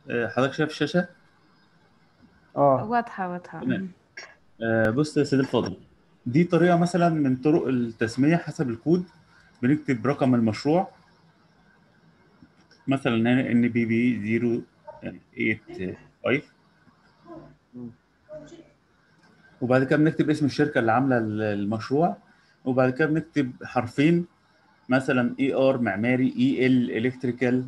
آه، حضرتك شايف الشاشه اه واضحة واضحة تمام. مم. آه، بص يا سيدي الفاضل دي طريقه مثلا من طرق التسميه حسب الكود بنكتب رقم المشروع مثلا هنا ان بي بي 085 مم. وبعد كده بنكتب اسم الشركه اللي عامله المشروع وبعد كده بنكتب حرفين مثلا اي ار معماري اي ال الكتريكال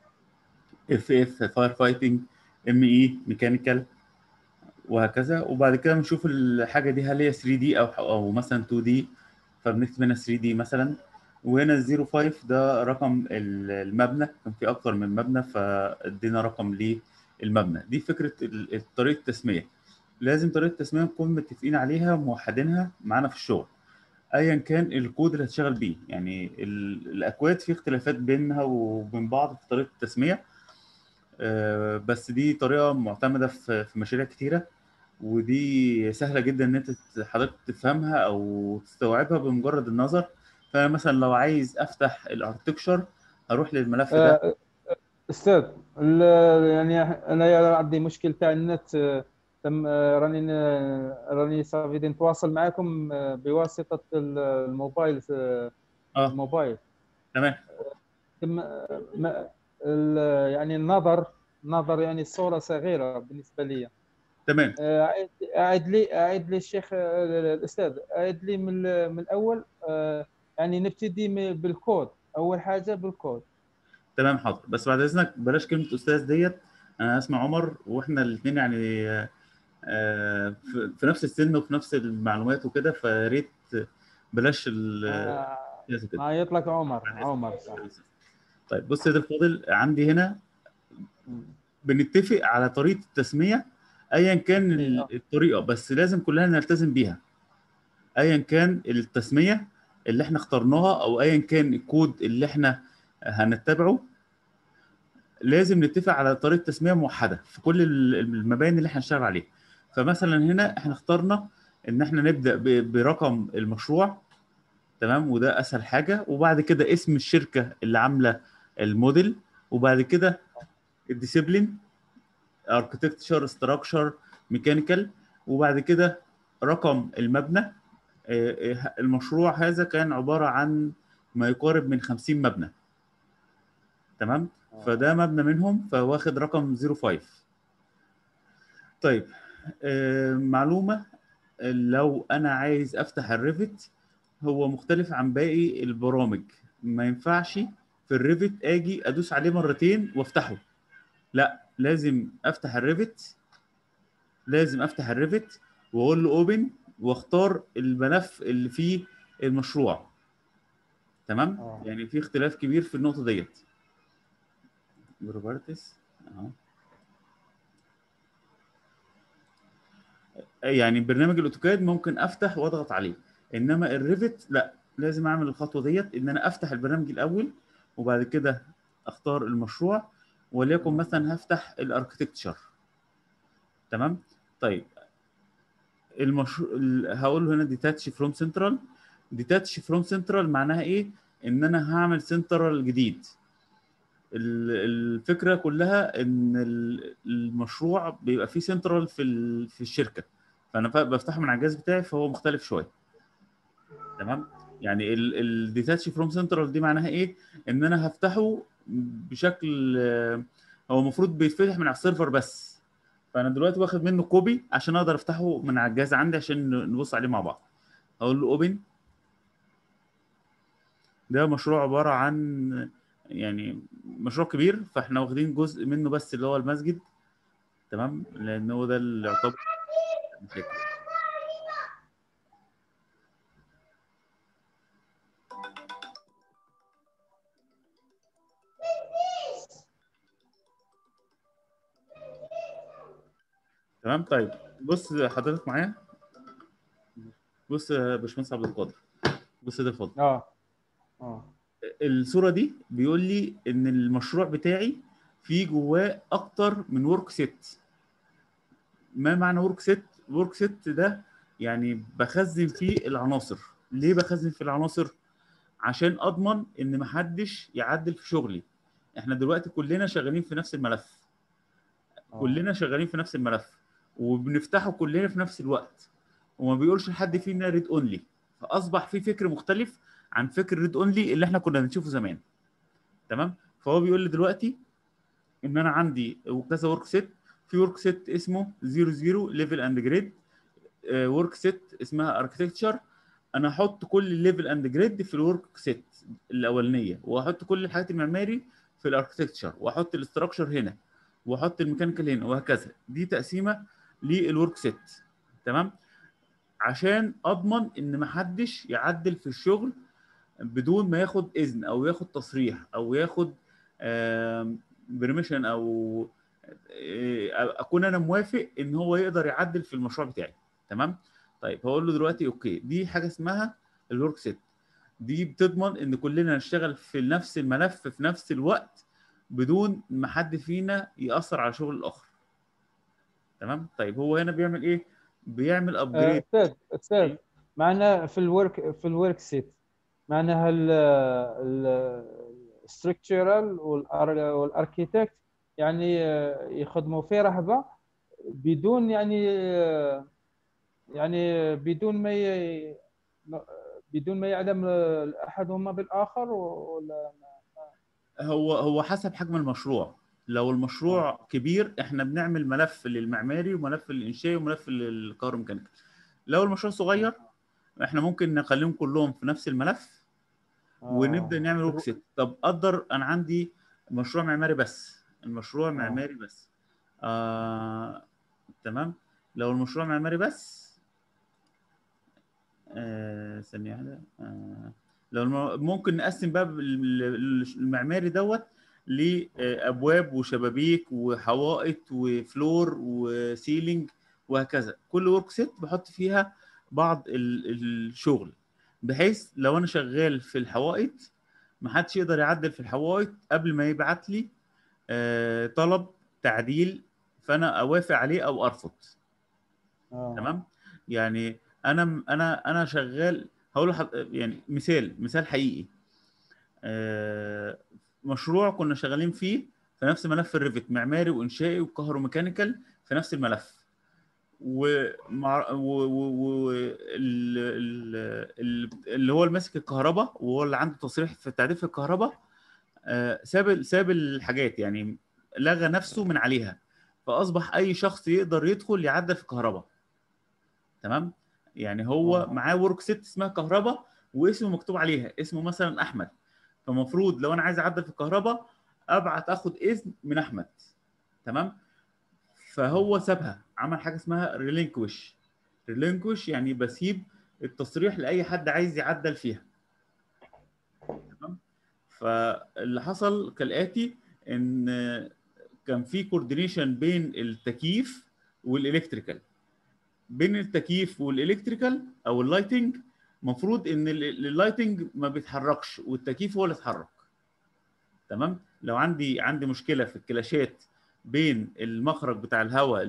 اف اف فاير فايتنج ام اي ميكانيكال وهكذا وبعد كده بنشوف الحاجه دي هل هي 3 دي او او مثلا 2 دي فبنكتب هنا 3 دي مثلا وهنا ال 05 ده رقم ال- المبنى كان في اكتر من مبنى فادينا رقم للمبنى دي فكره ال- طريقه التسميه لازم طريقه التسميه نكون متفقين عليها وموحدينها معانا في الشغل ايا كان الكود اللي هتشتغل بيه يعني ال- الاكواد في اختلافات بينها وبين بعض في طريقه التسميه آه، بس دي طريقه معتمده في في مشاريع كتيره ودي سهله جدا ان انت ت- حضرتك تفهمها او تستوعبها بمجرد النظر فانا مثلا لو عايز افتح الاركتكشر هروح للملف ده آه، استاذ ال- يعني انا عندي مشكل تاع النت آه، تم آه، راني ن- راني صافي نتواصل معكم آه، بواسطه ال- الموبايل آه، اه الموبايل تمام ثم آه، ما- ال- يعني النظر نظر يعني الصوره صغيره بالنسبه لي تمام آه، أعد أعد لي أعد لي الشيخ آه، الأستاذ أعد لي من ال- من الأول آه، يعني نبتدي م- بالكود أول حاجة بالكود تمام حاضر بس بعد اذنك بلاش كلمه استاذ ديت انا اسمع عمر واحنا الاثنين يعني آه، آه، في في نفس السن وفي نفس المعلومات وكده فيا ريت بلاش ال آه، كده كده. ما يطلق عمر عمر صح طيب بص يا سيدي الفاضل عندي هنا مم. بنتفق على طريقه التسميه ايا كان ال- آه. الطريقه بس لازم كلنا نلتزم بيها ايا كان التسميه اللي احنا اخترناها او ايا كان الكود اللي احنا هنتبعه لازم نتفق على طريقه تسميه موحده في كل ال- المباني اللي احنا هنشتغل عليها فمثلا هنا احنا اخترنا ان احنا نبدا ب- برقم المشروع تمام وده اسهل حاجه وبعد كده اسم الشركه اللي عامله الموديل وبعد كده الديسيبلين اركتكتشر ستراكشر ميكانيكال وبعد كده رقم المبنى آه، آه، المشروع هذا كان عباره عن ما يقارب من 50 مبنى تمام فده مبنى منهم فواخد رقم 05 طيب آه، معلومه لو انا عايز افتح الريفت هو مختلف عن باقي البرامج ما ينفعش في الريفت اجي ادوس عليه مرتين وافتحه لا لازم افتح الريفت لازم افتح الريفت واقول له اوبن واختار الملف اللي فيه المشروع تمام آه. يعني في اختلاف كبير في النقطه ديت بروبرتس اهو يعني برنامج الاوتوكاد ممكن افتح واضغط عليه انما الريفت لا لازم اعمل الخطوه ديت ان انا افتح البرنامج الاول وبعد كده اختار المشروع وليكن مثلا هفتح الاركتكتشر تمام طيب المشروع هقول له هنا ديتاتش فروم سنترال ديتاتش فروم سنترال معناها ايه ان انا هعمل سنترال جديد ال- الفكره كلها ان ال- المشروع بيبقى فيه سنترال في ال- في الشركه فانا ف- بفتحه من على الجهاز بتاعي فهو مختلف شويه تمام يعني الديتاتش فروم سنترال دي معناها ايه ان انا هفتحه بشكل آه، هو المفروض بيتفتح من على السيرفر بس فانا دلوقتي واخد منه كوبي عشان اقدر افتحه من على الجهاز عندي عشان نبص عليه مع بعض هقول له اوبن ده مشروع عباره عن يعني مشروع كبير فاحنا واخدين جزء منه بس اللي هو المسجد تمام لان هو ده اللي يعتبر تمام طيب بص حضرتك معايا بص يا باشمهندس عبد القادر بص ده الفضل اه اه الصوره دي بيقول لي ان المشروع بتاعي فيه جواه اكتر من ورك سيت ما معنى ورك سيت ورك سيت ده يعني بخزن فيه العناصر ليه بخزن في العناصر عشان اضمن ان محدش يعدل في شغلي احنا دلوقتي كلنا شغالين في نفس الملف آه. كلنا شغالين في نفس الملف وبنفتحه كلنا في نفس الوقت وما بيقولش لحد فينا ريد اونلي فاصبح في فكر مختلف عن فكر ريد اونلي اللي احنا كنا بنشوفه زمان تمام فهو بيقول لي دلوقتي ان انا عندي كذا ورك سيت في ورك سيت اسمه 00 ليفل اند جريد ورك سيت اسمها اركتكتشر انا احط كل الليفل اند جريد في الورك سيت الاولانيه واحط كل الحاجات المعماري في الاركتكتشر واحط الاستراكشر هنا واحط الميكانيكال هنا وهكذا دي تقسيمه للورك سيت تمام عشان اضمن ان محدش يعدل في الشغل بدون ما ياخد اذن او ياخد تصريح او ياخد بريميشن او آه، اكون انا موافق ان هو يقدر يعدل في المشروع بتاعي تمام طيب هقول له دلوقتي اوكي دي حاجه اسمها الورك سيت دي بتضمن ان كلنا نشتغل في نفس الملف في نفس الوقت بدون ما حد فينا ياثر على شغل الاخر تمام طيب هو هنا بيعمل ايه بيعمل آه، ابجريد استاذ استاذ معنا في الورك في الورك سيت معناها الستركتشرال والاركيتكت يعني آه، يخدموا في رهبه بدون يعني آه، يعني بدون ما ي... بدون ما يعلم احدهما بالاخر ولا هو هو حسب حجم المشروع لو المشروع كبير احنا بنعمل ملف للمعماري وملف للانشائي وملف للكهروميكانيكال لو المشروع صغير احنا ممكن نخليهم كلهم في نفس الملف ونبدا نعمل ورك سيت طب قدر انا عندي مشروع معماري بس المشروع معماري بس آه... تمام لو المشروع معماري بس آه... ثانيه واحده آه... لو الم... ممكن نقسم بقى ال- المعماري دوت لابواب وشبابيك وحوائط وفلور وسيلينج وهكذا كل ورك سيت بحط فيها بعض ال- الشغل بحيث لو انا شغال في الحوائط محدش يقدر يعدل في الحوائط قبل ما يبعت لي آه، طلب تعديل فانا اوافق عليه او ارفض آه. تمام يعني انا انا انا شغال هقول لحض- يعني مثال مثال حقيقي آه، مشروع كنا شغالين فيه في نفس ملف الريفت معماري وانشائي وكهروميكانيكال في نفس الملف ومع و... و... و... ال... ال... ال... اللي هو اللي ماسك الكهرباء وهو اللي عنده تصريح في التعديل في الكهرباء آه، ساب ال- ساب الحاجات يعني لغى نفسه من عليها فاصبح اي شخص يقدر يدخل يعدل في الكهرباء تمام يعني هو آه. معاه ورك سيت اسمها كهرباء واسمه مكتوب عليها اسمه مثلا احمد فمفروض لو انا عايز اعدل في الكهرباء ابعت اخد اذن من احمد تمام فهو سابها عمل حاجه اسمها ريلينكوش ريلينكوش يعني بسيب التصريح لاي حد عايز يعدل فيها تمام فاللي حصل كالاتي ان كان في كوردينيشن بين التكييف والالكتريكال بين التكييف والالكتريكال او اللايتنج المفروض ان ال- اللايتنج ما بيتحركش والتكييف هو اللي اتحرك تمام لو عندي عندي مشكله في الكلاشات بين المخرج بتاع الهواء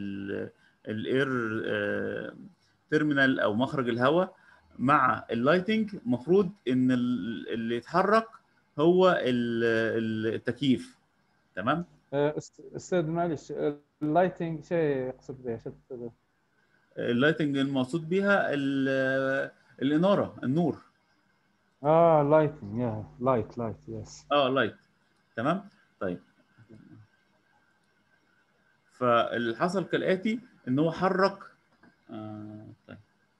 الاير تيرمينال او مخرج الهواء مع اللايتنج المفروض ان ال- اللي يتحرك هو ال- التكييف تمام آه، أست- استاذ معلش اللايتنج شيء يقصد به شو تقصد؟ اللايتنج المقصود بيها ال- الاناره النور اه لايتنج يا لايت لايت يس اه لايت تمام طيب فاللي حصل كالاتي ان هو حرك آه طيب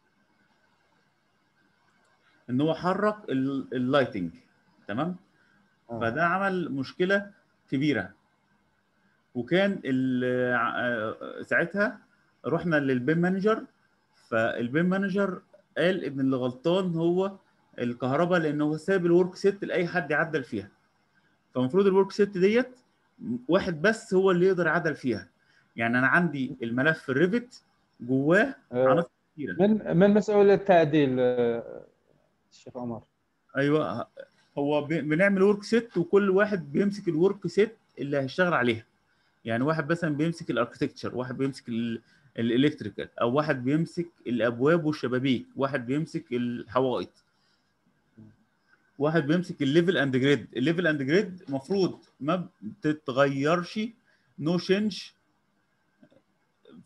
ان هو حرك ال- اللايتنج تمام فده عمل مشكله كبيره وكان ال- آه، ساعتها رحنا للبيم مانجر فالبيم مانجر قال ان اللي غلطان هو الكهرباء لانه هو ساب الورك سيت لاي حد يعدل فيها فالمفروض الورك سيت ديت واحد بس هو اللي يقدر يعدل فيها يعني انا عندي الملف الريفت جواه آه، عناصر كتيره من من مسؤول التعديل آه، الشيخ عمر ايوه هو ب- بنعمل ورك سيت وكل واحد بيمسك الورك سيت اللي هيشتغل عليها يعني واحد مثلا بيمسك الاركتكتشر واحد بيمسك ال- الالكتريكال او واحد بيمسك الابواب والشبابيك واحد بيمسك الحوائط واحد بيمسك الليفل اند جريد الليفل اند جريد المفروض ما بتتغيرش نو شنج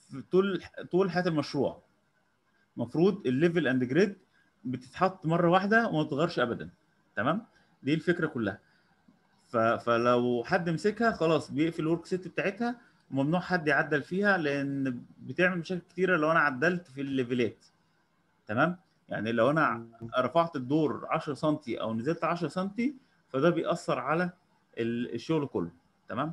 في طول طول حياه المشروع المفروض الليفل اند جريد بتتحط مره واحده وما تتغيرش ابدا تمام دي الفكره كلها ف... فلو حد مسكها خلاص بيقفل الورك سيت بتاعتها وممنوع حد يعدل فيها لان بتعمل مشاكل كتيره لو انا عدلت في الليفلات تمام يعني لو انا رفعت الدور 10 سم او نزلت 10 سم فده بيأثر على ال- الشغل كله تمام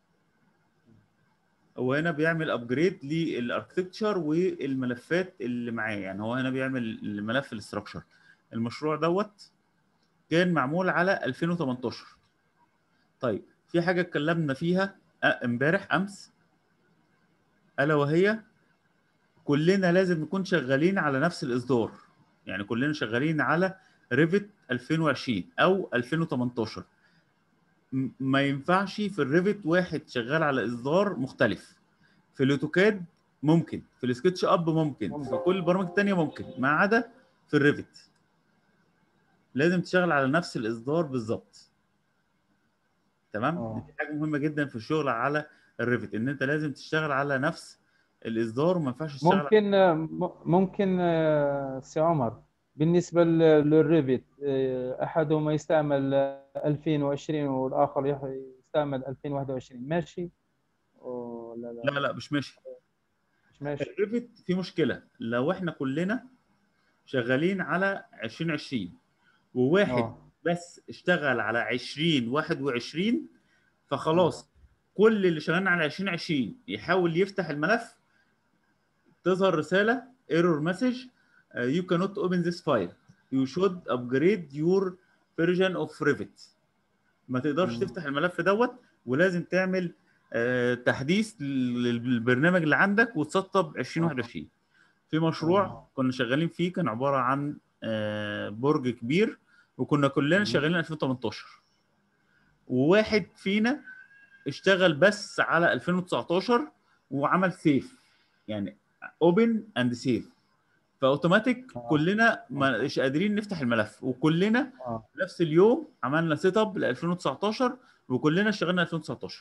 هو هنا بيعمل ابجريد للاركتكتشر والملفات اللي معاه يعني هو هنا بيعمل الملف الاستراكشر المشروع دوت كان معمول على 2018 طيب في حاجه اتكلمنا فيها أ- امبارح امس الا وهي كلنا لازم نكون شغالين على نفس الاصدار يعني كلنا شغالين على ريفت 2020 او 2018 م- ما ينفعش في الريفت واحد شغال على اصدار مختلف في الاوتوكاد ممكن في السكتش اب ممكن ممكن. في كل البرامج التانية ممكن ما عدا في الريفت لازم تشتغل على نفس الاصدار بالظبط تمام آه. دي حاجه مهمه جدا في الشغل على الريفت ان انت لازم تشتغل على نفس الاصدار وما ينفعش تشتغل ممكن م- ممكن آه، سي عمر بالنسبة ل- للريفت آه، أحدهما يستعمل آه، 2020 والآخر يح- يستعمل 2021 ماشي ولا لا لا لا مش ماشي مش ماشي الريفت في مشكله لو احنا كلنا شغالين على 2020 وواحد آه. بس اشتغل على 2021 فخلاص كل اللي شغالين على 2020 يحاول يفتح الملف تظهر رساله ايرور مسج you cannot open this file you should upgrade your version of Revit ما تقدرش مم. تفتح الملف دوت ولازم تعمل آه، تحديث للبرنامج اللي عندك وتسطب 2021 في مشروع آه. كنا شغالين فيه كان عباره عن آه، برج كبير وكنا كلنا مم. شغالين 2018 وواحد فينا اشتغل بس على 2019 وعمل سيف يعني اوبن اند سيف فاوتوماتيك آه. كلنا مش قادرين نفتح الملف وكلنا آه. نفس اليوم عملنا سيت اب ل 2019 وكلنا اشتغلنا 2019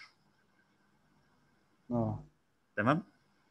آه. تمام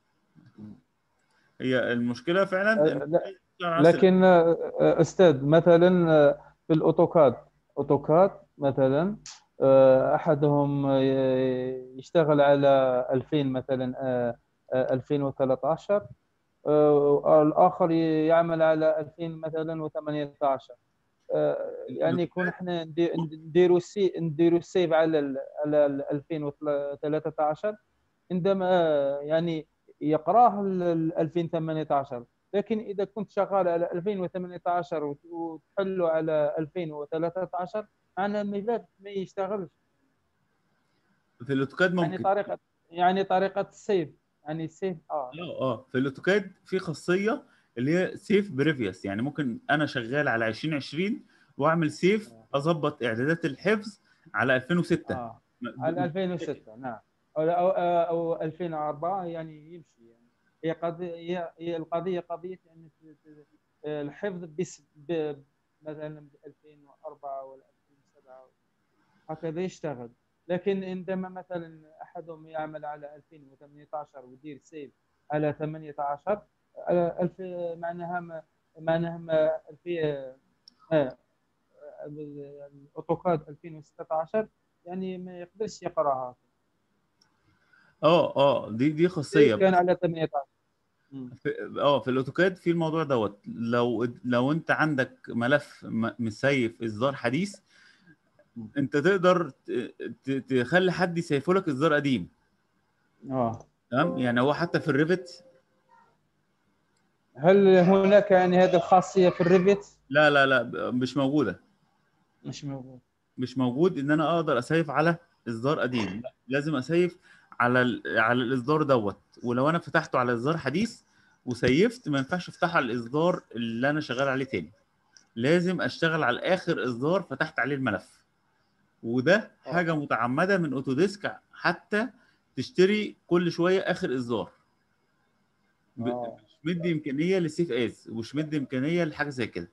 هي المشكله فعلا آه، إن لا، على نفس لكن آه، آه، استاذ مثلا آه، في الاوتوكاد اوتوكاد مثلا آه، احدهم آه، يشتغل على 2000 مثلا آه، آه، 2013 آه، الاخر يعمل على 2000 مثلا و18 يعني يكون احنا ندي- نديروا سي نديروا السيف على ال على ال 2013 عندما يعني يقراه ال- ال 2018 لكن اذا كنت شغال على 2018 وت- وتحله على 2013 معناه الملف ما يشتغلش في الاوتوكاد يعني ممكن طريقه يعني طريقه السيف يعني السيف اه اه اه في الاوتوكاد في خاصيه اللي هي سيف بريفيوس يعني ممكن انا شغال على 2020 واعمل سيف اظبط اعدادات الحفظ على 2006 اه على 2006 نعم او او, أو 2004 يعني يمشي يعني هي قضيه هي هي القضيه قضيه يعني ت- ت- الحفظ بس ب- مثلا ب 2004 ولا 2007 هكذا يشتغل لكن عندما مثلا احدهم يعمل على 2018 ويدير سيف على 18 على الف معناها ما- معناها ما في آه، الاوتوكاد 2016 يعني ما يقدرش يقراها اه اه دي دي خاصيه كان على 18 في- اه في الاوتوكاد في الموضوع دوت لو لو انت عندك ملف م- مسيف اصدار حديث انت تقدر ت- ت- تخلي حد يسيفه لك اصدار قديم اه تمام يعني هو حتى في الريفت هل هناك يعني هذه الخاصيه في الريفت؟ لا لا لا ب- مش موجوده مش موجود مش موجود ان انا اقدر اسيف على اصدار قديم لا، لازم اسيف على ال- على الاصدار دوت ولو انا فتحته على اصدار حديث وسيفت ما ينفعش افتحه على الاصدار اللي انا شغال عليه تاني لازم اشتغل على اخر اصدار فتحت عليه الملف وده حاجه متعمده من اوتوديسك حتى تشتري كل شويه اخر اصدار ب- آه. مش مدي امكانيه للسيف از ومش مدي امكانيه لحاجه زي كده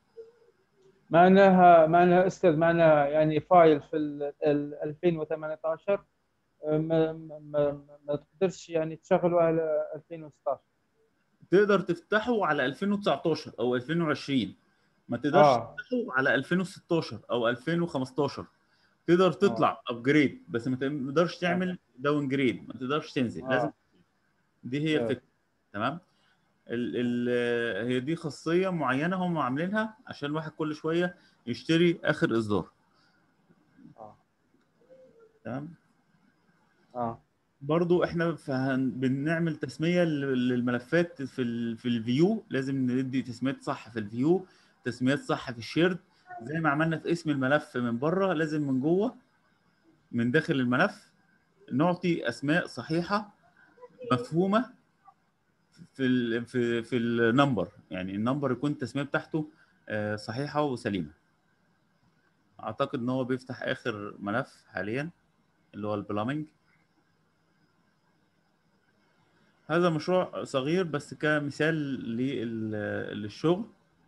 معناها معناها استاذ معناها يعني فايل في ال ال 2018 ما, ما, ما, ما تقدرش يعني تشغله على 2016 تقدر تفتحه على 2019 او 2020 ما تقدرش اه تفتحه على 2016 او 2015 تقدر تطلع ابجريد بس ما تقدرش تعمل داون جريد ما تقدرش تنزل آه. لازم دي هي آه. الفكره تمام ال ال هي دي خاصيه معينه هم عاملينها عشان الواحد كل شويه يشتري اخر اصدار اه تمام اه برضو احنا فهن بنعمل تسميه لل- للملفات في ال في الفيو لازم ندي تسميات صح في الفيو تسميات صح في الشيرد زي ما عملنا في اسم الملف من بره لازم من جوه من داخل الملف نعطي اسماء صحيحه مفهومه في ال في في النمبر يعني النمبر يكون التسميه بتاعته آه، صحيحه وسليمه اعتقد ان هو بيفتح اخر ملف حاليا اللي هو البلامنج هذا مشروع صغير بس كمثال لل- للشغل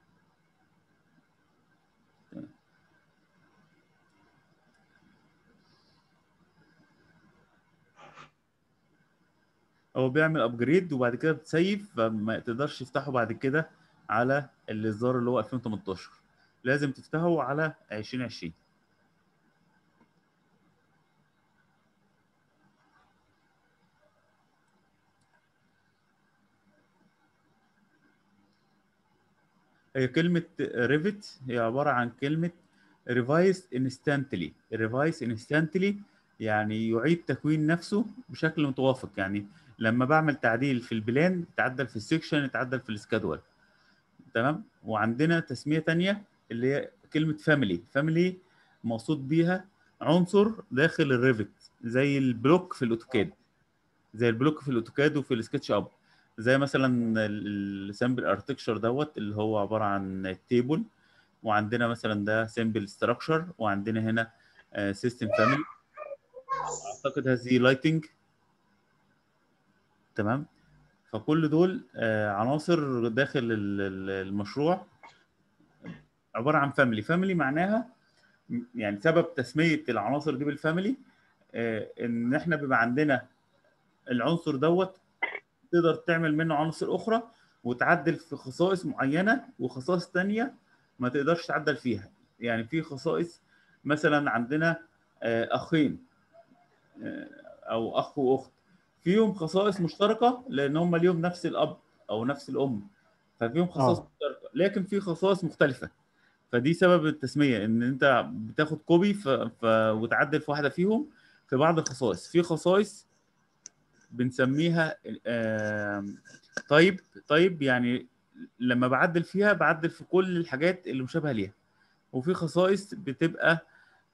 هو بيعمل ابجريد وبعد كده بتسيف فما تقدرش تفتحه بعد كده على الاصدار اللي هو 2018 لازم تفتحه على 2020 هي كلمة ريفت هي عبارة عن كلمة ريفايس انستانتلي ريفايس انستانتلي يعني يعيد تكوين نفسه بشكل متوافق يعني لما بعمل تعديل في البلان يتعدل في السكشن يتعدل في السكادول تمام وعندنا تسمية تانية اللي هي كلمة فاميلي فاميلي مقصود بيها عنصر داخل الريفت زي البلوك في الاوتوكاد زي البلوك في الاوتوكاد وفي السكتش اب زي مثلا السامبل اركتشر دوت اللي هو عباره عن تيبل وعندنا مثلا ده سامبل ستراكشر وعندنا هنا سيستم فاميلي اعتقد هذه لايتنج تمام فكل دول آه، عناصر داخل ال- ال- المشروع عباره عن فاميلي فاميلي معناها يعني سبب تسميه العناصر دي بالفاميلي آه، ان احنا بيبقى عندنا العنصر دوت تقدر تعمل منه عناصر اخرى وتعدل في خصائص معينه وخصائص تانية ما تقدرش تعدل فيها يعني في خصائص مثلا عندنا آه، اخين آه، او اخ واخت فيهم خصائص مشتركه لان هم ليهم نفس الاب او نفس الام ففيهم خصائص آه. مشتركه لكن في خصائص مختلفه فدي سبب التسميه ان انت بتاخد كوبي ف... ف... وتعدل في واحده فيهم في بعض الخصائص في خصائص بنسميها آم، طيب طيب يعني لما بعدل فيها بعدل في كل الحاجات اللي مشابهه ليها وفي خصائص بتبقى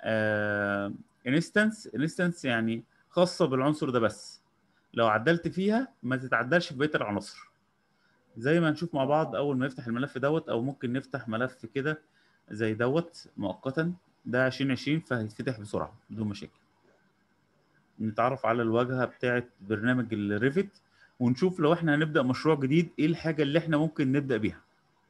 انستنس انستنس يعني خاصه بالعنصر ده بس لو عدلت فيها ما تتعدلش في بقيه العناصر زي ما هنشوف مع بعض اول ما نفتح الملف دوت او ممكن نفتح ملف كده زي دوت مؤقتا ده 2020 فهيتفتح بسرعه بدون مشاكل نتعرف على الواجهه بتاعه برنامج الريفت ونشوف لو احنا هنبدا مشروع جديد ايه الحاجه اللي احنا ممكن نبدا بيها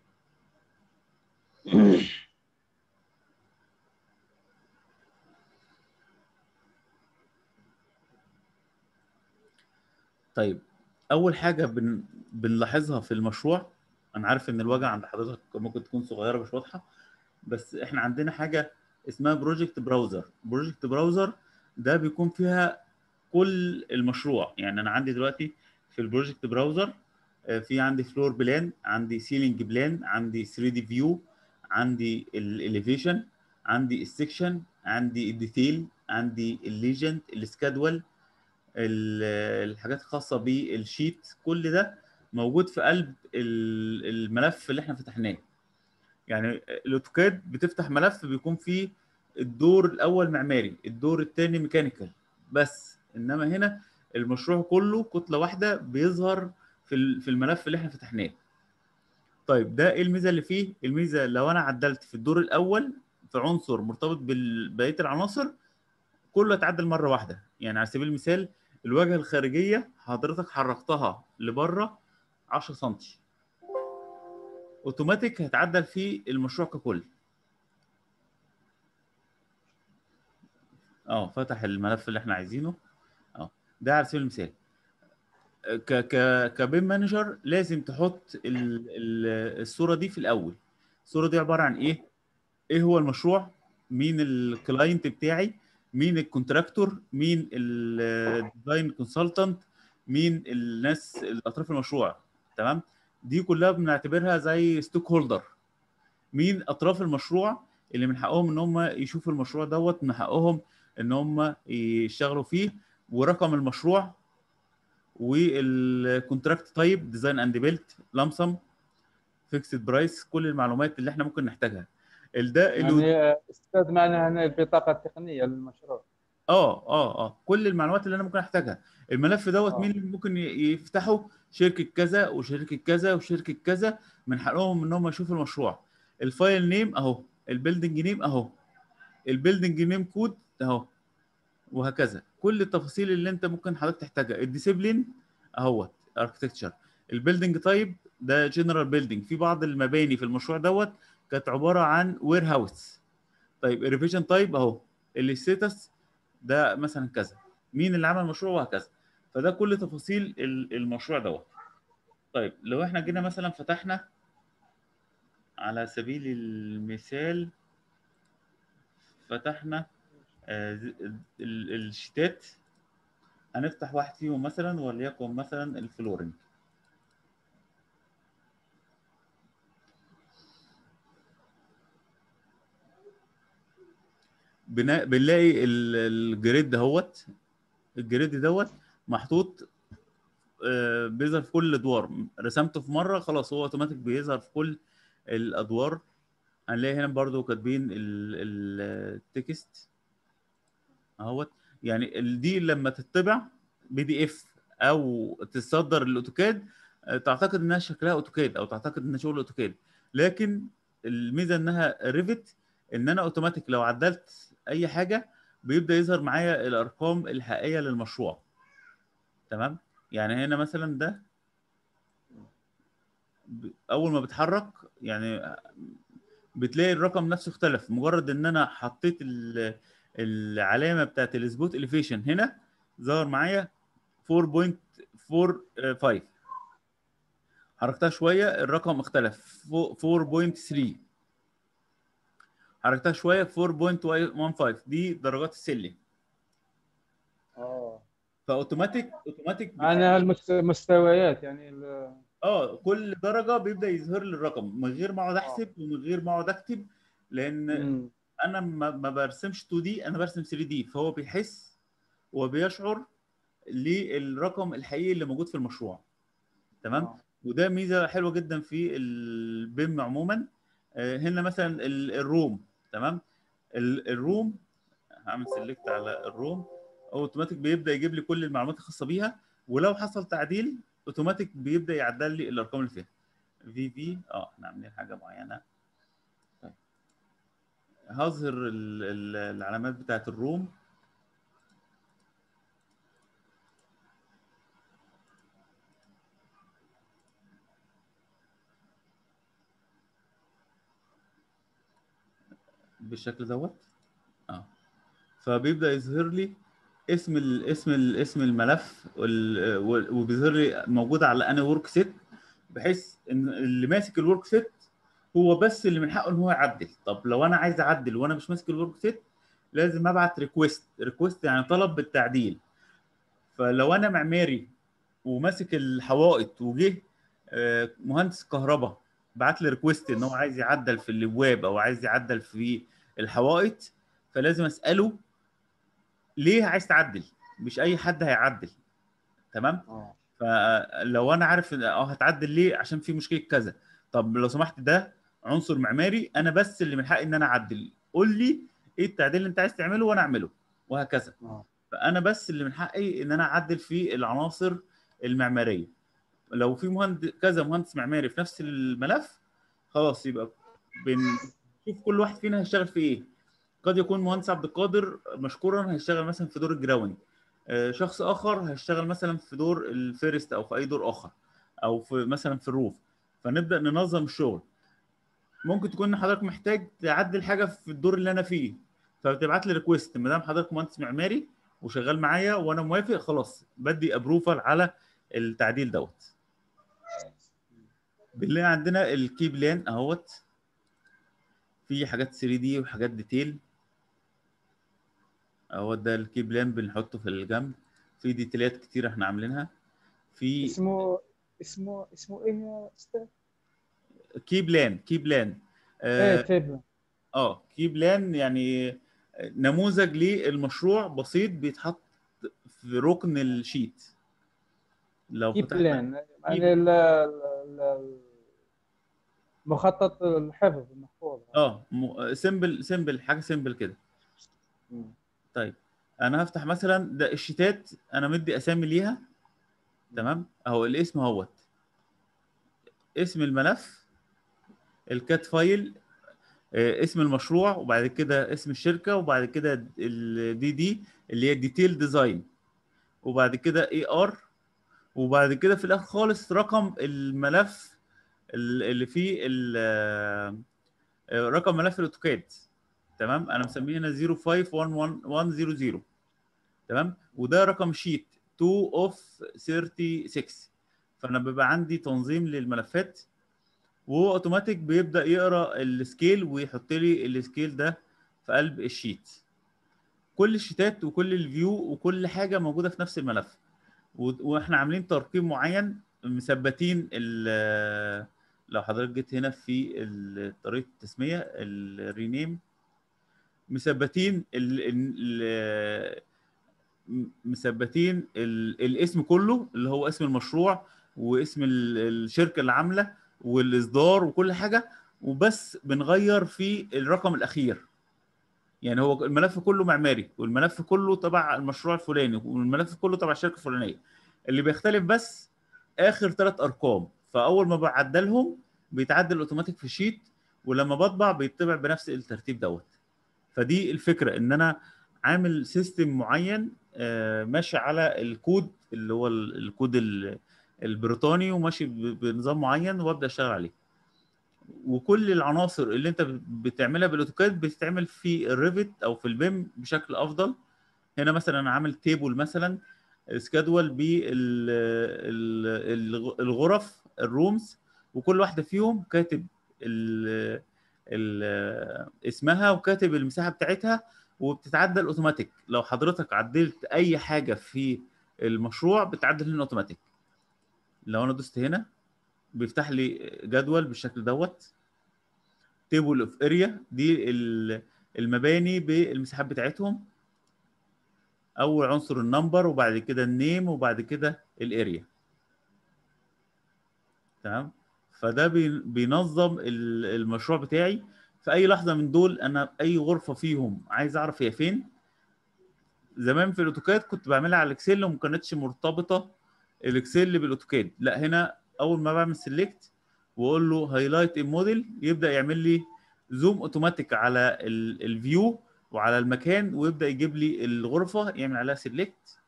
طيب اول حاجه بن... بنلاحظها في المشروع انا عارف ان الواجهه عند حضرتك ممكن تكون صغيره مش واضحه بس احنا عندنا حاجه اسمها بروجكت براوزر بروجكت براوزر ده بيكون فيها كل المشروع يعني انا عندي دلوقتي في البروجكت براوزر آه، في عندي فلور بلان عندي سيلينج بلان عندي 3 دي فيو عندي الاليفيشن عندي السكشن عندي الديتيل عندي الليجند السكادول ال- الحاجات الخاصه بالشيت كل ده موجود في قلب ال- الملف اللي احنا فتحناه يعني الاوتوكاد بتفتح ملف بيكون فيه الدور الاول معماري الدور الثاني ميكانيكال بس انما هنا المشروع كله كتله واحده بيظهر في ال- في الملف اللي احنا فتحناه طيب ده ايه الميزه اللي فيه الميزه لو انا عدلت في الدور الاول في عنصر مرتبط ببقيه العناصر كله اتعدل مره واحده يعني على سبيل المثال الواجهه الخارجيه حضرتك حركتها لبره 10 سم اوتوماتيك هتعدل فيه المشروع ككل اه فتح الملف اللي احنا عايزينه ده على سبيل المثال ك ك كبيم مانجر لازم تحط ال ال الصوره دي في الاول الصوره دي عباره عن ايه ايه هو المشروع مين الكلاينت بتاعي مين الكونتراكتور مين الديزاين كونسلتنت مين الناس اطراف المشروع تمام دي كلها بنعتبرها زي ستوك هولدر مين اطراف المشروع اللي من حقهم ان هم يشوفوا المشروع دوت من حقهم ان هم يشتغلوا فيه ورقم المشروع والكونتراكت تايب ديزاين اند بيلت لامسم فيكسد برايس كل المعلومات اللي احنا ممكن نحتاجها ده يعني استاذ معنا هنا البطاقه التقنيه للمشروع اه اه اه كل المعلومات اللي انا ممكن احتاجها الملف دوت آه. مين اللي ممكن يفتحه شركه كذا وشركه كذا وشركه كذا من حقهم ان هم يشوفوا المشروع الفايل نيم اهو البيلدنج نيم اهو البيلدنج نيم كود اهو وهكذا كل التفاصيل اللي انت ممكن حضرتك تحتاجها الديسيبلين اهوت اركتكتشر البيلدنج تايب ده جنرال بيلدنج في بعض المباني في المشروع دوت كانت عباره عن وير هاوس طيب الريفيجن تايب اهو الستاتس ده مثلا كذا مين اللي عمل المشروع وهكذا فده كل تفاصيل المشروع دوت طيب لو احنا جينا مثلا فتحنا على سبيل المثال فتحنا الشتات هنفتح واحد فيهم مثلا وليكن مثلا الفلورنج بنا... بنلاقي الجريد دهوت الجريد دوت محطوط بيظهر في كل الادوار رسمته في مره خلاص هو اوتوماتيك بيظهر في كل الادوار هنلاقي هنا برضو كاتبين التكست اهوت يعني دي لما تطبع بي دي اف او تتصدر الاوتوكاد تعتقد انها شكلها اوتوكاد او تعتقد انها شغل اوتوكاد لكن الميزه انها ريفت ان انا اوتوماتيك لو عدلت اي حاجه بيبدا يظهر معايا الارقام الحقيقيه للمشروع تمام يعني هنا مثلا ده اول ما بتحرك يعني بتلاقي الرقم نفسه اختلف مجرد ان انا حطيت العلامه بتاعت السبوت اليفيشن هنا ظهر معايا 4.45 حركتها شويه الرقم اختلف 4.3 حركتها شويه 4.15 دي درجات السلم اه فاوتوماتيك اوتوماتيك معناها المستويات يعني ال... اه كل درجه بيبدا يظهر لي الرقم من غير ما اقعد احسب ومن غير ما اقعد اكتب لان مم. انا ما, ما برسمش 2 دي انا برسم 3 دي فهو بيحس وبيشعر للرقم الحقيقي اللي موجود في المشروع تمام آه. وده ميزه حلوه جدا في البيم عموما آه، هنا مثلا ال- الروم تمام ال- الروم هعمل سيلكت على الروم اوتوماتيك بيبدا يجيب لي كل المعلومات الخاصه بيها ولو حصل تعديل اوتوماتيك بيبدا يعدل لي الارقام اللي فيها في في اه احنا عاملين حاجه معينه طيب هظهر ال- ال- العلامات بتاعت الروم بالشكل دوت اه فبيبدا يظهر لي اسم ال اسم ال اسم الملف وال- وال- وبيظهر لي موجود على انهي ورك سيت بحيث ان اللي ماسك الورك سيت هو بس اللي من حقه ان هو يعدل طب لو انا عايز اعدل وانا مش ماسك الورك سيت لازم ابعت ريكويست ريكويست يعني طلب بالتعديل فلو انا معماري وماسك الحوائط وجه آه، مهندس كهرباء بعت لي ريكويست ان هو عايز يعدل في الابواب او عايز يعدل في الحوائط فلازم اساله ليه عايز تعدل مش اي حد هيعدل تمام اه فلو انا عارف إن- اه هتعدل ليه عشان في مشكله كذا طب لو سمحت ده عنصر معماري انا بس اللي من حقي ان انا اعدل قول لي ايه التعديل اللي انت عايز تعمله وانا اعمله وهكذا اه فانا بس اللي من حقي ان انا اعدل في العناصر المعماريه لو في مهندس كذا مهندس معماري في نفس الملف خلاص يبقى بنشوف كل واحد فينا هيشتغل في ايه قد يكون مهندس عبد القادر مشكورا هيشتغل مثلا في دور الجراوند آه، شخص اخر هيشتغل مثلا في دور الفيرست او في اي دور اخر او في مثلا في الروف فنبدا ننظم الشغل ممكن تكون حضرتك محتاج تعدل حاجه في الدور اللي انا فيه فبتبعت لي ريكويست ما دام حضرتك مهندس معماري وشغال معايا وانا موافق خلاص بدي ابروفال على التعديل دوت بنلاقي عندنا الكي بلان اهوت في حاجات 3 دي وحاجات ديتيل اهوت ده الكي بلان بنحطه في الجنب في ديتيلات كتير احنا عاملينها في اسمه اسمه اسمه ايه يا استاذ؟ كي بلان كي بلان ايه اه, تيبل آه كي بلان يعني نموذج للمشروع بسيط بيتحط في ركن الشيت لو كي فتحنا بلان يعني ال- ال- ال- مخطط الحفظ المحفوظ اه سيمبل سيمبل حاجه سيمبل كده مم. طيب انا هفتح مثلا ده الشيتات انا مدي اسامي ليها تمام اهو الاسم اهوت اسم الملف الكات فايل آه، اسم المشروع وبعد كده اسم الشركه وبعد كده الدي دي اللي هي ديتيل ديزاين وبعد كده اي ار وبعد كده في الاخر خالص رقم الملف ال- اللي فيه ال- آه، آه، رقم ملف الاوتوكاد تمام انا مسميه هنا 0511100 تمام وده رقم شيت 2 اوف 36 فانا بيبقى عندي تنظيم للملفات وهو اوتوماتيك بيبدا يقرا السكيل ويحط لي السكيل ده في قلب الشيت كل الشيتات وكل الفيو وكل حاجه موجوده في نفس الملف و- واحنا عاملين ترقيم معين مثبتين ال- لو حضرتك جيت هنا في ال- طريقه التسميه الرينيم مثبتين ال ال م- مثبتين ال الاسم كله اللي هو اسم المشروع واسم ال- الشركه اللي عامله والاصدار وكل حاجه وبس بنغير في الرقم الاخير يعني هو الملف كله معماري والملف كله تبع المشروع الفلاني والملف كله تبع الشركه الفلانيه اللي بيختلف بس اخر ثلاث ارقام فاول ما بعدلهم بيتعدل اوتوماتيك في الشيت ولما بطبع بيطبع بنفس الترتيب دوت فدي الفكره ان انا عامل سيستم معين آه، ماشي على الكود اللي هو ال- الكود ال- البريطاني وماشي ب- بنظام معين وابدا اشتغل عليه وكل العناصر اللي انت بتعملها بالاوتوكاد بتتعمل في الريفت او في البيم بشكل افضل هنا مثلا انا عامل تيبل مثلا سكادول بالغرف الرومز وكل واحده فيهم كاتب ال ال اسمها وكاتب المساحه بتاعتها وبتتعدل اوتوماتيك لو حضرتك عدلت اي حاجه في المشروع بتعدل هنا اوتوماتيك لو انا دوست هنا بيفتح لي جدول بالشكل دوت تيبل اوف اريا دي ال- المباني بالمساحات بتاعتهم اول عنصر النمبر وبعد كده النيم وبعد كده الاريا تمام فده بي- بينظم ال- المشروع بتاعي في اي لحظه من دول انا اي غرفه فيهم عايز اعرف هي فين زمان في الاوتوكاد كنت بعملها على الاكسل وما كانتش مرتبطه الاكسل بالاوتوكاد لا هنا اول ما بعمل سيلكت واقول له هايلايت الموديل يبدا يعمل لي زوم اوتوماتيك على ال- الفيو وعلى المكان ويبدا يجيب لي الغرفه يعمل عليها سيلكت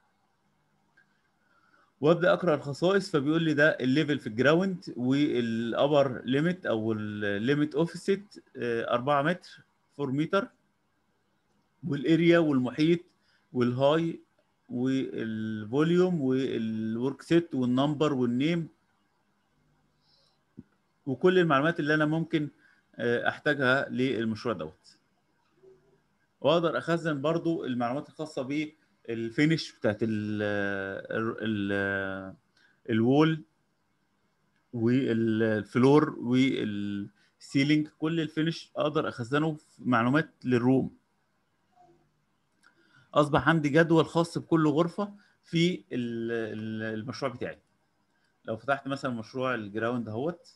وابدا اقرا الخصائص فبيقول لي ده الليفل في الجراوند والابر ليميت او الليميت اوفست 4 متر 4 متر والاريا والمحيط والهاي والفوليوم والورك سيت والنمبر والنيم وكل المعلومات اللي انا ممكن آه، احتاجها للمشروع دوت واقدر اخزن برضو المعلومات الخاصه بالفينش بتاعت ال ال الوول والفلور والسيلينج كل الفينش اقدر اخزنه في معلومات للروم اصبح عندي جدول خاص بكل غرفه في ال- ال- المشروع بتاعي لو فتحت مثلا مشروع الجراوند اهوت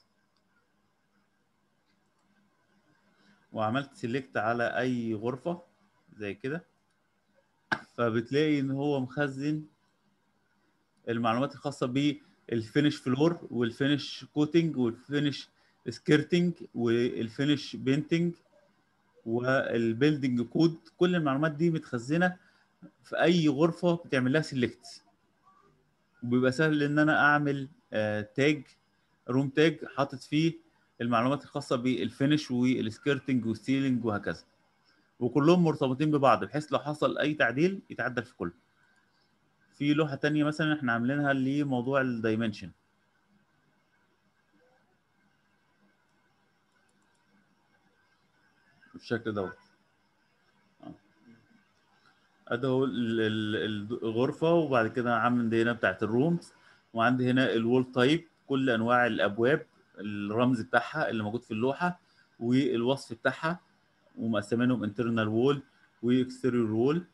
وعملت سيلكت على اي غرفه زي كده فبتلاقي ان هو مخزن المعلومات الخاصه بالفينش فلور والفينش كوتنج والفينش سكيرتنج والفينش بينتنج والبيلدنج كود كل المعلومات دي متخزنه في اي غرفه بتعمل لها سيلكت وبيبقى سهل ان انا اعمل آه، تاج روم تاج حاطط فيه المعلومات الخاصه بالفينش والسكيرتنج والسيلينج وهكذا وكلهم مرتبطين ببعض بحيث لو حصل اي تعديل يتعدل في كله في لوحه تانية مثلا احنا عاملينها لموضوع الدايمنشن بالشكل دوت ادي هو ال- ال- الغرفه وبعد كده عامل هنا بتاعت الرومز وعندي هنا الوول تايب كل انواع الابواب الرمز بتاعها اللي موجود في اللوحه والوصف بتاعها ومقسمينهم انترنال وول واكستيريور وول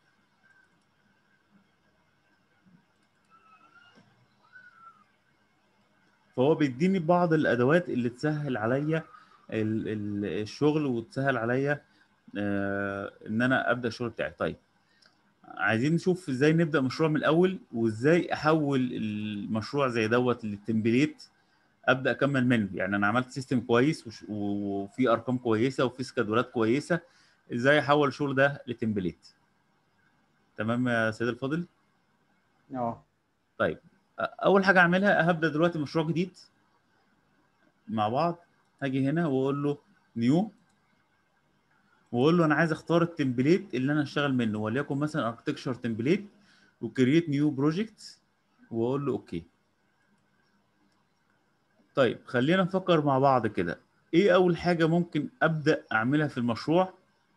فهو بيديني بعض الادوات اللي تسهل عليا ال- ال- الشغل وتسهل عليا آه، ان انا ابدا الشغل بتاعي طيب عايزين نشوف ازاي نبدا مشروع من الاول وازاي احول المشروع زي دوت للتمبليت ابدا اكمل منه يعني انا عملت سيستم كويس وش- وفي ارقام كويسه وفي سكادولات كويسه ازاي احول الشغل ده لتمبليت تمام يا سيد الفاضل اه طيب اول حاجه اعملها هبدا دلوقتي مشروع جديد مع بعض هاجي هنا واقول له نيو واقول له انا عايز اختار التمبليت اللي انا هشتغل منه وليكن مثلا اركتكشر تمبليت وكرييت نيو بروجكت واقول له اوكي طيب خلينا نفكر مع بعض كده ايه اول حاجه ممكن ابدا اعملها في المشروع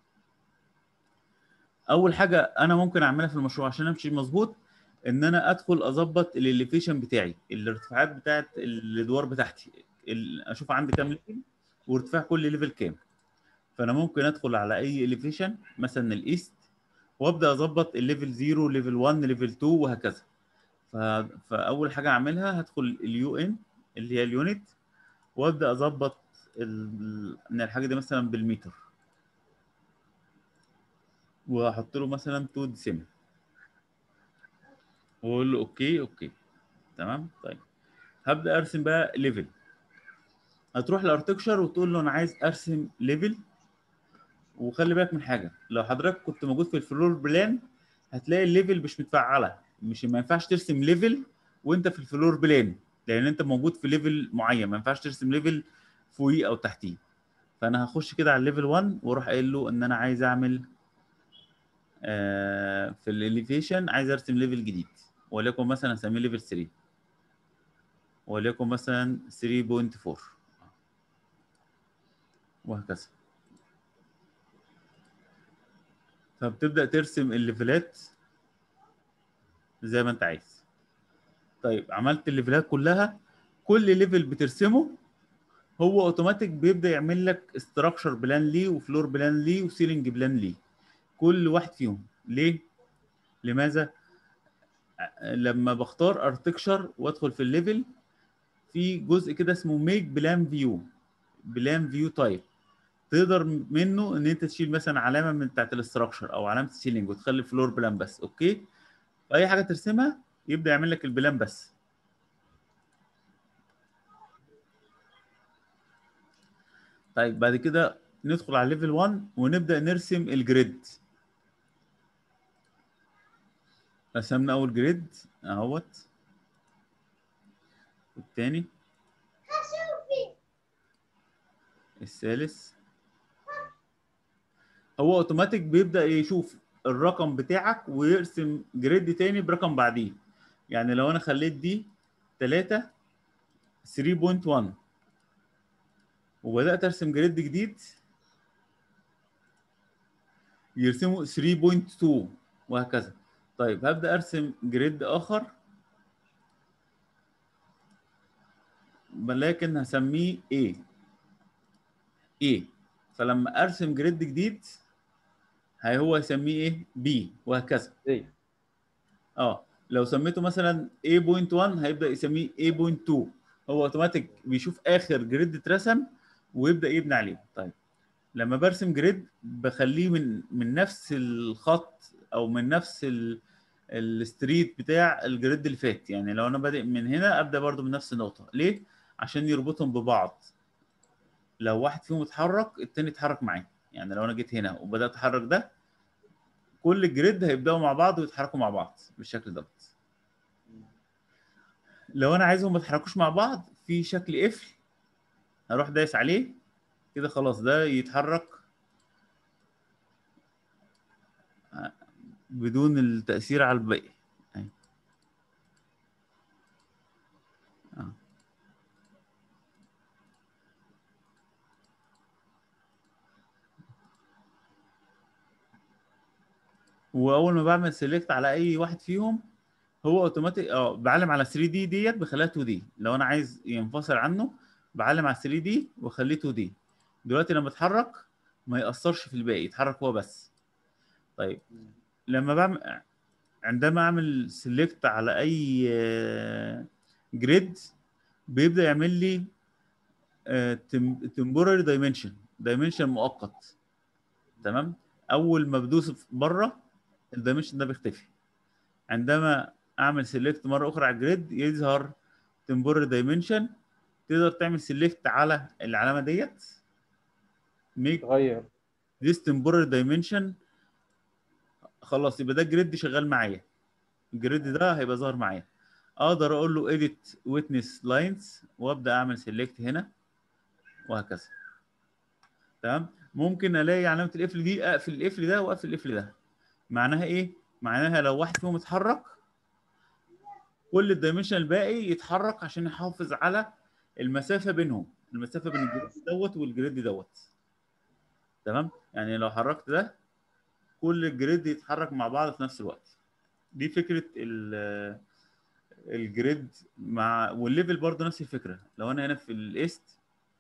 اول حاجه انا ممكن اعملها في المشروع عشان امشي مظبوط ان انا ادخل اظبط الاليفيشن بتاعي الارتفاعات بتاعت الادوار بتاعتي ال- اشوف عندي كام ليفل وارتفاع كل ليفل كام فانا ممكن ادخل على اي اليفيشن مثلا الايست وابدا اظبط الليفل 0 ليفل 1 ليفل 2 وهكذا ف... فاول حاجه اعملها هدخل اليو ان اللي هي اليونت وابدا اظبط ال... ان الحاجه دي مثلا بالمتر واحط له مثلا 2 ديسيمل واقول له اوكي اوكي تمام طيب هبدا ارسم بقى ليفل هتروح لارتكشر وتقول له انا عايز ارسم ليفل وخلي بالك من حاجه لو حضرتك كنت موجود في الفلور بلان هتلاقي الليفل مش متفعله مش ما ينفعش ترسم ليفل وانت في الفلور بلان لان انت موجود في ليفل معين ما ينفعش ترسم ليفل فوقيه او تحتيه فانا هخش كده على الليفل 1 واروح قايل له ان انا عايز اعمل آه في الاليفيشن عايز ارسم ليفل جديد وليكن مثلا اسميه ليفل 3 وليكن مثلا 3.4 وهكذا فبتبدأ ترسم الليفلات زي ما انت عايز طيب عملت الليفلات كلها كل ليفل بترسمه هو اوتوماتيك بيبدأ يعمل لك استراكشر بلان ليه وفلور بلان ليه وسيلينج بلان ليه كل واحد فيهم ليه لماذا لما بختار ارتكشر وادخل في الليفل في جزء كده اسمه ميك بلان فيو بلان فيو تايب تقدر منه ان انت تشيل مثلا علامه من بتاعت الاستراكشر او علامه السيلينج وتخلي فلور بلان بس اوكي فاي حاجه ترسمها يبدا يعمل لك البلان بس طيب بعد كده ندخل على ليفل 1 ونبدا نرسم الجريد رسمنا اول جريد اهوت الثاني الثالث هو اوتوماتيك بيبدا يشوف الرقم بتاعك ويرسم جريد تاني برقم بعديه يعني لو انا خليت دي 3 3.1 وبدات ارسم جريد جديد يرسمه 3.2 وهكذا طيب هبدا ارسم جريد اخر ولكن هسميه A A فلما ارسم جريد جديد هي هو يسميه ايه B وهكذا اي اه لو سميته مثلا A.1 هيبدا يسميه A.2 هو اوتوماتيك بيشوف اخر جريد اترسم ويبدا يبني عليه طيب لما برسم جريد بخليه من من نفس الخط او من نفس ال الستريت بتاع الجريد اللي فات يعني لو انا بادئ من هنا ابدا برضو من نفس النقطه ليه عشان يربطهم ببعض لو واحد فيهم اتحرك التاني اتحرك معاه يعني لو انا جيت هنا وبدات احرك ده كل الجريد هيبداوا مع بعض ويتحركوا مع بعض بالشكل ده لو انا عايزهم ما يتحركوش مع بعض في شكل قفل هروح دايس عليه كده خلاص ده يتحرك بدون التاثير على الباقي أهي. آه. واول ما بعمل سيلكت على اي واحد فيهم هو اوتوماتيك اه بعلم على 3 دي ديت بخليها 2 دي لو انا عايز ينفصل عنه بعلم على 3 دي واخليه 2 دي دلوقتي لما اتحرك ما ياثرش في الباقي يتحرك هو بس طيب لما بعمل عندما اعمل سيلكت على اي جريد بيبدا يعمل لي تمبوراري دايمنشن دايمنشن مؤقت تمام اول ما بدوس بره الدايمنشن ده بيختفي عندما اعمل سيلكت مره اخرى على الجريد يظهر تمبوراري دايمنشن تقدر تعمل سيلكت على العلامه ديت ميك تغير this temporary dimension خلاص يبقى ده الجريد شغال معايا الجريد ده هيبقى ظاهر معايا اقدر اقول له edit witness lines وابدا اعمل سيلكت هنا وهكذا تمام ممكن الاقي علامه القفل دي اقفل القفل ده واقفل القفل ده معناها ايه معناها لو واحد فيهم اتحرك كل الدايمنشن الباقي يتحرك عشان يحافظ على المسافه بينهم المسافه بين الجريد دوت والجريد دوت تمام يعني لو حركت ده كل الجريد يتحرك مع بعض في نفس الوقت دي فكره ال الجريد مع والليفل برضه نفس الفكره لو انا هنا في الايست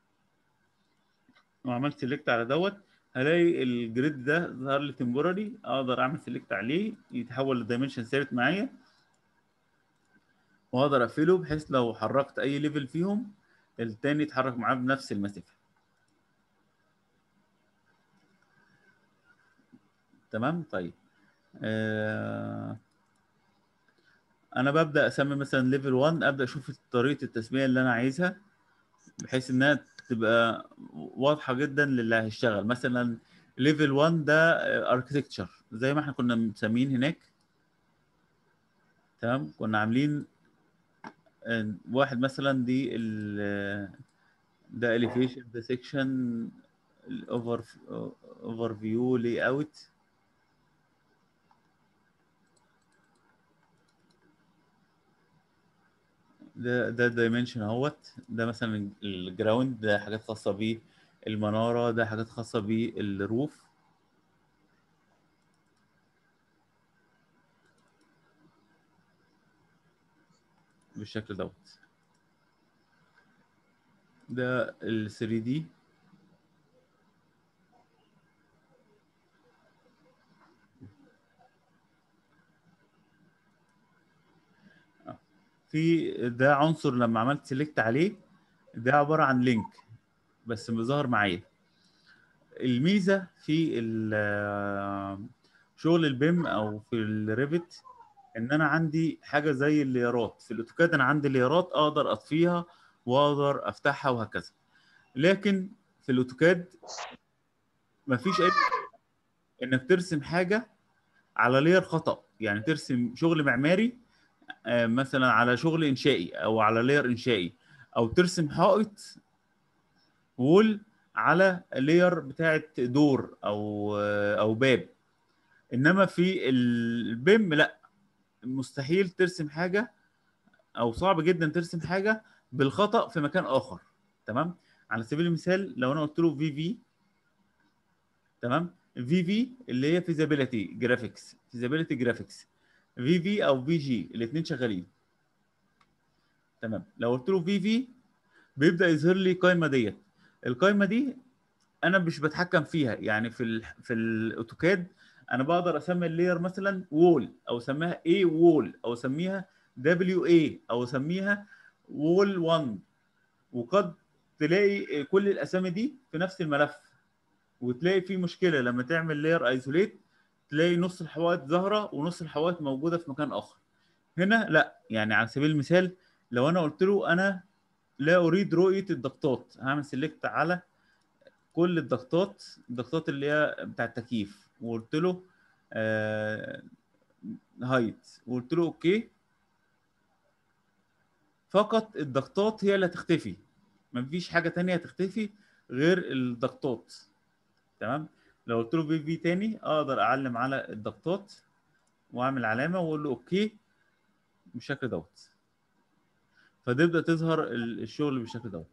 وعملت سيلكت على دوت هلاقي الجريد ده ظهر لي تمبوراري اقدر اعمل سيلكت عليه يتحول لدايمنشن ثابت معايا واقدر اقفله بحيث لو حركت اي ليفل فيهم التاني يتحرك معاه بنفس المسافه تمام طيب آه انا ببدا اسمي مثلا ليفل 1 ابدا اشوف طريقه التسميه اللي انا عايزها بحيث انها تبقى واضحه جدا للي هيشتغل مثلا ليفل 1 ده اركتكتشر زي ما احنا كنا مسمين هناك تمام كنا عاملين واحد مثلا دي ال ده elevation ده سيكشن الاوفر اوفر فيو لي اوت ده ده دايمنشن اهوت ده مثلا الجراوند ده حاجات خاصه بيه المناره ده حاجات خاصه بالروف بالشكل دوت ده ال 3 دي في ده عنصر لما عملت سيلكت عليه ده عباره عن لينك بس ظهر معايا الميزه في شغل البيم او في الريفت ان انا عندي حاجه زي الليارات في الاوتوكاد انا عندي ليارات اقدر اطفيها واقدر افتحها وهكذا لكن في الاوتوكاد مفيش اي انك ترسم حاجه على لير خطا يعني ترسم شغل معماري مثلا على شغل انشائي او على لير انشائي او ترسم حائط وول على لير بتاعت دور او او باب انما في البيم لا مستحيل ترسم حاجه او صعب جدا ترسم حاجه بالخطا في مكان اخر تمام على سبيل المثال لو انا قلت له في في تمام في في اللي هي فيزابيليتي جرافيكس فيزابيليتي جرافيكس في في او في جي الاثنين شغالين تمام لو قلت له في في بيبدا يظهر لي القائمه ديت القائمه دي انا مش بتحكم فيها يعني في ال في الاوتوكاد انا بقدر اسمي اللير مثلا وول او اسميها اي وول او اسميها دبليو اي او اسميها وول 1 وقد تلاقي كل الاسامي دي في نفس الملف وتلاقي في مشكله لما تعمل لير ايزوليت تلاقي نص الحوائط ظاهره ونص الحوائط موجوده في مكان اخر هنا لا يعني على سبيل المثال لو انا قلت له انا لا اريد رؤيه الضغطات هعمل سيلكت على كل الضغطات الضغطات اللي هي بتاع التكييف وقلت له آه هايت وقلت له اوكي فقط الضغطات هي اللي هتختفي مفيش حاجه تانية هتختفي غير الضغطات تمام لو قلت له في في تاني اقدر اعلم على الضغطات واعمل علامه واقول له اوكي بالشكل دوت فتبدا تظهر ال- الشغل بالشكل دوت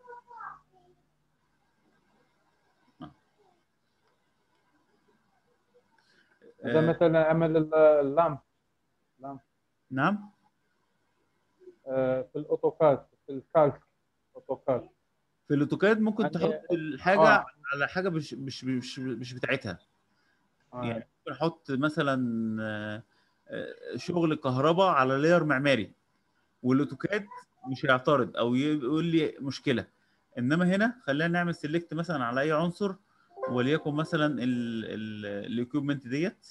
هذا آه، مثلا عمل ال- اللامب اللامب نعم آه، في الاوتوكاد في الكالك اوتوكاد في الاوتوكاد ممكن يعني- تحط الحاجه آه. على حاجه مش مش مش مش بتاعتها آه. يعني ممكن احط مثلا آه، آه، شغل كهرباء على لاير معماري والاوتوكاد مش هيعترض او يقول لي مشكله انما هنا خلينا نعمل سيلكت مثلا على اي عنصر وليكن مثلا الاكيوبمنت ديت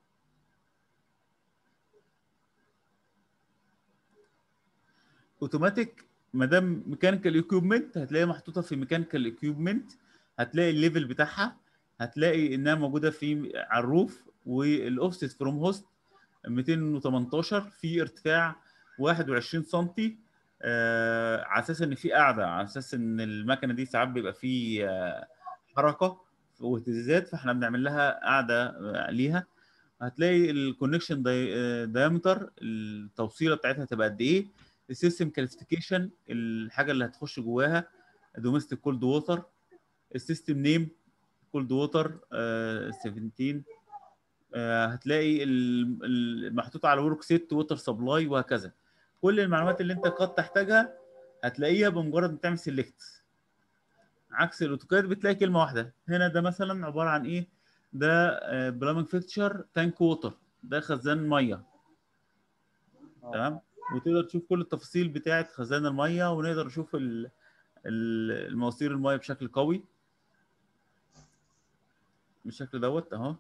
اوتوماتيك ما دام ميكانيكال اكيوبمنت هتلاقيها محطوطه في ميكانيكال اكيوبمنت هتلاقي الليفل بتاعها هتلاقي انها موجوده في على الروف والاوفست فروم هوست 218 في ارتفاع 21 سم آه على اساس ان في قاعده على اساس ان المكنه دي ساعات بيبقى في آه حركه واهتزازات فاحنا بنعمل لها قاعده آه، ليها هتلاقي الكونكشن دايمتر التوصيله بتاعتها تبقى قد ايه السيستم كلاسيفيكيشن الحاجه اللي هتخش جواها دوميستيك كولد ووتر السيستم نيم كولد ووتر 17 آه، هتلاقي ال- ال- محطوط على ورك سيت ووتر سبلاي وهكذا كل المعلومات اللي انت قد تحتاجها هتلاقيها بمجرد ما تعمل سيلكت عكس الاوتوكاد بتلاقي كلمه واحده هنا ده مثلا عباره عن ايه ده بلامنج فيكتشر تانك ووتر ده خزان ميه آه. تمام وتقدر تشوف كل التفاصيل بتاعه خزان الميه ونقدر نشوف ال- ال- المواسير الميه بشكل قوي بالشكل دوت اهو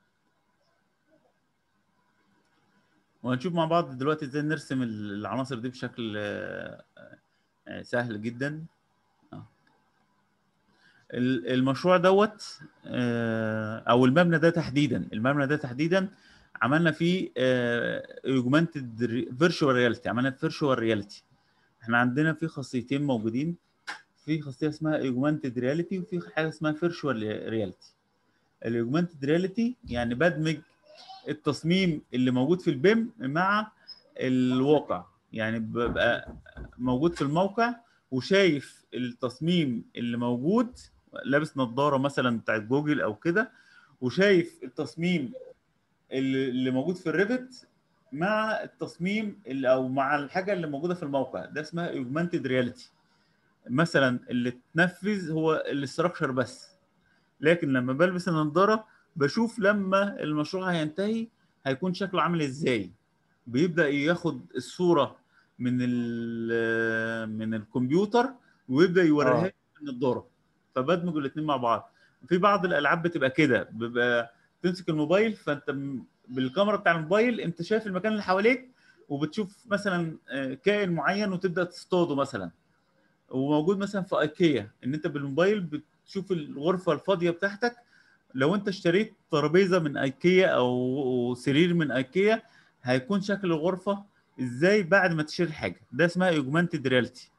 وهنشوف مع بعض دلوقتي ازاي نرسم ال- العناصر دي بشكل آه، آه، سهل جدا آه. ال- المشروع دوت آه، او المبنى ده تحديدا المبنى ده تحديدا عملنا فيه اوجمانتد فيرتشوال رياليتي عملنا فيرتشوال رياليتي احنا عندنا في خاصيتين موجودين في خاصيه اسمها اوجمانتد رياليتي وفي حاجه اسمها فيرتشوال رياليتي الاوجمانتد رياليتي يعني بدمج التصميم اللي موجود في البيم مع الواقع يعني ببقى موجود في الموقع وشايف التصميم اللي موجود لابس نظاره مثلا بتاعت جوجل او كده وشايف التصميم اللي اللي موجود في الريفت مع التصميم اللي او مع الحاجه اللي موجوده في الموقع ده اسمها اوجمانتد رياليتي مثلا اللي اتنفذ هو الاستراكشر بس لكن لما بلبس النضاره بشوف لما المشروع هينتهي هيكون شكله عامل ازاي بيبدا ياخد الصوره من ال- من الكمبيوتر ويبدا يوريها آه. لي من النضاره فبدمج الاثنين مع بعض في بعض الالعاب بتبقى كده بيبقى تمسك الموبايل فانت م- بالكاميرا بتاع الموبايل انت شايف المكان اللي حواليك وبتشوف مثلا آه، كائن معين وتبدا تصطاده مثلا وموجود مثلا في ايكيا ان انت بالموبايل بتشوف الغرفه الفاضيه بتاعتك لو انت اشتريت ترابيزه من ايكيا او سرير من ايكيا هيكون شكل الغرفه ازاي بعد ما تشتري حاجه ده اسمها اوجمانتد رياليتي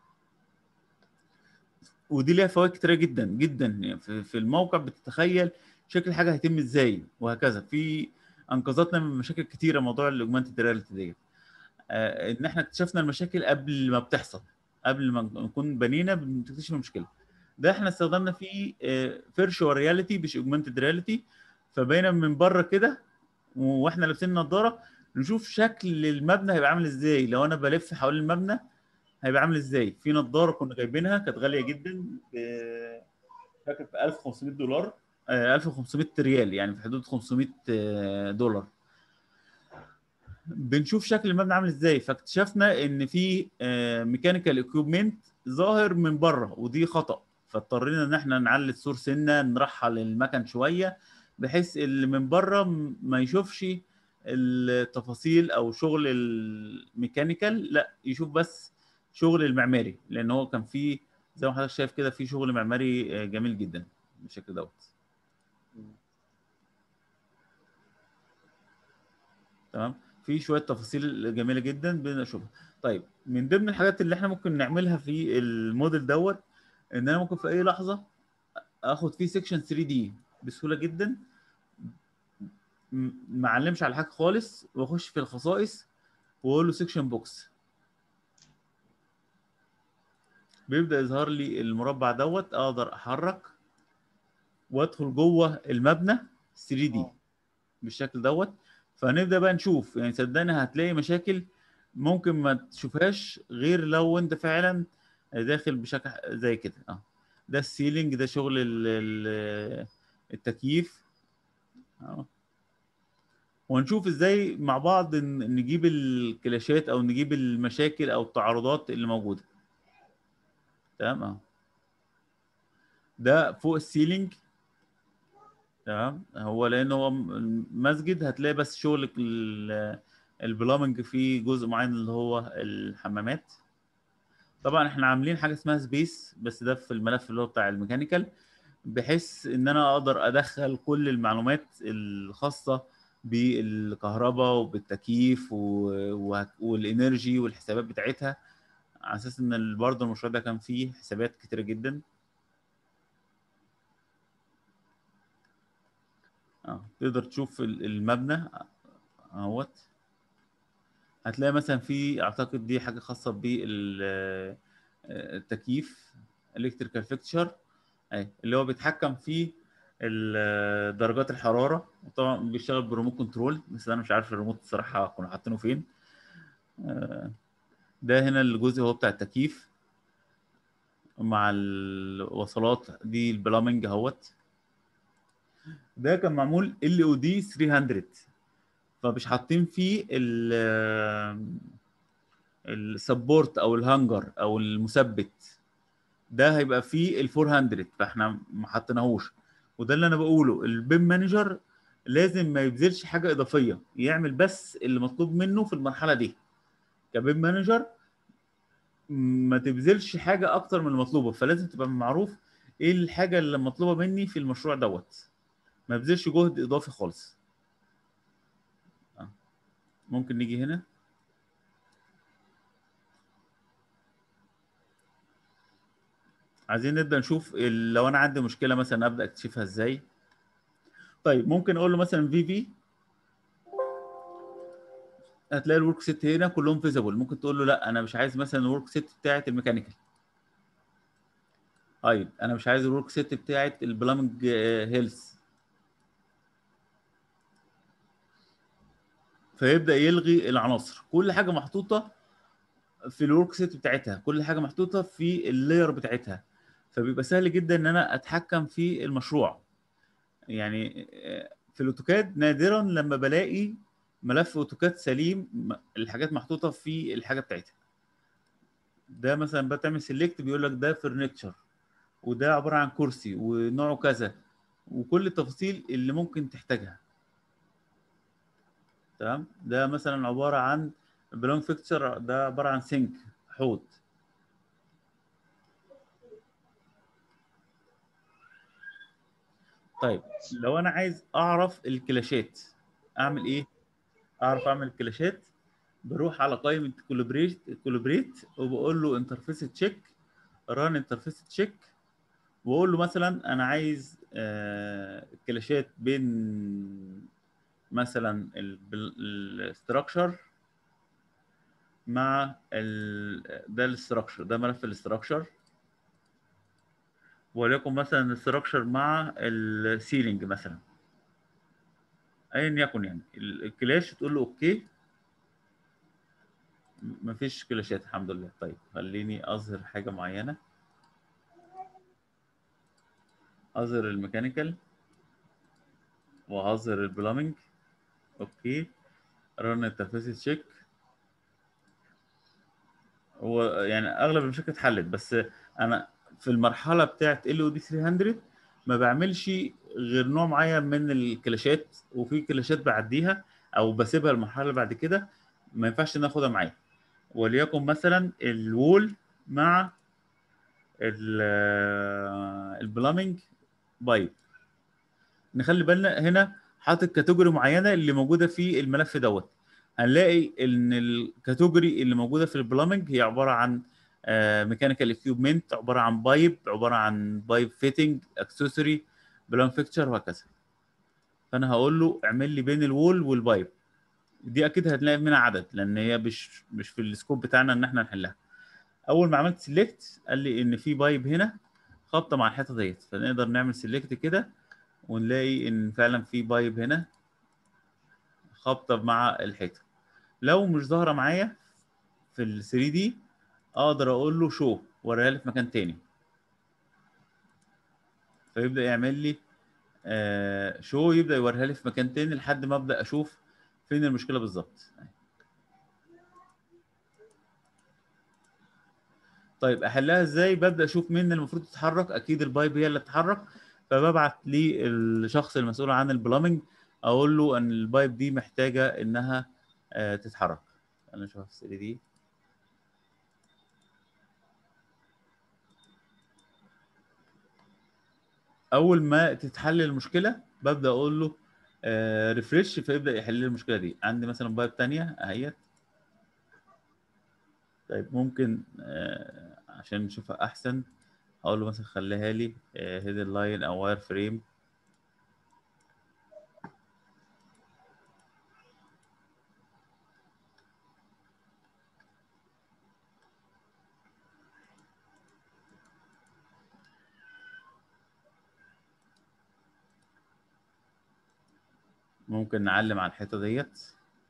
ودي ليها فوائد كتيره جدا جدا يعني في في الموقع بتتخيل شكل الحاجه هيتم ازاي وهكذا في انقذتنا من مشاكل كتيره موضوع الاوجمانتد رياليتي ديت آه، ان احنا اكتشفنا المشاكل قبل ما بتحصل قبل ما نكون بنينا بنكتشف المشكله ده احنا استخدمنا فيه فيرشوال رياليتي مش اوجمانتد رياليتي فبقينا من بره كده واحنا لابسين نظاره نشوف شكل المبنى هيبقى عامل ازاي لو انا بلف حوالين المبنى هيبقى عامل ازاي في نظاره كنا جايبينها كانت غاليه جدا ب- فاكر ب 1500 دولار آه، 1500 ريال يعني في حدود 500 آه، دولار بنشوف شكل المبنى عامل ازاي فاكتشفنا ان في ميكانيكال اكيوبمنت ظاهر من بره ودي خطا فاضطرينا ان احنا نعلي السور سنه نرحل المكن شويه بحيث اللي من بره م- ما يشوفش التفاصيل او شغل الميكانيكال لا يشوف بس شغل المعماري لان هو كان فيه زي ما حضرتك شايف كده في شغل معماري آه، جميل جدا بالشكل دوت تمام في شويه تفاصيل جميله جدا بنشوفها طيب من ضمن الحاجات اللي احنا ممكن نعملها في الموديل دوت ان انا ممكن في اي لحظه اخد فيه سيكشن 3 دي بسهوله جدا م- ما اعلمش على حاجه خالص واخش في الخصائص واقول له سيكشن بوكس بيبدا يظهر لي المربع دوت اقدر احرك وادخل جوه المبنى 3 دي آه. بالشكل دوت فنبدا بقى نشوف يعني صدقني هتلاقي مشاكل ممكن ما تشوفهاش غير لو انت فعلا داخل بشكل زي كده اه ده السيلينج ده شغل ال- ال- التكييف اه ونشوف ازاي مع بعض ن- نجيب الكلاشات او نجيب المشاكل او التعارضات اللي موجوده تمام اه ده فوق السيلينج تمام هو لان هو م- مسجد هتلاقي بس شغل ال- البلامنج فيه جزء معين اللي هو الحمامات طبعا احنا عاملين حاجه اسمها سبيس بس ده في الملف اللي هو بتاع الميكانيكال بحيث ان انا اقدر ادخل كل المعلومات الخاصه بالكهرباء وبالتكييف و- وه- والانرجي والحسابات بتاعتها على اساس ان ال- برضه المشروع ده كان فيه حسابات كتيره جدا اه تقدر تشوف ال- المبنى اهوت هتلاقي مثلا في اعتقد دي حاجه خاصه بالتكييف الكتريكال فيكتشر اهي اللي هو بيتحكم في ال- درجات الحراره وطبعا بيشتغل بريموت كنترول بس انا مش عارف الريموت الصراحه كنا حاطينه فين آه، ده هنا الجزء هو بتاع التكييف مع الوصلات دي البلامنج اهوت ده كان معمول ال او دي 300 فمش حاطين فيه ال السبورت او الهانجر او المثبت ده هيبقى فيه ال 400 فاحنا ما حطيناهوش وده اللي انا بقوله البيم مانجر لازم ما يبذلش حاجه اضافيه يعمل بس اللي مطلوب منه في المرحله دي كبيم مانجر ما تبذلش حاجه اكتر من المطلوبه فلازم تبقى معروف ايه الحاجه اللي مطلوبه مني في المشروع دوت ما يبذلش جهد اضافي خالص آه. ممكن نيجي هنا عايزين نبدا نشوف ال- لو انا عندي مشكله مثلا ابدا اكتشفها ازاي طيب ممكن اقول له مثلا في في هتلاقي الورك سيت هنا كلهم فيزبل ممكن تقول له لا انا مش عايز مثلا الورك سيت بتاعت الميكانيكال طيب انا مش عايز الورك سيت بتاعت البلامنج هيلث فيبدا يلغي العناصر كل حاجه محطوطه في الورك سيت بتاعتها كل حاجه محطوطه في اللاير بتاعتها فبيبقى سهل جدا ان انا اتحكم في المشروع يعني آه، في الاوتوكاد نادرا لما بلاقي ملف اوتوكاد سليم م- الحاجات محطوطه في الحاجه بتاعتها ده مثلا بتعمل سيلكت بيقول لك ده فرنتشر وده عباره عن كرسي ونوعه كذا وكل التفاصيل اللي ممكن تحتاجها تمام ده مثلا عباره عن بلون فيكتشر ده عباره عن سينك حوض طيب لو انا عايز اعرف الكلاشات اعمل ايه اعرف اعمل الكلاشات بروح على قائمه كولابريت كولابريت وبقول له انترفيس تشيك ران انترفيس تشيك واقول له مثلا انا عايز آه، الكلاشات بين مثلا الاستراكشر مع ال... ده الاستراكشر ده ملف الاستراكشر وليكن مثلا الاستراكشر مع السيلينج مثلا ايا يكن يعني ال- الكلاش تقول له اوكي م- مفيش كلاشات الحمد لله طيب خليني اظهر حاجه معينه اظهر الميكانيكال وهظهر البلامنج اوكي رن انترفيس تشيك هو يعني اغلب المشاكل اتحلت بس انا في المرحله بتاعت ال او دي 300 ما بعملش غير نوع معين من الكلاشات وفي كلاشات بعديها او بسيبها المرحله اللي بعد كده ما ينفعش ناخدها معايا وليكن مثلا الوول مع البلامنج بايب نخلي بالنا هنا حاطط كاتيجوري معينه اللي موجوده في الملف دوت هنلاقي ان الكاتيجوري اللي موجوده في البلامنج هي عباره عن ميكانيكال اكيوبمنت عباره عن بايب عباره عن بايب فيتنج اكسسوري بلان فيكتشر وهكذا فانا هقول له اعمل لي بين الوول والبايب دي اكيد هتلاقي منها عدد لان هي مش مش في السكوب بتاعنا ان احنا نحلها اول ما عملت سيلكت قال لي ان في بايب هنا خابطه مع الحيطه ديت فنقدر نعمل سيلكت كده ونلاقي ان فعلا في بايب هنا خابطه مع الحيطه لو مش ظاهره معايا في ال 3 دي اقدر اقول له شو وريها لي في مكان تاني فيبدا يعمل لي آه شو يبدا يوريها لي في مكان تاني لحد ما ابدا اشوف فين المشكله بالظبط طيب احلها ازاي ببدا اشوف مين المفروض تتحرك اكيد البايب هي اللي تتحرك فببعت للشخص المسؤول عن البلامنج اقول له ان البايب دي محتاجه انها آه تتحرك انا اشوف السيري دي اول ما تتحل المشكله ببدا اقول له آه ريفرش فيبدا يحل لي المشكله دي عندي مثلا بايب تانية اهيت طيب ممكن آه عشان نشوفها احسن هقول له مثلا خليها لي هيدن لاين او واير فريم ممكن نعلم على الحيطه ديت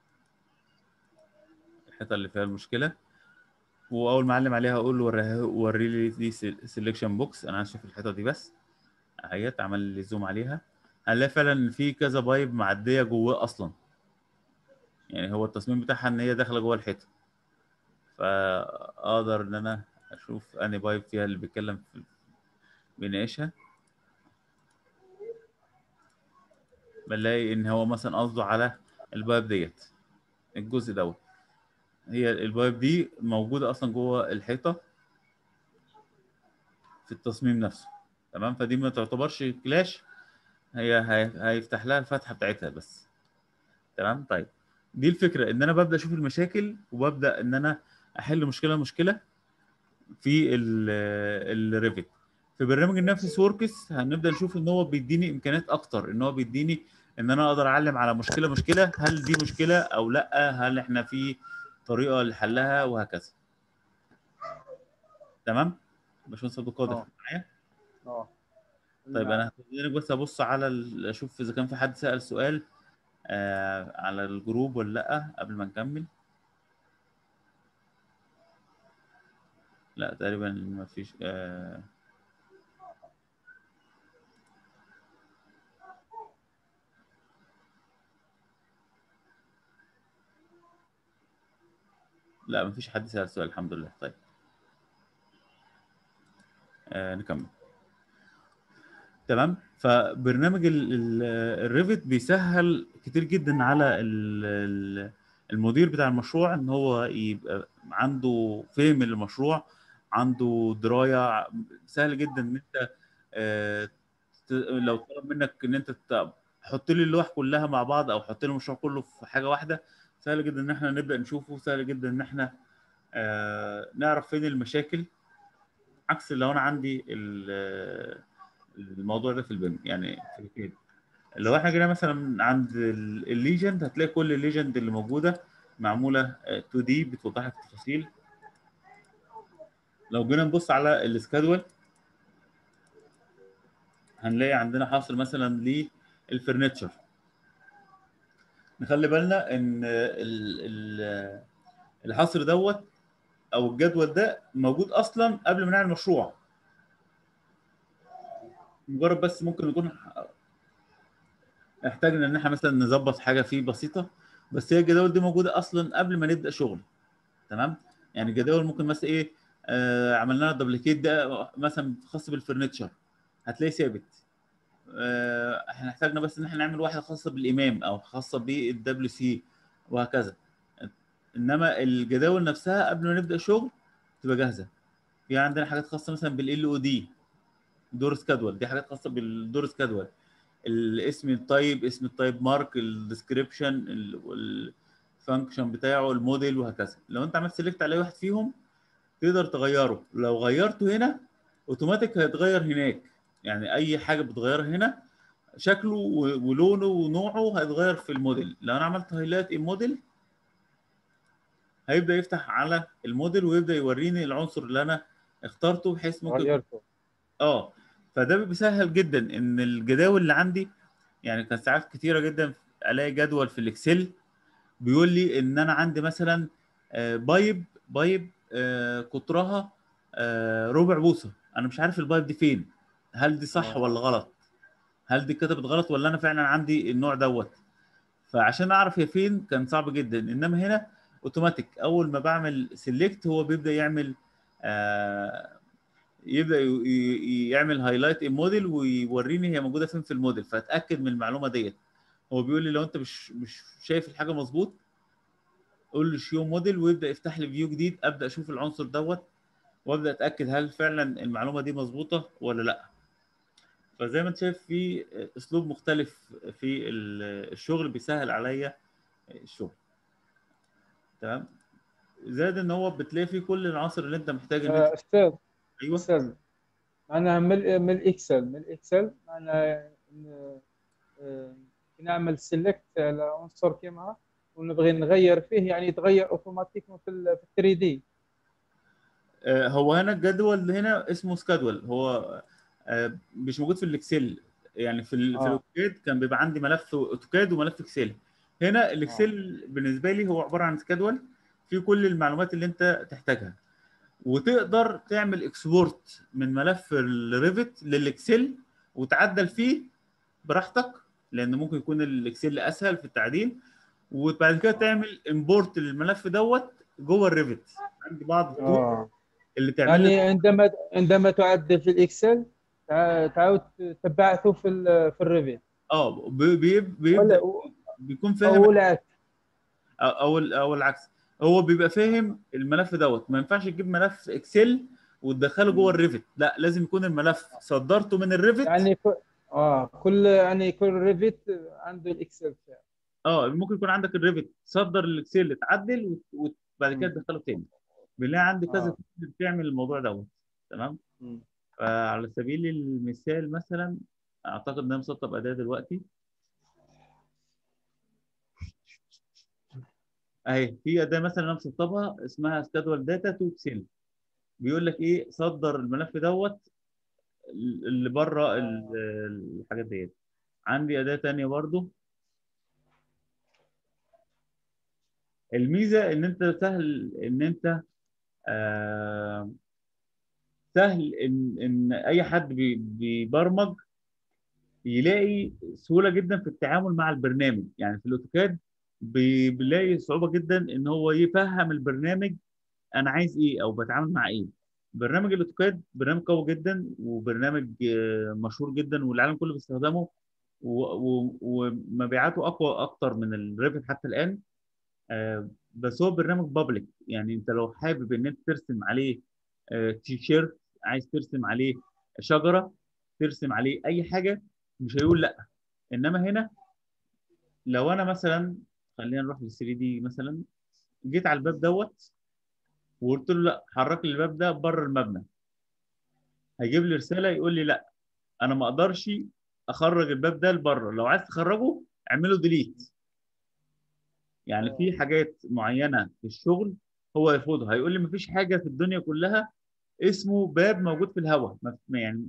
الحيطه اللي فيها المشكله واول ما اعلم عليها اقول له وريها وري لي دي سيلكشن بوكس انا عايز اشوف الحيطه دي بس اهيت عمل لي زوم عليها هنلاقي فعلا ان في كذا بايب معديه جواه اصلا يعني هو التصميم بتاعها ان هي داخله جوه الحيطه فاقدر ان انا اشوف انهي بايب فيها اللي بيتكلم في بيناقشها بنلاقي ان هو مثلا قصده على البايب ديت الجزء دوت هي البايب دي موجوده اصلا جوه الحيطه في التصميم نفسه تمام فدي ما تعتبرش كلاش هي هي- هيفتح لها الفتحه بتاعتها بس تمام طيب دي الفكره ان انا ببدا اشوف المشاكل وببدا ان انا احل مشكله مشكله في الريفت في برنامج النفسي وركس هنبدا نشوف ان هو بيديني امكانيات اكتر ان هو بيديني ان انا اقدر اعلم على مشكله مشكله هل دي مشكله او لا هل احنا في طريقه لحلها وهكذا تمام باشمهندس عبد القادر آه. معايا اه طيب انا هخليني بس ابص على ال- اشوف اذا كان في حد سأل سؤال آه على الجروب ولا لا قبل ما نكمل لا تقريبا ما فيش آه لا ما فيش حد سأل سؤال الحمد لله طيب آه نكمل تمام فبرنامج ال- ال- الريفت بيسهل كتير جدا على ال- ال- المدير بتاع المشروع ان هو يبقى عنده فهم للمشروع عنده درايه سهل جدا ان انت آه، ت- لو طلب منك ان انت ت- تحط لي اللوح كلها مع بعض او حط لي المشروع كله في حاجه واحده سهل جدا ان احنا نبدا نشوفه سهل جدا ان احنا آه، نعرف فين المشاكل عكس لو انا عندي ال- الموضوع ده في البيم يعني في الكيد لو احنا جينا مثلا عند ال- الليجند هتلاقي كل الليجند اللي موجوده معموله آه، 2 دي بتوضح لك التفاصيل لو جينا نبص على السكادول هنلاقي عندنا حاصل مثلا للفرنتشر نخلي بالنا ان ال- ال- الحصر دوت او الجدول ده موجود اصلا قبل ما نعمل مشروع مجرد بس ممكن نكون احتاجنا ان احنا مثلا نظبط حاجه فيه بسيطه بس هي الجداول دي موجوده اصلا قبل ما نبدا شغل تمام يعني الجداول ممكن مثلا ايه آه عملنا لها دبليكيت ده مثلا خاص بالفرنتشر هتلاقيه ثابت آه احنا احتاجنا بس ان احنا نعمل واحده خاصه بالامام او خاصه بالدبليو سي وهكذا انما الجداول نفسها قبل ما نبدا شغل تبقى جاهزه في عندنا حاجات خاصه مثلا بالال او دي دور سكادول دي حاجات خاصه بالدور سكادول الاسم التايب اسم التايب مارك الديسكريبشن الفانكشن بتاعه الموديل وهكذا لو انت عملت سيلكت على أي واحد فيهم تقدر تغيره لو غيرته هنا اوتوماتيك هيتغير هناك يعني اي حاجه بتغيرها هنا شكله و- ولونه ونوعه هيتغير في الموديل لو انا عملت هايلايت الموديل هيبدا يفتح على الموديل ويبدا يوريني العنصر اللي انا اخترته بحيث ممكن غيرته اه فده بيسهل جدا ان الجداول اللي عندي يعني كان ساعات كتيره جدا الاقي جدول في الاكسل بيقول لي ان انا عندي مثلا آه، بايب بايب آه، قطرها آه، ربع بوصه انا مش عارف البايب دي فين هل دي صح آه. ولا غلط هل دي كتبت غلط ولا انا فعلا عندي النوع دوت فعشان اعرف هي فين كان صعب جدا انما هنا اوتوماتيك اول ما بعمل سيلكت هو بيبدا يعمل آه يبدا ي- ي- يعمل هايلايت الموديل ويوريني هي موجوده فين في الموديل فاتاكد من المعلومه ديت هو بيقول لي لو انت مش مش شايف الحاجه مظبوط قول له شيو موديل ويبدا يفتح لي فيو جديد ابدا اشوف العنصر دوت وابدا اتاكد هل فعلا المعلومه دي مظبوطه ولا لا فزي ما انت شايف في اسلوب مختلف في ال- الشغل بيسهل عليا الشغل تمام زائد ان هو بتلاقي فيه كل العناصر اللي انت محتاج ان آه، انت استاذ ايوه استاذ معناها من من الاكسل من الاكسل معناها إن- آه، نعمل سيلكت على عنصر كما ونبغي نغير فيه يعني يتغير اوتوماتيك في ال 3 دي آه، هو هنا الجدول هنا اسمه سكادول هو آه، مش موجود في الاكسل يعني في ال- في آه. الاوتوكاد كان بيبقى عندي ملف اوتوكاد وملف اكسل هنا الاكسل بالنسبه لي هو عباره عن سكادول فيه كل المعلومات اللي انت تحتاجها وتقدر تعمل اكسبورت من ملف الريفت للاكسل وتعدل فيه براحتك لان ممكن يكون الاكسل اسهل في التعديل وبعد كده تعمل امبورت للملف دوت جوه الريفت عندي بعض التول اه اللي تعمل لك يعني عندما عندما تعدل في الاكسل تع- تعاود تبعثه في ال- في الريفيت اه بي- بي- بيبدا ولا بيكون فاهم او العكس او او ال- أو العكس هو بيبقى فاهم الملف دوت ما ينفعش تجيب ملف اكسل وتدخله جوه الريفت لا لازم يكون الملف صدرته من الريفت يعني ك... اه كل يعني كل ريفيت عنده الاكسل بتاعه اه ممكن يكون عندك الريفت صدر الاكسل اتعدل وت- وبعد كده مم. تدخله تاني بنلاقي عندي كذا آه. تول بتعمل الموضوع دوت تمام فعلى سبيل المثال مثلا اعتقد ان انا مسطب اداه دلوقتي اهي في اداه مثلا انا مسطبها اسمها سكادول داتا تو اكسل بيقول لك ايه صدر الملف دوت اللي بره ال- الحاجات ديت عندي اداه تانية برضو الميزه ان انت سهل ان انت آه سهل ان ان اي حد بي- بيبرمج يلاقي سهوله جدا في التعامل مع البرنامج يعني في الاوتوكاد بي- بيلاقي صعوبه جدا ان هو يفهم البرنامج انا عايز ايه او بتعامل مع ايه برنامج الاوتوكاد برنامج قوي جدا وبرنامج آه، مشهور جدا والعالم كله بيستخدمه و- و- ومبيعاته اقوى اكتر من الريفت حتى الان آه، بس هو برنامج بابليك يعني انت لو حابب ان انت ترسم عليه آه، تي شيرت عايز ترسم عليه شجره ترسم عليه اي حاجه مش هيقول لا انما هنا لو انا مثلا خلينا نروح لل 3 دي مثلا جيت على الباب دوت وقلت له لا حرك لي الباب ده بره المبنى هيجيب لي رساله يقول لي لا انا ما اقدرش اخرج الباب ده لبره لو عايز تخرجه اعمله ديليت يعني في حاجات معينه في الشغل هو يرفضها هيقول لي ما فيش حاجه في الدنيا كلها اسمه باب موجود في الهواء ما ما- يعني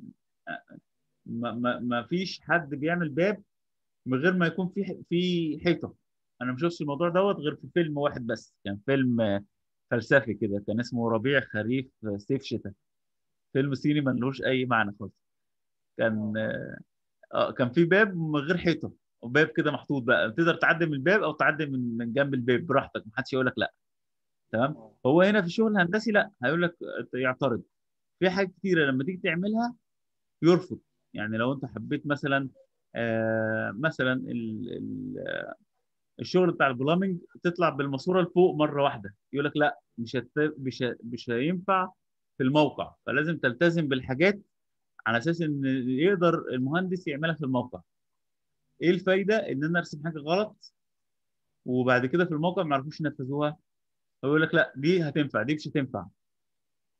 ما, ما, ما فيش حد بيعمل باب من غير ما يكون في في حيطه انا ما شفتش الموضوع دوت غير في فيلم واحد بس كان فيلم آه، فلسفي كده كان اسمه ربيع خريف آه، صيف شتاء فيلم صيني ملوش اي معنى خالص كان آه، آه، كان في باب من غير حيطه وباب كده محطوط بقى تقدر تعدي من الباب او تعدي من من جنب الباب براحتك محدش يقول لك لا تمام هو هنا في الشغل الهندسي لا هيقول لك يعترض في حاجات كتيره لما تيجي تعملها يرفض يعني لو انت حبيت مثلا آه مثلا ال ال آه، الشغل بتاع البلامنج تطلع بالماسوره لفوق مره واحده يقول لك لا مش هت... مش ه- مش هينفع في الموقع فلازم تلتزم بالحاجات على اساس ان يقدر المهندس يعملها في الموقع ايه الفايده ان انا ارسم حاجه غلط وبعد كده في الموقع ما يعرفوش ينفذوها يقول لك لا دي هتنفع دي مش هتنفع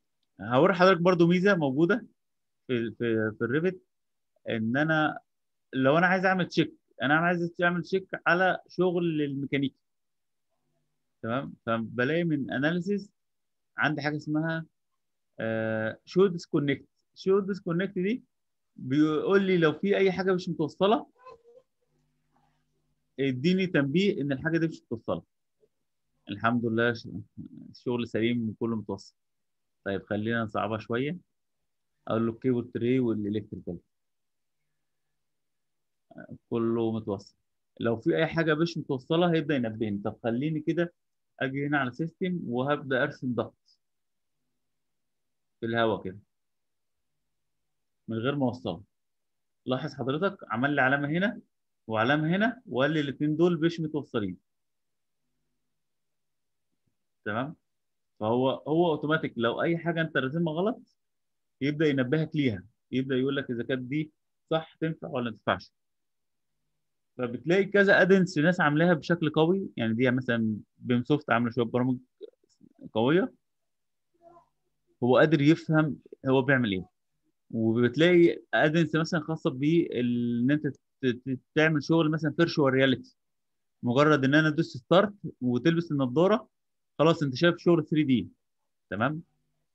هوري حضرتك برضو ميزه موجوده في في في الريفت ان انا لو انا عايز اعمل تشيك انا عايز اعمل تشيك على شغل الميكانيكي تمام فبلاقي من اناليسيز عندي حاجه اسمها شو ديسكونكت شو ديسكونكت دي بيقول لي لو في اي حاجه مش متوصله اديني تنبيه ان الحاجه دي مش متوصله الحمد لله ش- الشغل سليم وكله متوصل طيب خلينا نصعبها شويه اقول له الكيبل تري والالكتريكال كله متوصل لو في اي حاجه مش متوصله هيبدا ينبهني طب خليني كده اجي هنا على سيستم وهبدا ارسم ضغط في الهواء كده من غير ما اوصله لاحظ حضرتك عمل لي علامه هنا وعلامه هنا وقال لي الاثنين دول مش متوصلين تمام فهو هو اوتوماتيك لو اي حاجه انت راسمها غلط يبدا ينبهك ليها يبدا يقول لك اذا كانت دي صح تنفع ولا ما تنفعش فبتلاقي كذا ادنس ناس عاملاها بشكل قوي يعني دي مثلا بيم سوفت عامله شويه برامج قويه هو قادر يفهم هو بيعمل ايه وبتلاقي ادنس مثلا خاصه بان انت ت- ت- تعمل شغل مثلا فيرشوال رياليتي مجرد ان انا ادوس ستارت وتلبس النضاره خلاص انت شايف شغل 3 دي تمام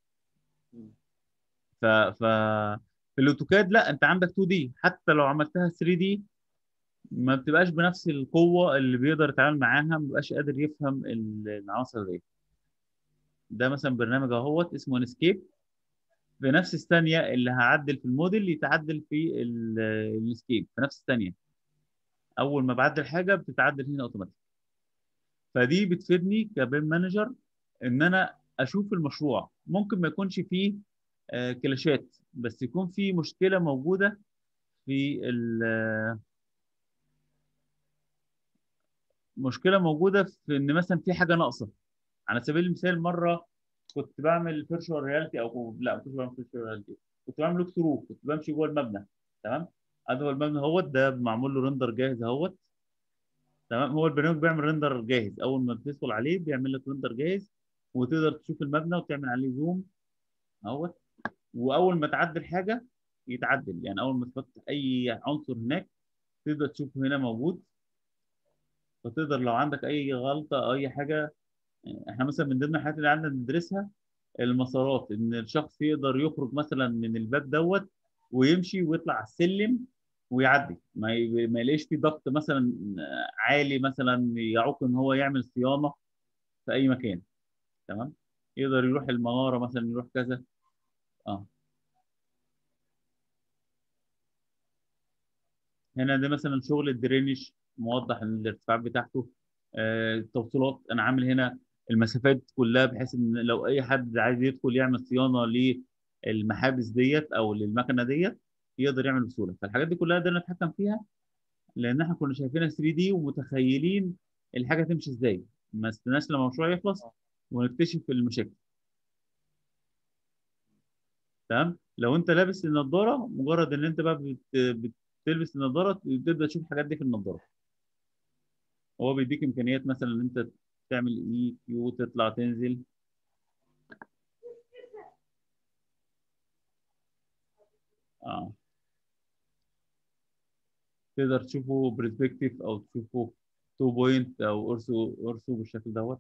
ف ف في الاوتوكاد لا انت عندك 2 دي حتى لو عملتها 3 دي ما بتبقاش بنفس القوه اللي بيقدر يتعامل معاها ما بيبقاش قادر يفهم ال- العناصر دي ده مثلا برنامج اهوت اسمه انسكيب في نفس الثانيه اللي هعدل في الموديل يتعدل في الاسكيب في نفس الثانيه اول ما بعدل حاجه بتتعدل هنا اوتوماتيك فدي بتفيدني كبيم مانجر ان انا اشوف المشروع ممكن ما يكونش فيه آه، كلاشات بس يكون في مشكله موجوده في ال- مشكله موجوده في ان مثلا في حاجه ناقصه على سبيل المثال مره كنت بعمل فيرتشوال رياليتي او لا ما كنتش بعمل فيرتشوال رياليتي كنت بعمل لوك ثرو كنت بمشي جوه المبنى تمام هذا هو المبنى اهوت ده معمول له ريندر جاهز اهوت تمام هو البرنامج بيعمل ريندر جاهز اول ما بتدخل عليه بيعمل لك ريندر جاهز وتقدر تشوف المبنى وتعمل عليه زوم اهوت واول ما تعدل حاجه يتعدل يعني اول ما تحط اي عنصر هناك تقدر تشوفه هنا موجود فتقدر لو عندك اي غلطه او اي حاجه احنا مثلا من ضمن الحاجات اللي عندنا ندرسها المسارات ان الشخص يقدر يخرج مثلا من الباب دوت ويمشي ويطلع على السلم ويعدي ما ي- ما يلاقيش في ضغط مثلا عالي مثلا يعوق ان هو يعمل صيانه في اي مكان تمام يقدر يروح المناره مثلا يروح كذا اه هنا ده مثلا شغل الدرينج موضح الارتفاعات بتاعته آه، التوصيلات انا عامل هنا المسافات كلها بحيث ان لو اي حد عايز يدخل يعمل صيانه للمحابس ديت او للمكنه ديت يقدر يعمل بسهوله فالحاجات دي كلها قدرنا نتحكم فيها لان احنا كنا شايفينها 3 دي ومتخيلين الحاجه تمشي ازاي ما استناش لما المشروع يخلص ونكتشف المشاكل تمام لو انت لابس النضاره مجرد ان انت بقى بت... بتلبس النضاره تبدا تشوف الحاجات دي في النضاره هو بيديك امكانيات مثلا ان انت تعمل اي كيو تطلع تنزل اه تقدر تشوفه برسبكتيف او تشوفه تو بوينت او ارسو ارسو بالشكل دوت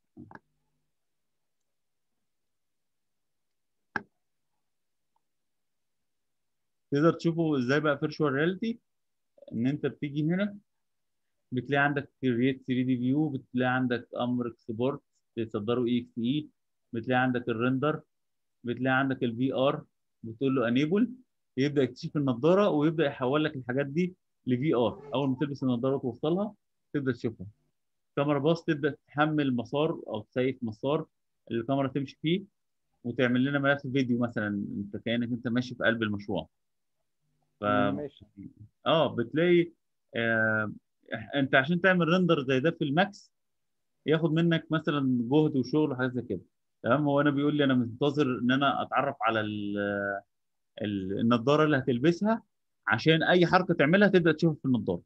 تقدر تشوفه ازاي بقى فيرتشوال رياليتي ان انت بتيجي هنا بتلاقي عندك كرييت 3 دي فيو بتلاقي عندك امر اكسبورت تصدره اي اكس اي بتلاقي عندك الريندر بتلاقي عندك الفي ار بتقول له انيبل يبدا يكتشف النضاره ويبدا يحول لك الحاجات دي لفي ار اول ما تلبس النضاره وتوصلها تبدا تشوفها كاميرا باص تبدا تحمل مسار او تسيف مسار اللي الكاميرا تمشي فيه وتعمل لنا ملف فيديو مثلا انت كانك انت ماشي في قلب المشروع ف ماشي اه بتلاقي آه انت عشان تعمل ريندر زي ده في الماكس ياخد منك مثلا جهد وشغل وحاجات زي كده تمام هو انا بيقول لي انا منتظر ان انا اتعرف على ال ال النضاره اللي هتلبسها عشان اي حركه تعملها تبدا تشوفها في النضاره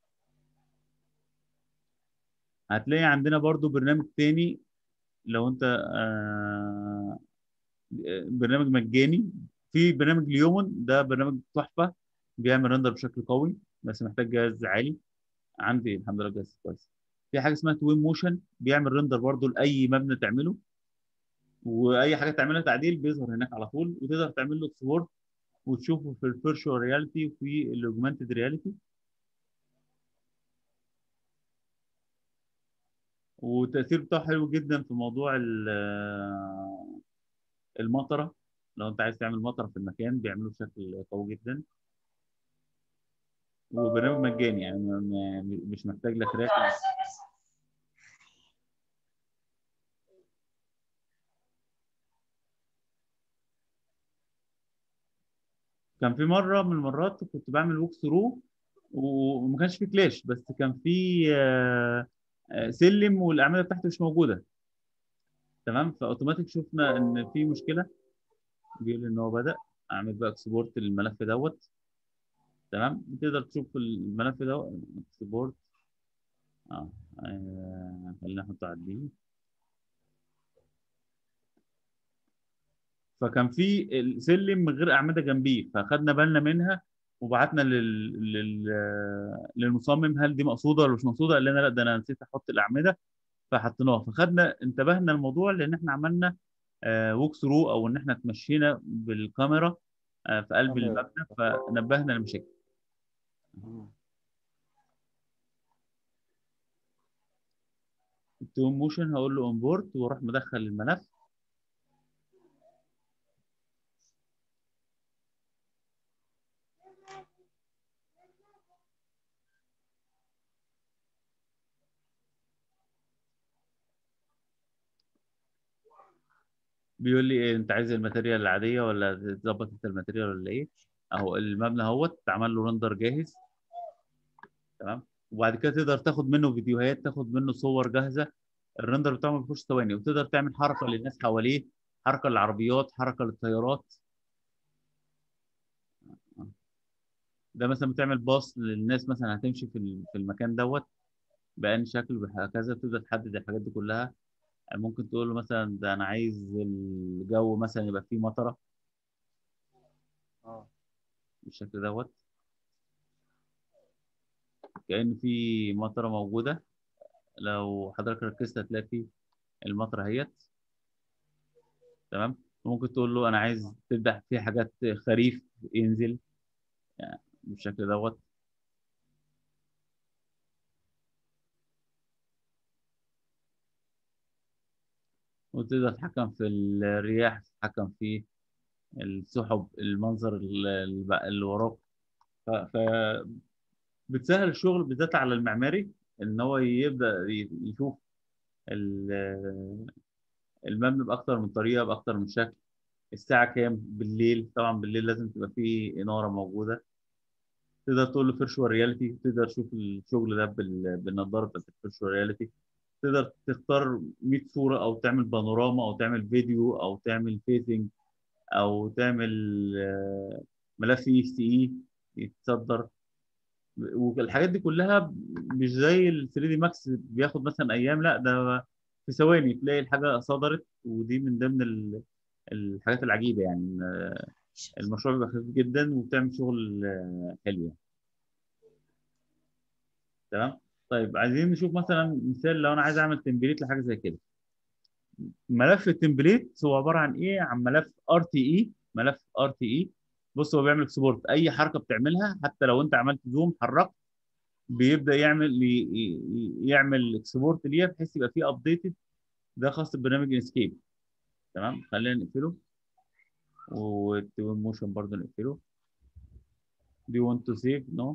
هتلاقي عندنا برضو برنامج تاني لو انت آه برنامج مجاني في برنامج ليومون ده برنامج تحفه بيعمل رندر بشكل قوي بس محتاج جهاز عالي عندي الحمد لله جهاز كويس في حاجه اسمها توين موشن بيعمل رندر برضو لاي مبنى تعمله واي حاجه تعملها تعديل بيظهر هناك على طول وتقدر تعمل له اكسبورت وتشوفه في الفيرشوال رياليتي وفي الاوجمانتد رياليتي والتاثير بتاعه حلو جدا في موضوع ال- المطره لو انت عايز تعمل مطره في المكان بيعمله بشكل قوي جدا وبرنامج مجاني يعني ما- ما- مش محتاج لك راتب كان في مره من المرات كنت بعمل ووك ثرو وما كانش في كلاش بس كان في آه، آه، سلم والاعمده بتاعته مش موجوده تمام فاوتوماتيك شفنا ان في مشكله بيقول ان هو بدا اعمل بقى اكسبورت للملف دوت تمام تقدر تشوف الملف ده اكسبورت اه آه، خلينا نحطه على الدي فكان في السلم من غير اعمده جنبيه فاخدنا بالنا منها وبعتنا لل... لل... للمصمم هل دي مقصوده ولا مش مقصوده قال لنا لا ده انا نسيت احط الاعمده فحطيناها فخدنا انتبهنا الموضوع لان احنا عملنا ووك ثرو او ان احنا اتمشينا بالكاميرا آه، في قلب تمام. المبنى فنبهنا للمشاكل التون موشن هقول له امبورت واروح مدخل الملف بيقول لي إيه انت عايز الماتيريال العاديه ولا تظبط انت الماتيريال ولا ايه اهو المبنى اهوت اتعمل له رندر جاهز تمام وبعد كده تقدر تاخد منه فيديوهات تاخد منه صور جاهزه الرندر بتاعه ما بيخش ثواني وتقدر تعمل حركه للناس حواليه حركه للعربيات حركه للطيارات ده مثلا بتعمل باص للناس مثلا هتمشي في ال- في المكان دوت بأي شكل بهكذا تقدر تحدد الحاجات دي كلها ممكن تقول له مثلا ده انا عايز الجو مثلا يبقى فيه مطره اه بالشكل دوت كأن في مطره موجوده لو حضرتك ركزت هتلاقي في المطره اهيت تمام ممكن تقول له انا عايز تبدا في حاجات خريف ينزل يعني بالشكل دوت وتقدر تتحكم في الرياح تتحكم في السحب المنظر اللي اللي وراك ف... ف... بتسهل الشغل بالذات على المعماري ان هو يبدا ي- يشوف ال- المبنى باكتر من طريقه باكتر من شكل الساعه كام بالليل طبعا بالليل لازم تبقى فيه اناره موجوده تقدر تقول له فيرشوال رياليتي تقدر تشوف الشغل ده بال... بالنضاره بتاعت الفيرشوال رياليتي تقدر تختار 100 صوره او تعمل بانوراما او تعمل فيديو او تعمل فيسنج او تعمل آه، ملف اي اس تي يتصدر والحاجات دي كلها مش زي ال 3 دي ماكس بياخد مثلا ايام لا ده في ثواني تلاقي الحاجه صدرت ودي من ضمن ال- الحاجات العجيبه يعني آه، المشروع بيبقى خفيف جدا وبتعمل شغل آه، حلو يعني. تمام طيب عايزين نشوف مثلا مثال لو انا عايز اعمل تمبليت لحاجه زي كده ملف التمبليت هو عباره عن ايه عن ملف ار تي اي ملف ار تي اي بص هو بيعمل اكسبورت اي حركه بتعملها حتى لو انت عملت زوم حركت بيبدا يعمل ي- ي- يعمل اكسبورت ليها بحيث يبقى فيه ابديتد ده خاص ببرنامج انسكيب تمام خلينا نقفله والتوين موشن برضه نقفله دي want to save no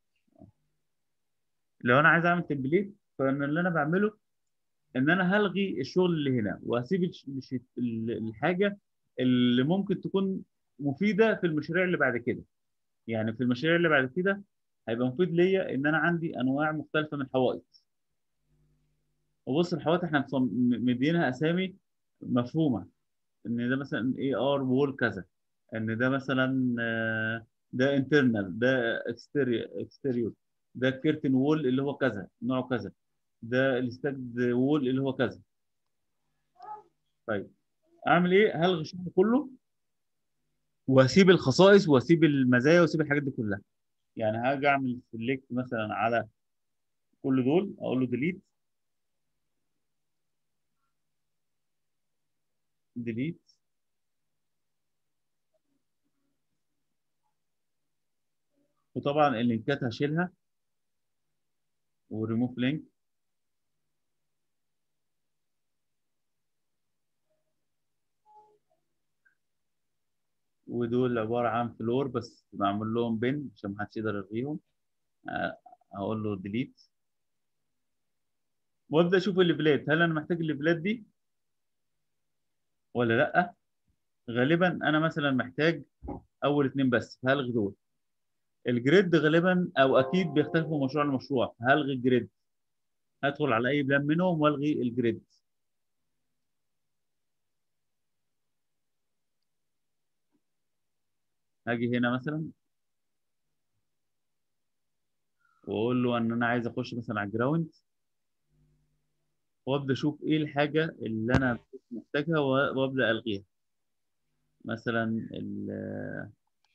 لو انا عايز اعمل تمبليت فانا اللي انا بعمله ان انا هلغي الشغل اللي هنا وهسيب الش- الش- ال- الحاجه اللي ممكن تكون مفيده في المشاريع اللي بعد كده يعني في المشاريع اللي بعد كده هيبقى مفيد ليا ان انا عندي انواع مختلفه من الحوائط وبص الحوائط احنا مصم- م- مدينها اسامي مفهومه ان ده مثلا اي ار وول كذا ان ده مثلا آه، ده انترنال ده اكستيريور ده كيرتن وول اللي هو كذا نوعه كذا ده الستاجد وول اللي هو كذا طيب اعمل ايه هلغي الشغل كله واسيب الخصائص واسيب المزايا واسيب الحاجات دي كلها يعني هاجي اعمل سيلكت مثلا على كل دول اقول له ديليت ديليت وطبعا اللينكات هشيلها وريموف لينك ودول عباره عن فلور بس معمول لهم بن عشان ما حدش يقدر يلغيهم آه، هقول له ديليت وابدا اشوف الليفلات هل انا محتاج الليفلات دي ولا لا غالبا انا مثلا محتاج اول اتنين بس فهلغي دول الجريد غالبا او اكيد بيختلفوا من مشروع لمشروع هلغي الجريد هدخل على اي بلان منهم والغي الجريد هاجي هنا مثلا واقول له ان انا عايز اخش مثلا على الجراوند وابدا اشوف ايه الحاجه اللي انا محتاجها و- وابدا الغيها مثلا ال-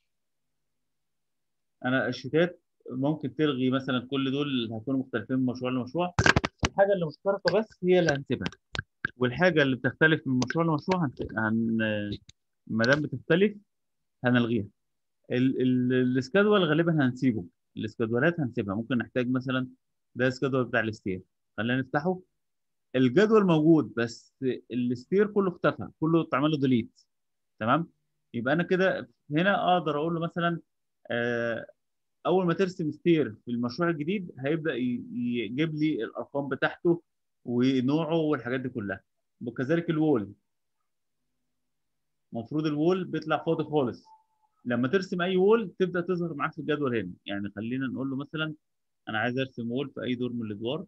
انا الشتات ممكن تلغي مثلا كل دول هيكونوا مختلفين من مشروع لمشروع الحاجه اللي مشتركه بس هي اللي هنسيبها والحاجه اللي بتختلف من مشروع لمشروع هن... هن... ما دام بتختلف هنلغيها ال... ال... السكادول غالبا هنسيبه السكادولات هنسيبها ممكن نحتاج مثلا ده سكادول بتاع الستير خلينا نفتحه الجدول موجود بس الستير كله اختفى كله اتعمل له ديليت تمام يبقى انا كده هنا اقدر اقول له مثلا آه، اول ما ترسم ستير في المشروع الجديد هيبدا ي- يجيب لي الارقام بتاعته ونوعه والحاجات دي كلها وكذلك الوول المفروض الوول بيطلع فاضي خالص لما ترسم اي وول تبدا تظهر معاك في الجدول هنا يعني خلينا نقول له مثلا انا عايز ارسم وول في اي دور من الادوار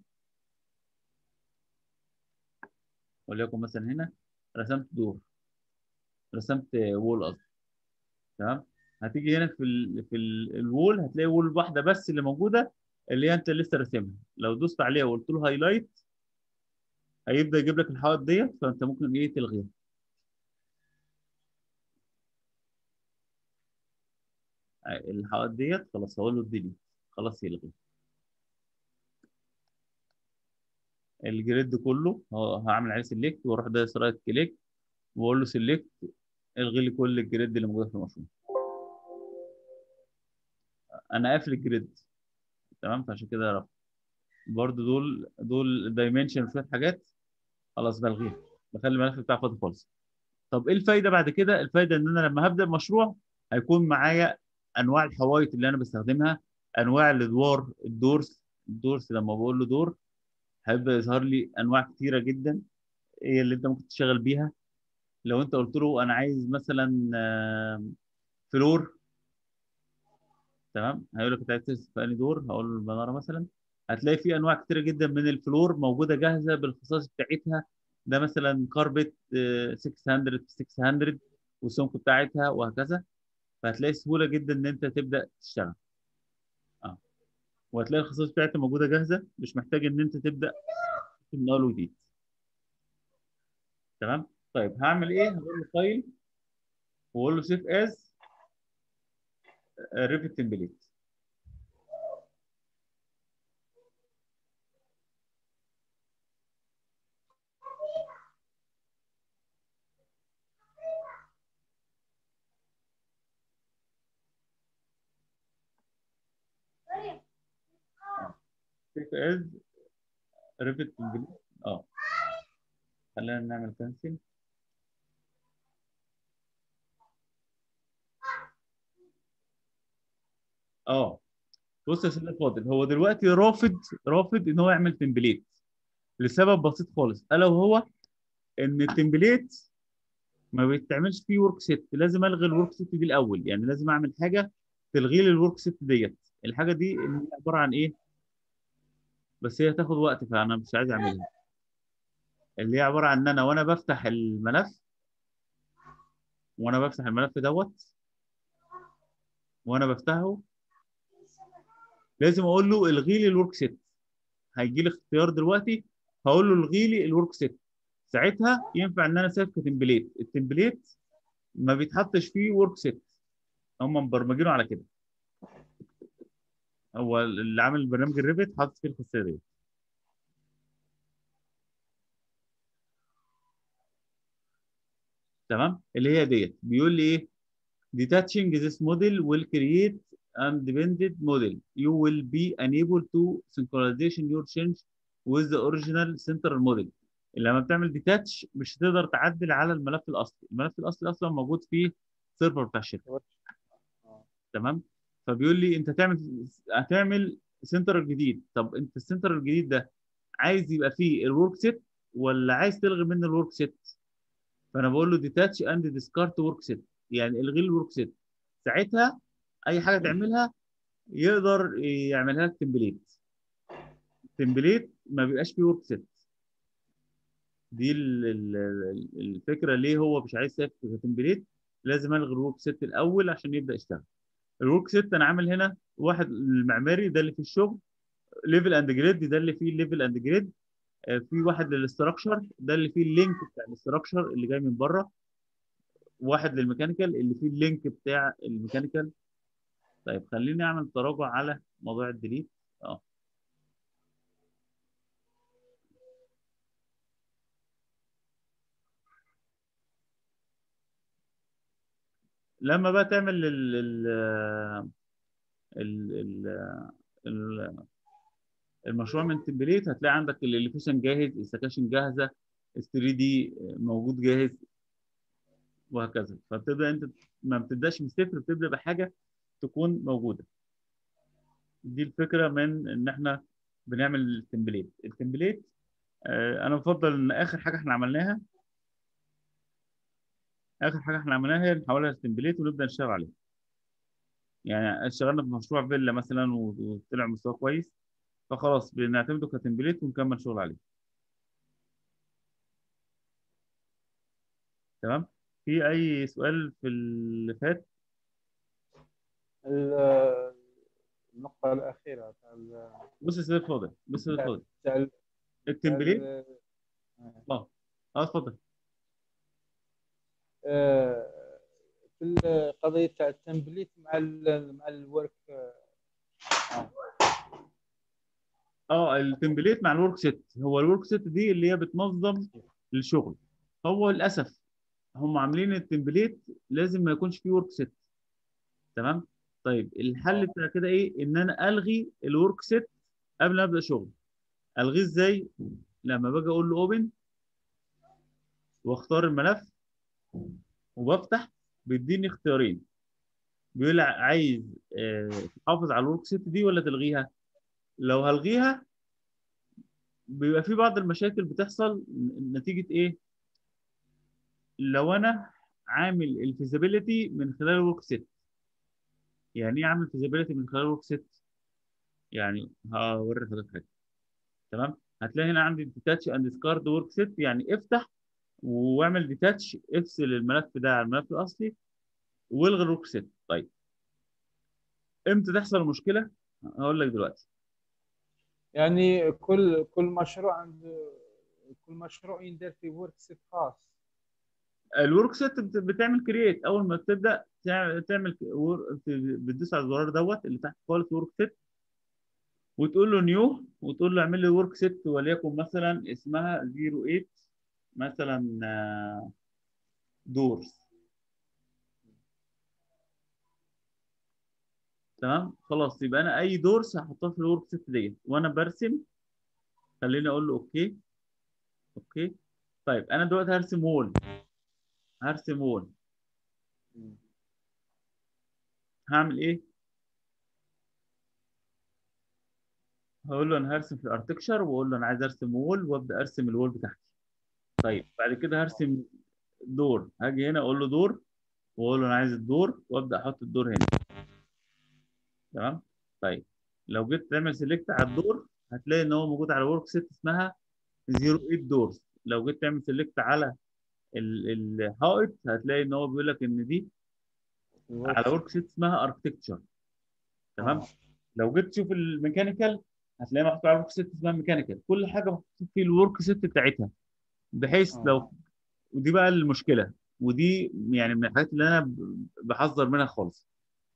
وليكن مثلا هنا رسمت دور رسمت وول قصدي تمام هتيجي هنا في ال في ال الوول هتلاقي وول واحده بس اللي موجوده اللي هي انت لسه راسمها لو دوست عليها وقلت له هايلايت هيبدا يجيب لك الحوائط ديت فانت ممكن ايه تلغيها الحوائط ديت خلاص هقول له ديليت خلاص يلغي الجريد كله هو- هعمل عليه سيلكت واروح دايس رايت كليك واقول له سيلكت الغي لي كل الجريد اللي موجوده في المشروع انا قافل الجريد تمام فعشان كده رفع برضو دول دول دايمنشن وشويه حاجات خلاص بلغيها بخلي الملف بتاعي فاضي خالص طب ايه الفايده بعد كده الفايده ان انا لما هبدا مشروع هيكون معايا انواع الحوايط اللي انا بستخدمها انواع الادوار الدورس الدورس لما بقول له دور هيبدا يظهر لي انواع كتيره جدا هي اللي انت ممكن تشتغل بيها لو انت قلت له انا عايز مثلا آه، فلور تمام هيقول لك انت عايز ترسم في انهي دور هقول له المناره مثلا هتلاقي في انواع كتيره جدا من الفلور موجوده جاهزه بالخصائص بتاعتها ده مثلا كاربت 600 في 600 والسمك بتاعتها وهكذا فهتلاقي سهوله جدا ان انت تبدا تشتغل اه وهتلاقي الخصائص بتاعتها موجوده جاهزه مش محتاج ان انت تبدا من اول وجديد تمام طيب هعمل ايه هقول له فايل واقول له سيف از ريفت تمبليت سيف از ريفت تمبليت اه خلينا نعمل كانسل اه بص يا سيدي فاضل هو دلوقتي رافض رافض ان هو يعمل تمبليت لسبب بسيط خالص الا وهو ان التمبليت ما بيتعملش فيه ورك سيت لازم الغي الورك سيت دي الاول يعني لازم اعمل حاجه تلغي لي الورك سيت ديت الحاجه دي اللي هي عباره عن ايه بس هي هتاخد وقت فانا مش عايز اعملها اللي هي عباره عن ان انا وانا بفتح الملف وانا بفتح الملف دوت وانا بفتحه لازم اقول له الغي لي الورك سيت هيجي لي اختيار دلوقتي هقول له الغي لي الورك سيت ساعتها ينفع ان انا سيف كتمبليت التمبليت ما بيتحطش فيه ورك سيت هم مبرمجينه على كده هو اللي عامل برنامج الريفت حاطط فيه الخاصيه دي تمام اللي هي ديت بيقول لي ايه detaching this model will create independent model you will be unable to synchronization your change with the original central model لما بتعمل ديتاتش مش هتقدر تعدل على الملف الاصلي الملف الاصلي اصلا موجود في السيرفر بتاع الشركه تمام فبيقول لي انت تعمل هتعمل سنتر جديد طب انت السنتر الجديد ده عايز يبقى فيه الورك سيت ولا عايز تلغي منه الورك سيت فانا بقول له ديتاتش اند ديسكارت ورك سيت يعني الغي الورك سيت ساعتها اي حاجه تعملها يقدر يعملها لك تمبليت تمبليت ما بيبقاش فيه ورك سيت دي ال- ال- الفكره ليه هو مش عايز يكتب تمبليت لازم الغي الورك سيت الاول عشان يبدا يشتغل الورك سيت انا عامل هنا واحد المعماري ده اللي في الشغل ليفل اند جريد ده اللي فيه الليفل اند جريد في واحد للاستراكشر ده اللي فيه اللينك بتاع الاستراكشر اللي جاي من بره واحد للميكانيكال اللي فيه اللينك بتاع الميكانيكال طيب خليني اعمل تراجع على موضوع الديليت اه لما بقى تعمل ال ال ال ال ال المشروع من تمبليت هتلاقي عندك الاليفيشن جاهز السكاشن جاهزه ال 3 دي موجود جاهز وهكذا فبتبدا انت ما بتبداش من الصفر بتبدا بحاجه تكون موجوده دي الفكره من ان احنا بنعمل التمبليت التمبليت آه، انا بفضل ان اخر حاجه احنا عملناها اخر حاجه احنا عملناها هي نحولها لتمبليت ونبدا نشتغل عليها يعني اشتغلنا في مشروع فيلا مثلا و- وطلع مستوى كويس فخلاص بنعتمده كتمبليت ونكمل شغل عليه تمام في اي سؤال في اللي فات ال- النقطة الأخيرة تاع ال- بص يا سيدي فاضل بص يا سيدي فاضل تاع ال- التمبليت ال- اه اه اتفضل آه، في القضية تاع التمبليت مع ال مع الورك اه التمبليت مع الورك سيت هو الورك سيت دي اللي هي بتنظم الشغل هو للاسف هم عاملين التمبليت لازم ما يكونش فيه ورك سيت تمام طيب الحل بتاع كده ايه ان انا الغي الورك سيت قبل ما ابدا شغل الغيه ازاي لما باجي اقول له اوبن واختار الملف وبفتح بيديني اختيارين بيقول لي عايز آه، تحافظ على الورك سيت دي ولا تلغيها لو هلغيها بيبقى في بعض المشاكل بتحصل نتيجة ايه لو انا عامل الفيزابيليتي من خلال الورك سيت يعني ايه عامل فيزابيليتي من خلال الورك سيت يعني هوري حضرتك حاجه تمام هتلاقي هنا عندي ديتاتش اند ديسكارد ورك سيت يعني افتح واعمل ديتاتش افصل الملف ده عن الملف الاصلي والغي الورك سيت طيب امتى تحصل المشكله هقول لك دلوقتي يعني كل كل مشروع عند كل مشروع يندير في ورك سيت خاص الورك سيت بت- بتعمل كرييت اول ما تبدا تع- تعمل ك- ور- ت- بتدوس على الزرار دوت اللي تحت خالص ورك سيت وتقول له نيو وتقول له اعمل لي ورك سيت وليكن مثلا اسمها 08 مثلا دورز تمام خلاص يبقى انا اي دورس هحطها في الورك سيت ديت وانا برسم خليني اقول له اوكي اوكي طيب انا دلوقتي هرسم وول هرسم وول هعمل ايه هقول له انا هرسم في الارتكشر واقول له انا عايز ارسم وول وابدا ارسم الوول بتاعتي طيب بعد كده هرسم دور هاجي هنا اقول له دور واقول له انا عايز الدور وابدا احط الدور هنا تمام طيب لو جيت تعمل سيلكت على الدور هتلاقي ان هو موجود على ورك سيت اسمها 08 دورز لو جيت تعمل سيلكت على ال- الحائط هتلاقي ان هو بيقول لك ان دي على ورك سيت اسمها اركتكتشر تمام آه. لو جيت تشوف الميكانيكال هتلاقي محطوط على ورك سيت اسمها ميكانيكال كل حاجه محطوط في الورك سيت بتاعتها بحيث آه. لو ودي بقى المشكله ودي يعني من الحاجات اللي انا ب- بحذر منها خالص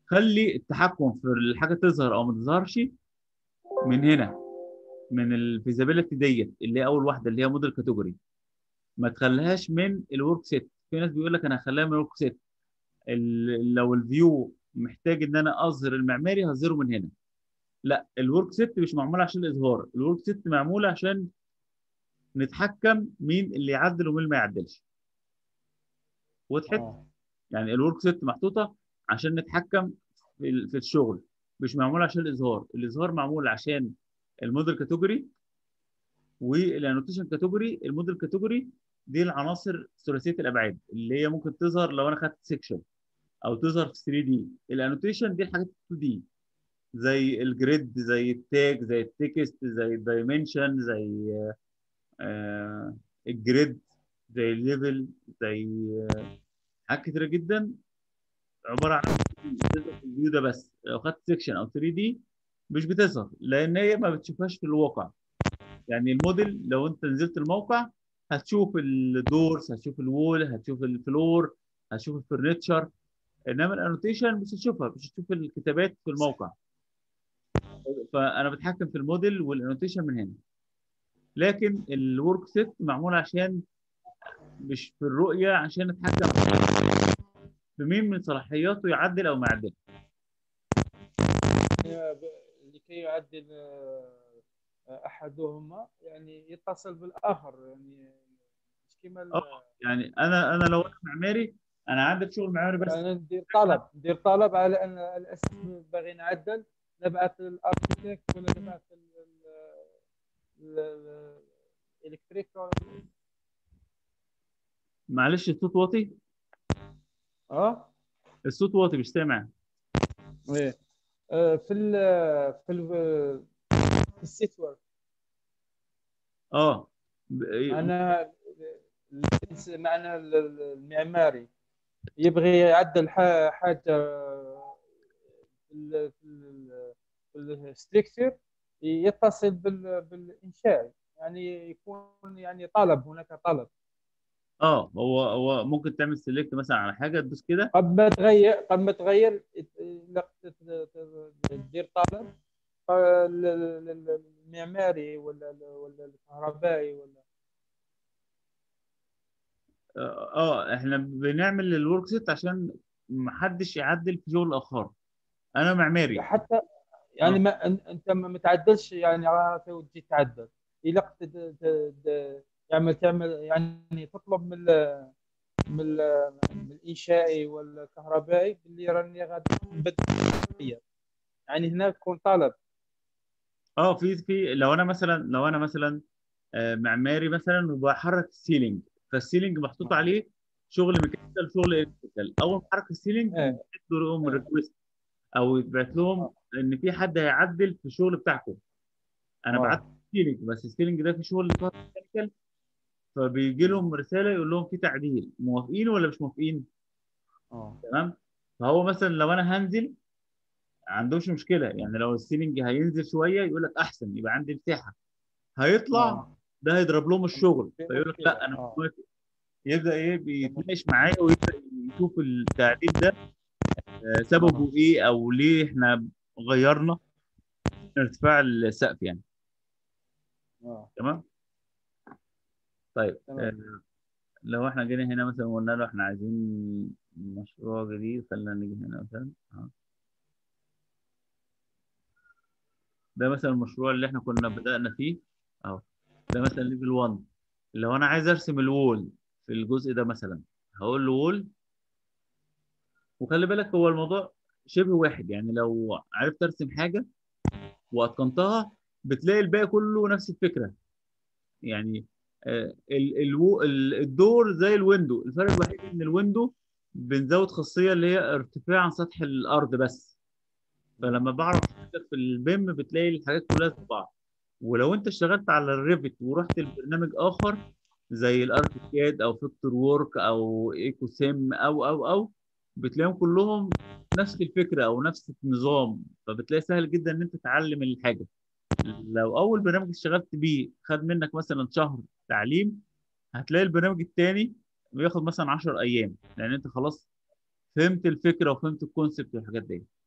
خلي التحكم في الحاجه تظهر او ما تظهرش من هنا من الفيزابيلتي ديت اللي هي اول واحده اللي هي موديل كاتيجوري ما تخليهاش من الورك سيت في ناس بيقول لك انا هخليها من الورك سيت ال- لو الفيو محتاج ان انا اظهر المعماري هظهره من هنا لا الورك سيت مش معموله عشان الاظهار الورك سيت معموله عشان نتحكم مين اللي يعدل ومين اللي ما يعدلش وضحت اه يعني الورك سيت محطوطه عشان نتحكم في ال- في الشغل مش معمول عشان الاظهار الاظهار معمول عشان الموديل كاتيجوري والانوتيشن كاتيجوري الموديل كاتيجوري دي العناصر ثلاثيه الابعاد اللي هي ممكن تظهر لو انا خدت سيكشن او تظهر في 3 دي الانوتيشن دي الحاجات 2 دي زي الجريد زي التاج زي التكست زي الدايمنشن زي آه الجريد زي الليفل زي آه حاجات كتيره جدا عباره عن بتظهر في الفيو ده بس لو خدت سيكشن او 3 دي مش بتظهر لان هي ما بتشوفهاش في الواقع يعني الموديل لو انت نزلت الموقع هتشوف الدورز هتشوف الوول هتشوف الفلور هتشوف الفرنتشر انما الانوتيشن مش هتشوفها مش هتشوف الكتابات في الموقع فانا بتحكم في الموديل والانوتيشن من هنا لكن الورك سيت معمول عشان مش في الرؤيه عشان نتحكم في مين من صلاحياته يعدل او ما يعدلش ب- لكي يعدل آه، احدهما يعني يتصل بالاخر يعني مش كما ال- آه. يعني انا انا لو انا معماري انا عندي شغل معماري بس يعني ندير طلب ندير طلب على ان على اساس باغي نعدل نبعث للاركتيكت ولا نبعث الالكتريك معلش الصوت واطي اه الصوت واطي مش سامع ايه آه، في ال في ال في السيت ورك اه ب- انا الجنس- معنى ال- ال- المعماري يبغي يعدل ح- حاجه في ال- في ال- في الستركتشر يتصل بال- بالانشائي يعني يكون يعني طلب هناك طلب اه هو هو ممكن تعمل سيلكت مثلا على حاجه تدوس كده قبل ما تغير قبل ما تغير لا، ت- ت- ت- تدير طلب فال- ال- ال- المعماري ولا ولا الكهربائي ولا اه آه، احنا بنعمل الورك سيت عشان محدش يعدل في شغل اخر انا معماري حتى يعني آه. ما أن- انت ما متعدلش يعني عارف وتجي تعدل الا ت- ت- ت- ت- تعمل تعمل يعني تطلب من ال- من ال- من الانشائي ولا الكهربائي اللي راني غادي نبدل يعني هنا يكون طلب اه في في لو انا مثلا لو انا مثلا آه، معماري مثلا وبحرك السيلينج فالسيلينج محطوط عليه شغل ميكانيكال شغل الكتريكال اول ما احرك السيلينج إيه. يبعت لهم إيه. ريكويست او يبعت لهم ان في حد هيعدل في الشغل بتاعكم انا آه. بعت السيلينج بس السيلينج ده في شغل ميكانيكال فبيجي لهم رساله يقول لهم في تعديل موافقين ولا مش موافقين اه تمام فهو مثلا لو انا هنزل ما عندوش مشكله يعني لو السيلينج هينزل شويه يقول لك احسن يبقى عندي مساحه هيطلع آه. ده هيضرب لهم الشغل في فيقول لك مشكلة. لا انا مش آه. موافق يبدا ايه بيتناقش معايا ويبدا يشوف التعديل ده آه، سببه ايه او ليه احنا غيرنا ارتفاع السقف يعني اه تمام طيب تمام. آه، لو احنا جينا هنا مثلا وقلنا له احنا عايزين مشروع جديد خلينا نيجي هنا مثلا اه ده مثلا المشروع اللي احنا كنا بدأنا فيه اهو ده مثلا ليفل 1 لو انا عايز ارسم الوول في الجزء ده مثلا هقول له وول وخلي بالك هو الموضوع شبه واحد يعني لو عرفت ارسم حاجه واتقنتها بتلاقي الباقي كله نفس الفكره يعني آه، ال- الو- ال- الدور زي الويندو الفرق الوحيد ان الويندو بنزود خاصيه اللي هي ارتفاع عن سطح الارض بس فلما بعرف حاجه في البيم بتلاقي الحاجات كلها في بعض ولو انت اشتغلت على الريفت ورحت لبرنامج اخر زي الاركيكاد او فيكتور وورك او ايكو سيم او او او بتلاقيهم كلهم نفس الفكره او نفس النظام فبتلاقي سهل جدا ان انت تتعلم الحاجه لو اول برنامج اشتغلت بيه خد منك مثلا شهر تعليم هتلاقي البرنامج التاني بياخد مثلا 10 ايام لان انت خلاص فهمت الفكره وفهمت الكونسبت والحاجات دي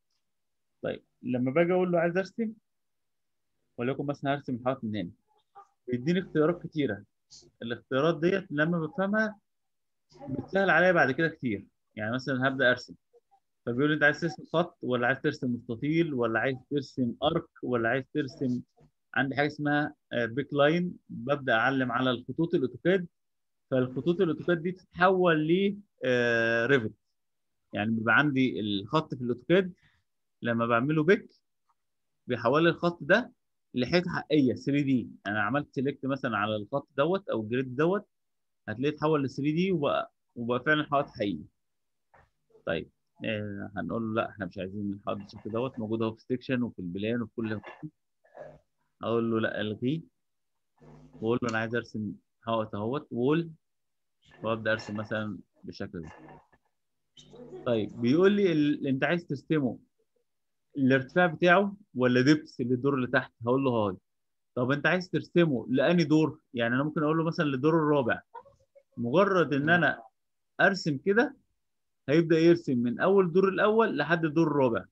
طيب لما باجي اقول له عايز ارسم وليكن مثلا هرسم الحائط من هنا بيديني اختيارات كتيره الاختيارات ديت لما بفهمها بتسهل عليا بعد كده كتير يعني مثلا هبدا ارسم فبيقول لي انت عايز ترسم خط ولا عايز ترسم مستطيل ولا عايز ترسم ارك ولا عايز ترسم عندي حاجه اسمها بيك لاين ببدا اعلم على الخطوط الاوتوكاد فالخطوط الاوتوكاد دي تتحول ل ريفت يعني بيبقى عندي الخط في الاوتوكاد لما بعمله بيك بيحول لي الخط ده لحيطه حقيقيه 3 دي انا عملت سيلكت مثلا على الخط دوت او الجريد دوت هتلاقيه اتحول ل 3 دي وبقى وبقى فعلا حائط حقيقي طيب آه هنقول له لا احنا مش عايزين الحائط بالشكل دوت موجود اهو في السكشن وفي البلان وفي كل اقول له لا الغيه واقول له انا عايز ارسم حائط اهوت وول وابدا ارسم مثلا بالشكل ده طيب بيقول لي ال... انت عايز ترسمه الارتفاع بتاعه ولا ديبس للدور اللي تحت هقول له هاي طب انت عايز ترسمه لاني دور يعني انا ممكن اقول له مثلا للدور الرابع مجرد ان انا ارسم كده هيبدا يرسم من اول الدور الاول لحد الدور الرابع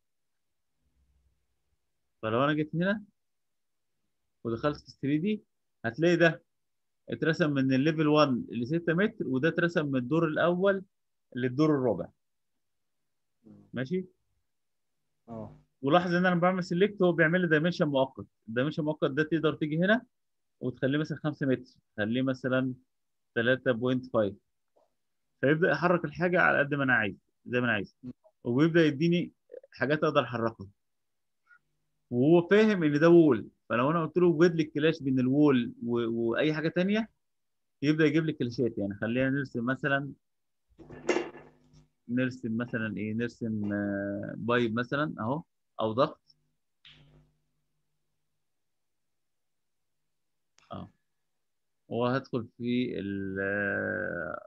فلو انا جيت هنا ودخلت في 3 دي هتلاقي ده اترسم من الليفل 1 ل 6 متر وده اترسم من الدور الاول للدور الرابع ماشي اه ولاحظ ان انا بعمل سيلكت هو بيعمل لي دايمنشن مؤقت الدايمنشن المؤقت ده تقدر تيجي هنا وتخليه مثلا 5 متر خليه مثلا 3.5 فيبدا يحرك الحاجه على قد ما انا عايز زي ما انا عايز وبيبدا يديني حاجات اقدر احركها وهو فاهم ان ده وول فلو انا قلت له وجد لي الكلاش بين الوول و... واي حاجه تانية يبدا يجيب لي كلاشات يعني خلينا نرسم مثلا نرسم مثلا ايه نرسم آه، بايب مثلا اهو او ضغط اه وهدخل في ال آه،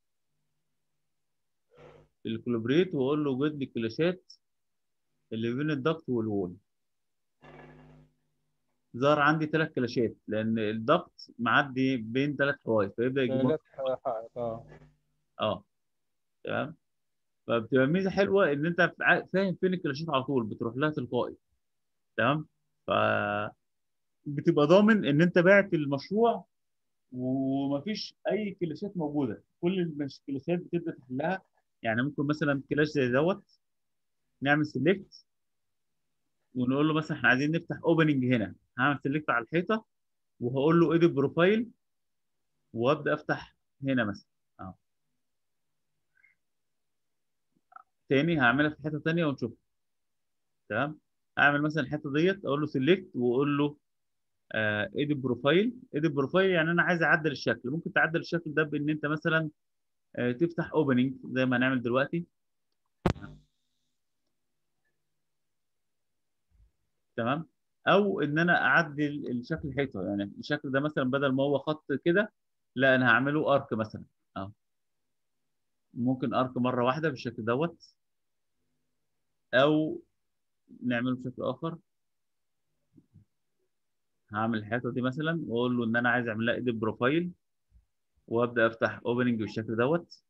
الكولابريت واقول له وجد لي الكلاشات اللي بين الضغط والوول ظهر عندي ثلاث كلاشات لان الضغط معدي بين ثلاث حوايط فيبدا يجيب ثلاث حائط اه اه تمام فبتبقى ميزه حلوه ان انت فا- فاهم فين الكلاشات على طول بتروح لها تلقائي تمام ف بتبقى ضامن ان انت باعت المشروع ومفيش اي كلاشات موجوده كل المش- الكلاشات بتبدا تحلها يعني ممكن مثلا كلاش زي دوت نعمل سيلكت ونقول له مثلا احنا عايزين نفتح اوبننج هنا هعمل سيلكت على الحيطه وهقول له ايديت بروفايل وابدا افتح هنا مثلا اه تاني هعملها في حته تانيه ونشوف تمام اعمل مثلا الحته ديت اقول له سيلكت واقول له ايديت بروفايل ايديت بروفايل يعني انا عايز اعدل الشكل ممكن تعدل الشكل ده بان انت مثلا آه، تفتح اوبننج زي ما هنعمل دلوقتي تمام او ان انا اعدل الشكل الحيطه يعني الشكل ده مثلا بدل ما هو خط كده لا انا هعمله ارك مثلا اه ممكن ارك مره واحده بالشكل دوت او نعمله بشكل اخر هعمل الحيطه دي مثلا واقول له ان انا عايز اعمل لها ايديت بروفايل وابدا افتح اوبننج بالشكل دوت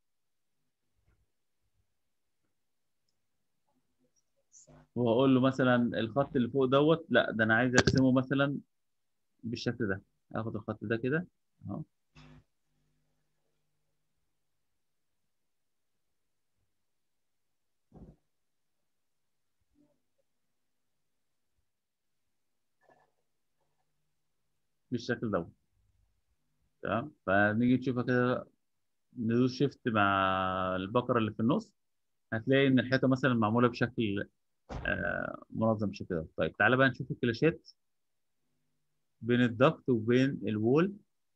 وهقول له مثلا الخط اللي فوق دوت لا ده انا عايز ارسمه مثلا بالشكل ده اخد الخط ده كده اهو بالشكل دوت تمام فنيجي نشوفها كده ندوس شيفت مع البكره اللي في النص هتلاقي ان الحيطه مثلا معموله بشكل آه، منظم بالشكل ده طيب تعالى بقى نشوف الكلاشات بين الضغط وبين الوول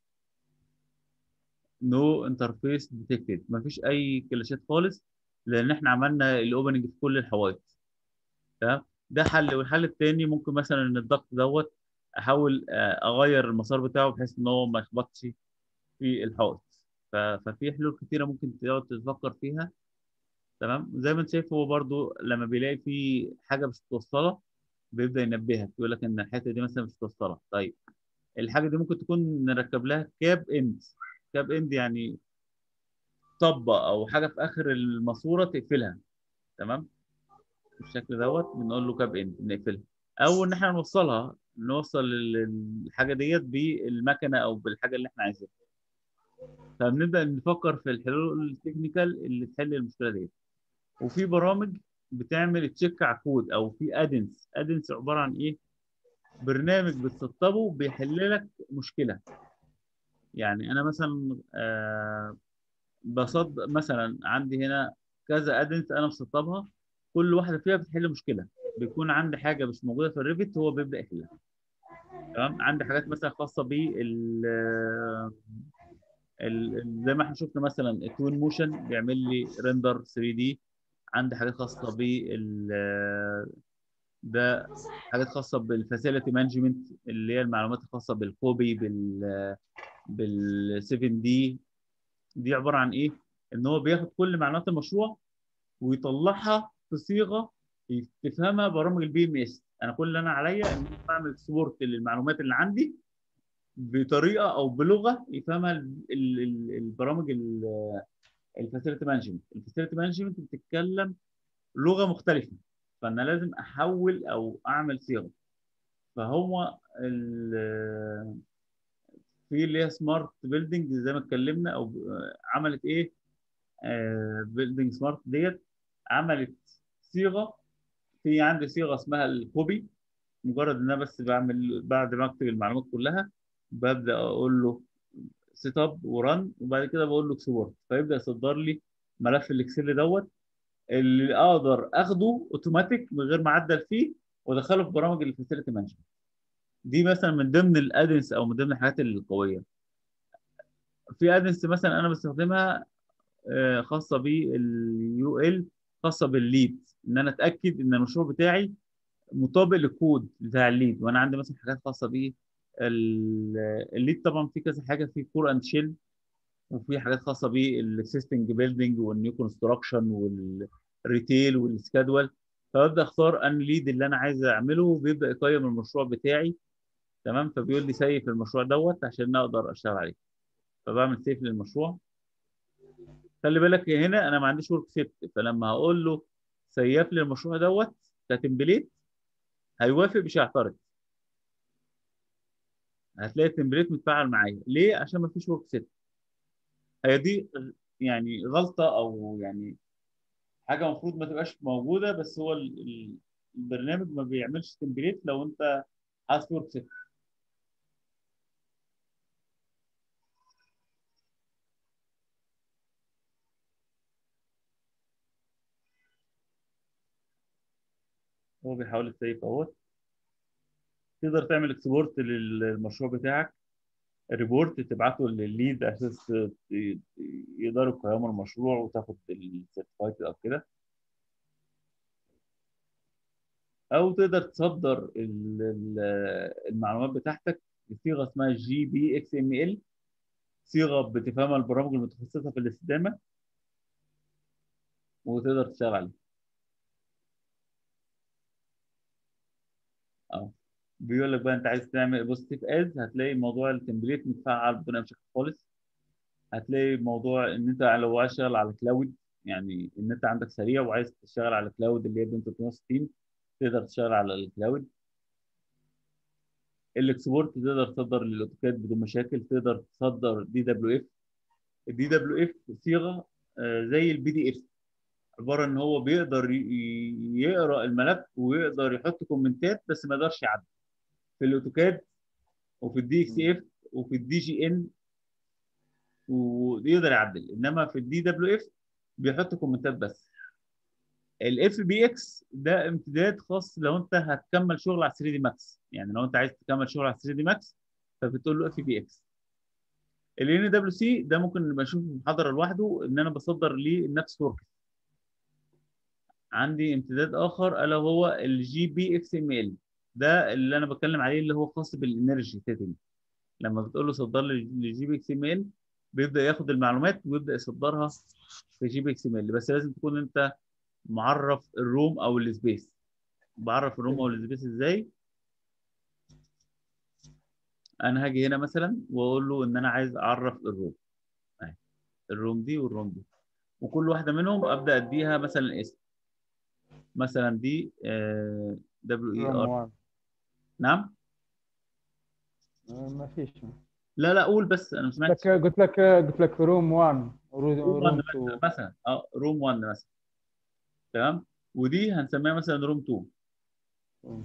نو انترفيس ديتكتد مفيش اي كلاشات خالص لان احنا عملنا الاوبننج في كل الحوايط تمام ده حل والحل التاني ممكن مثلا ان الضغط دوت احاول آه، اغير المسار بتاعه بحيث ان هو ما يخبطش في الحائط ف- ففي حلول كتيره ممكن تقعد تفكر فيها تمام زي ما انت شايف هو برضو لما بيلاقي في حاجه مش متوصله بيبدا ينبهك يقول لك ان الحته دي مثلا مش متوصله طيب الحاجه دي ممكن تكون نركب لها كاب اند كاب اند يعني طبه او حاجه في اخر الماسوره تقفلها تمام بالشكل دوت بنقول له كاب ان بنقفلها او ان احنا نوصلها نوصل ال- الحاجه ديت بالمكنه او بالحاجه اللي احنا عايزينها فبنبدا نفكر في الحلول التكنيكال اللي تحل المشكله ديت وفي برامج بتعمل تشيك على الكود او في ادنس ادنس عباره عن ايه برنامج بتسطبه بيحل لك مشكله يعني انا مثلا آه بصد مثلا عندي هنا كذا ادنس انا مسطبها كل واحده فيها بتحل مشكله بيكون عندي حاجه مش موجوده في الريفت هو بيبدا يحلها تمام عندي حاجات مثلا خاصه بال ال- زي ما احنا شفنا مثلا التوين موشن بيعمل لي ريندر 3 دي عندي حاجات خاصه بال ده حاجات خاصه بالفاسيلتي مانجمنت اللي هي المعلومات الخاصه بالكوبي بال بال 7 دي دي عباره عن ايه؟ ان هو بياخد كل معلومات المشروع ويطلعها في صيغه تفهمها برامج البي ام اس انا كل اللي انا عليا ان انا بعمل سبورت للمعلومات اللي عندي بطريقه او بلغه يفهمها ال- ال- ال- البرامج الفاسيلتي مانجمنت الفاسيلتي مانجمنت بتتكلم لغه مختلفه فانا لازم احول او اعمل صيغه فهو ال- في اللي هي سمارت بيلدينج زي ما اتكلمنا او عملت ايه بيلدينج سمارت ديت عملت صيغه في عندي صيغه اسمها الكوبي مجرد ان انا بس بعمل بعد ما اكتب المعلومات كلها ببدا اقول له سيت اب ورن وبعد كده بقول له اكسبورت فيبدا يصدر لي ملف الاكسل دوت اللي اقدر اخده اوتوماتيك من غير ما اعدل فيه وادخله في برامج الفاسيلتي مانجمنت دي مثلا من ضمن الادنس او من ضمن الحاجات القويه في ادنس مثلا انا بستخدمها آه، خاصه باليو ال خاصه بالليد ان انا اتاكد ان المشروع بتاعي مطابق للكود بتاع الليد وانا عندي مثلا حاجات خاصه بيه ال- الليد طبعا في كذا حاجه في كور اند شيل وفي حاجات خاصه بالاكسيستنج بيلدينج والنيو كونستراكشن والريتيل والسكادول فببدا اختار ان ليد اللي انا عايز اعمله وبيبدا يقيم المشروع بتاعي تمام فبيقول لي سيف المشروع دوت عشان اقدر اشتغل عليه فبعمل سيف للمشروع خلي بالك هنا انا ما عنديش ورك سيت فلما هقول له سيف لي المشروع دوت كتمبليت هيوافق مش هيعترض هتلاقي التمبليت متفاعل معايا ليه عشان ما فيش ورك سيت هي دي يعني غلطه او يعني حاجه المفروض ما تبقاش موجوده بس هو ال- ال- البرنامج ما بيعملش تمبليت لو انت عايز ورك سيت هو بيحاول يسيف اهوت تقدر تعمل اكسبورت للمشروع بتاعك ريبورت تبعته للليد على اساس ي- يقدروا يقيموا المشروع وتاخد السيرتيفايت او كده او تقدر تصدر ال- ال- المعلومات بتاعتك بصيغه اسمها جي بي اكس ام ال صيغه بتفهمها البرامج المتخصصه في الاستدامه وتقدر تشتغل عليها اه بيقول لك بقى انت عايز تعمل بوزيتيف از هتلاقي موضوع التمبليت متفعل بنفس الشكل خالص هتلاقي موضوع ان انت لو عايز تشتغل على كلاود يعني ان انت عندك سريع وعايز تشتغل على كلاود اللي هي بين 360 تقدر تشتغل على الكلاود الاكسبورت تقدر تصدر للاوتوكاد بدون مشاكل تقدر تصدر دي دبليو اف الدي دبليو اف صيغه آه، زي البي دي اف عباره ان هو بيقدر ي- ي- يقرا الملف ويقدر يحط كومنتات بس ما يقدرش يعدل في الاوتوكاد وفي الدي اكس اف وفي الدي جي ان ويقدر يعدل انما في الدي دبليو اف بيحط كومنتات بس الاف بي اكس ده امتداد خاص لو انت هتكمل شغل على 3 دي ماكس يعني لو انت عايز تكمل شغل على 3 دي ماكس فبتقول له اف بي اكس ال دبليو سي ده ممكن نبقى نشوفه في محاضره لوحده ان انا بصدر ليه النفس ورك عندي امتداد اخر الا هو الجي بي اكس ام ال ده اللي انا بتكلم عليه اللي هو خاص بالانرجي سيتنج لما بتقول له صدر لي الجي بي اكس ام ال بيبدا ياخد المعلومات ويبدا يصدرها في جي بي اكس ام ال بس لازم تكون انت معرف الروم او السبيس بعرف الروم او السبيس ازاي انا هاجي هنا مثلا واقول له ان انا عايز اعرف الروم اهي الروم دي والروم دي وكل واحده منهم ابدا اديها مثلا اسم مثلا دي دبليو اي روم ار 1 نعم آه، ما فيش لا لا قول بس انا ما قلت سمعتش لك قلت لك قلت لك روم 1 روم روم 1 2 مثلا اه روم 1 مثلا تمام ودي هنسميها مثلا روم 2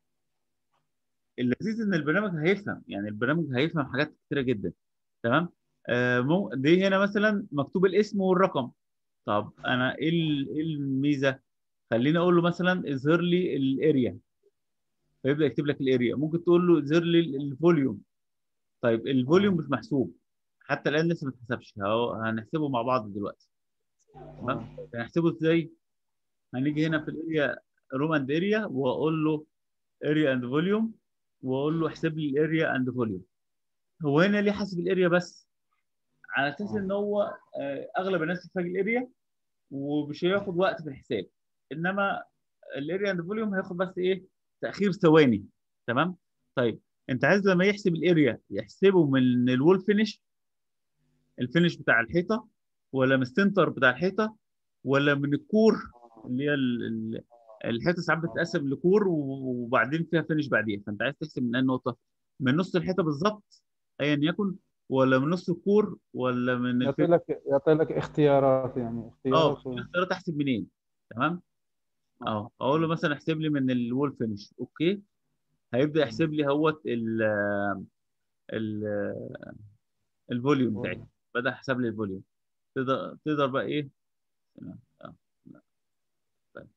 اللذيذ ان البرنامج هيفهم يعني البرنامج هيفهم حاجات كتيره جدا تمام آه مو دي هنا مثلا مكتوب الاسم والرقم طب انا ايه ال- إيه الميزه خليني اقول له مثلا اظهر لي الاريا فيبدا يكتب لك الاريا ممكن تقول له اظهر لي الفوليوم طيب الفوليوم مش محسوب حتى الان لسه ما اتحسبش اهو هنحسبه مع بعض دلوقتي تمام هنحسبه ازاي هنيجي هنا في الاريا روم اند اريا واقول له اريا اند فوليوم واقول له احسب لي الاريا اند فوليوم هو هنا ليه حاسب الاريا بس على اساس ان هو آه، اغلب الناس بتحتاج الاريا ومش هياخد وقت في الحساب انما الاريا اند فوليوم هياخد بس ايه تاخير ثواني تمام طيب انت عايز لما يحسب الاريا يحسبه من الوول فينش الفينش بتاع الحيطه ولا من السنتر بتاع الحيطه ولا من الكور اللي هي ال- ال- الحيطه ساعات بتتقسم لكور و- وبعدين فيها فينش بعديها فانت عايز تحسب من اي نقطه من نص الحيطه بالظبط ايا يكن ولا من نص الكور ولا من يعطي الفينش لك يعطي لك اختيارات يعني اه اختيارات في اختيارات احسب منين تمام اه اقول له مثلا احسب لي من الوول فينش اوكي هيبدا يحسب لي اهوت ال ال الفوليوم بتاعي بدا يحسب لي الفوليوم تقدر تقدر بقى ايه اه لا. طيب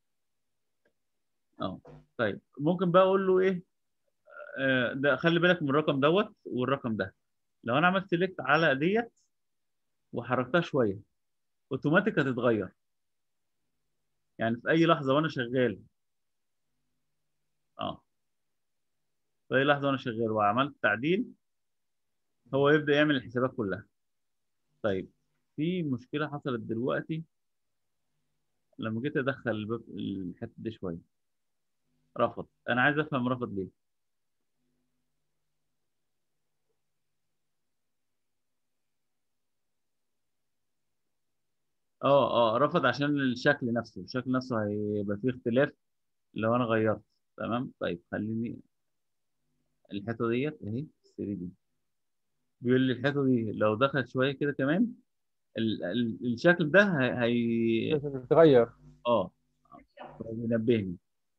اه طيب ممكن بقى اقول له ايه آه، ده خلي بالك من الرقم دوت والرقم ده لو انا عملت سيلكت على ديت وحركتها شويه اوتوماتيك هتتغير يعني في اي لحظه وانا شغال اه في اي لحظه وانا شغال وعملت تعديل هو يبدا يعمل الحسابات كلها طيب في مشكله حصلت دلوقتي لما جيت ادخل الباب الحته دي شويه رفض انا عايز افهم رفض ليه اه اه رفض عشان الشكل نفسه الشكل نفسه هيبقى فيه اختلاف لو انا غيرت تمام طيب خليني الحته ديت اهي 3 دي بيقول لي الحته دي لو دخلت شويه كده كمان ال ال الشكل ده هي هي- تغير اه بينبهني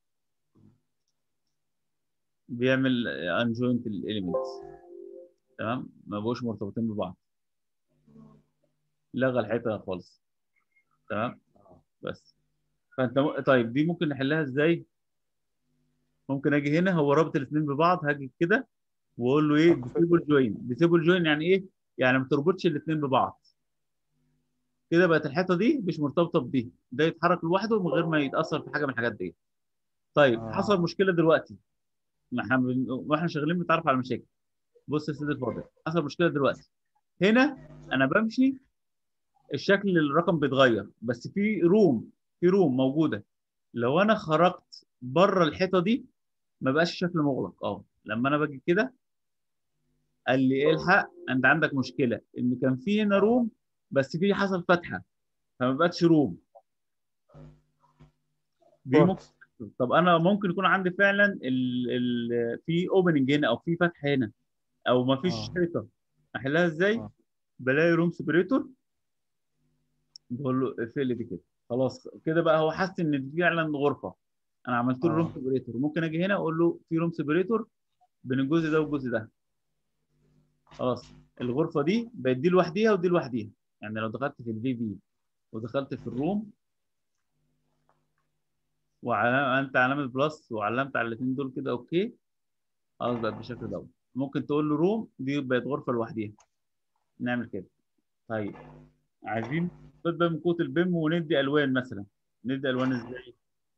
بيعمل انجوينت الاليمنتس تمام ما بقوش مرتبطين ببعض لغى الحته خالص تمام بس فانت م... طيب دي ممكن نحلها ازاي ممكن اجي هنا هو رابط الاثنين ببعض هاجي كده واقول له ايه ديسيبل جوين ديسيبل جوين يعني ايه يعني ما تربطش الاثنين ببعض كده بقت الحته دي مش مرتبطه بدي ده يتحرك لوحده من غير ما يتاثر في حاجه من الحاجات دي طيب آه. حصل مشكله دلوقتي ما احنا بن- واحنا شغالين بنتعرف على المشاكل بص يا سيدي الفاضل حصل مشكله دلوقتي هنا انا بمشي الشكل الرقم بيتغير بس في روم في روم موجوده لو انا خرجت بره الحيطه دي ما بقاش الشكل مغلق اه لما انا باجي كده قال لي ايه الحق انت عندك مشكله ان كان في هنا روم بس في حصل فتحه فما بقتش روم دي ممكن طب انا ممكن يكون عندي فعلا ال... ال... في اوبننج هنا او في فتح هنا او ما فيش آه. حيطه احلها ازاي؟ آه. بلاقي روم سيبريتور بقول له اقفل لي دي كده خلاص كده بقى هو حس ان دي فعلا غرفه انا عملت له آه. روم سيبريتور ممكن اجي هنا اقول له في روم سيبريتور بين الجزء ده والجزء ده خلاص الغرفه دي بقت دي لوحديها ودي لوحديها يعني لو دخلت في الفي في ودخلت في الروم وعلمت علامه بلس وعلمت على الاثنين دول كده اوكي خلاص بقت بالشكل دوت ممكن تقول له روم دي بقت غرفه لوحديها نعمل كده طيب عايزين خد بقى من قوه البيم وندي الوان مثلا ندي الوان ازاي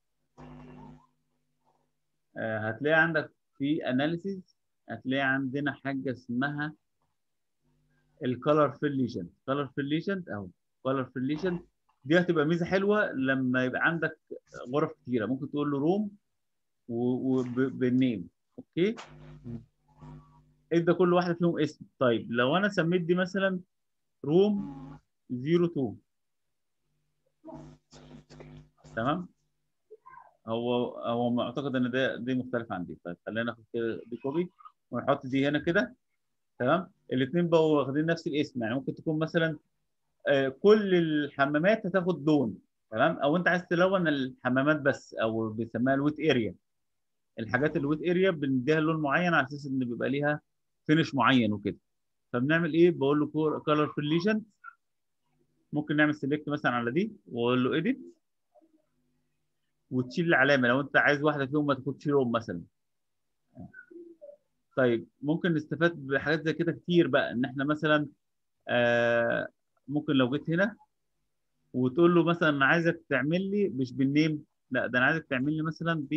آه هتلاقي عندك في اناليسيز هتلاقي عندنا حاجه اسمها الكالر فيل ليجند كالر فيل ليجند اهو كالر فيل ليجند دي هتبقى ميزه حلوه لما يبقى عندك غرف كتيره ممكن تقول له روم وبالنيم اوكي ادى كل واحده فيهم اسم طيب لو انا سميت دي مثلا روم 02 تمام هو هو معتقد ان ده دي مختلفه عن دي طيب خلينا ناخد كده دي كوبي ونحط دي هنا كده تمام الاثنين بقوا واخدين نفس الاسم يعني ممكن تكون مثلا آه، كل الحمامات هتاخد لون تمام او انت عايز تلون الحمامات بس او بيسموها الويت اريا الحاجات الويت اريا بنديها لون معين على اساس ان بيبقى ليها فينش معين وكده فبنعمل ايه بقول له كولر في الليجند ممكن نعمل سيلكت مثلا على دي واقول له اديت وتشيل العلامه لو انت عايز واحده فيهم ما تاخدش لون مثلا طيب ممكن نستفاد بحاجات زي كده كتير بقى ان احنا مثلا آه ممكن لو جيت هنا وتقول له مثلا انا عايزك تعمل لي مش بالنيم لا ده انا عايزك تعمل لي مثلا ب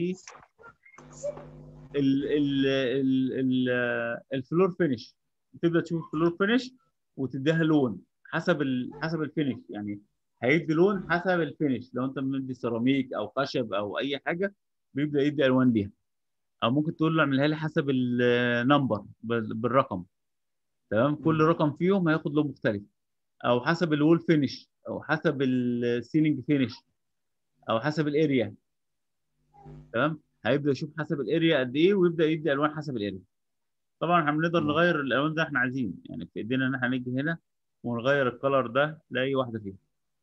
ال ال ال ال الفلور فينش تبدا تشوف الفلور فينش وتديها لون حسب ال حسب الفينش يعني هيدي لون حسب الفينش لو انت مدي سيراميك او خشب او اي حاجه بيبدا يدي الوان ليها او ممكن تقول له اعملها لي حسب النمبر بالرقم تمام كل رقم فيهم هياخد لون مختلف او حسب الوول فينش او حسب السيلينج فينش او حسب الاريا تمام هيبدا يشوف حسب الاريا قد ايه ويبدا يدي الوان حسب الاريا طبعا احنا بنقدر مم. نغير الالوان زي ما احنا عايزين يعني في ايدينا ان احنا نيجي هنا ونغير الكلر ده لاي واحده فيهم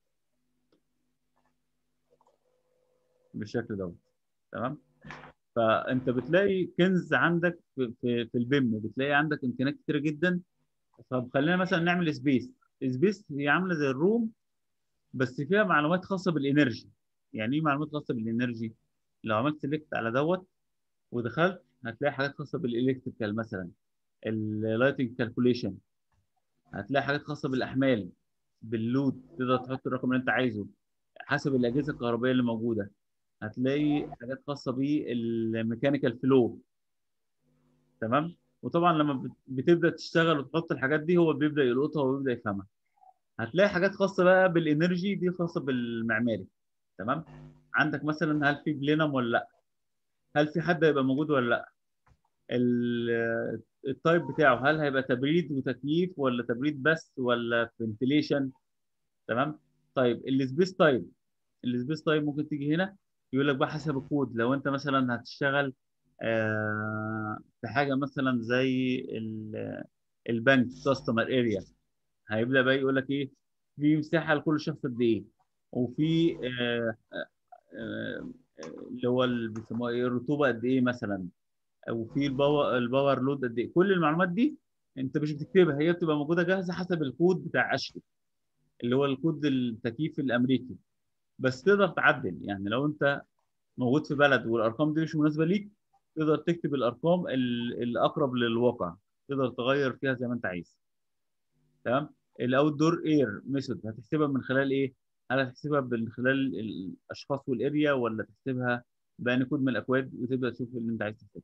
بالشكل دوت تمام فانت بتلاقي كنز عندك في في, في البيم بتلاقي عندك امكانيات كتيره جدا طب خلينا مثلا نعمل سبيس سبيس هي عامله زي الروم بس فيها معلومات خاصه بالانرجي يعني ايه معلومات خاصه بالانرجي لو عملت سيلكت على دوت ودخلت هتلاقي حاجات خاصه بالالكتريكال مثلا اللايتنج كالكوليشن هتلاقي حاجات خاصه بالاحمال باللود تقدر تحط الرقم اللي انت عايزه حسب الاجهزه الكهربائيه اللي موجوده هتلاقي حاجات خاصه بالميكانيكال فلو تمام وطبعا لما بت- بتبدا تشتغل وتحط الحاجات دي هو بيبدا يلقطها وبيبدا يفهمها هتلاقي حاجات خاصه بقى بالانرجي دي خاصه بالمعماري تمام عندك مثلا هل في بلينم ولا لا هل في حد هيبقى موجود ولا لا ال- التايب بتاعه هل هيبقى تبريد وتكييف ولا تبريد بس ولا فنتليشن تمام طيب السبيس تايب السبيس تايب ممكن تيجي هنا يقول لك بقى حسب الكود لو انت مثلا هتشتغل آه، في حاجه مثلا زي ال- البنك كاستمر اريا هيبدا بقى يقول لك ايه في مساحه لكل شخص قد ايه وفي آه، آه، آه، اللي هو اللي بيسموها ايه الرطوبه قد ايه مثلا وفي الباور الباور لود قد ايه كل المعلومات دي انت مش بتكتبها هي بتبقى موجوده جاهزه حسب الكود بتاع اشلي اللي هو الكود التكييف الامريكي بس تقدر تعدل يعني لو انت موجود في بلد والارقام دي مش مناسبه ليك تقدر تكتب الارقام ال- الاقرب للواقع تقدر تغير فيها زي ما انت عايز تمام الاوت دور اير ميثود هتحسبها من خلال ايه هل هتحسبها من خلال الاشخاص والاريا ولا تحسبها بأني كود من الاكواد وتبدا تشوف اللي انت عايز تحسبه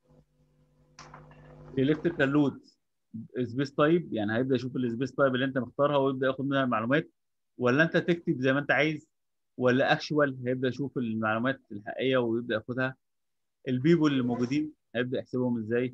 الالكتريكال لود سبيس تايب يعني هيبدا يشوف السبيس تايب اللي انت مختارها ويبدا ياخد منها المعلومات ولا انت تكتب زي ما انت عايز ولا اكشوال هيبدا يشوف المعلومات الحقيقيه ويبدا ياخدها البيبول اللي موجودين هيبدا يحسبهم ازاي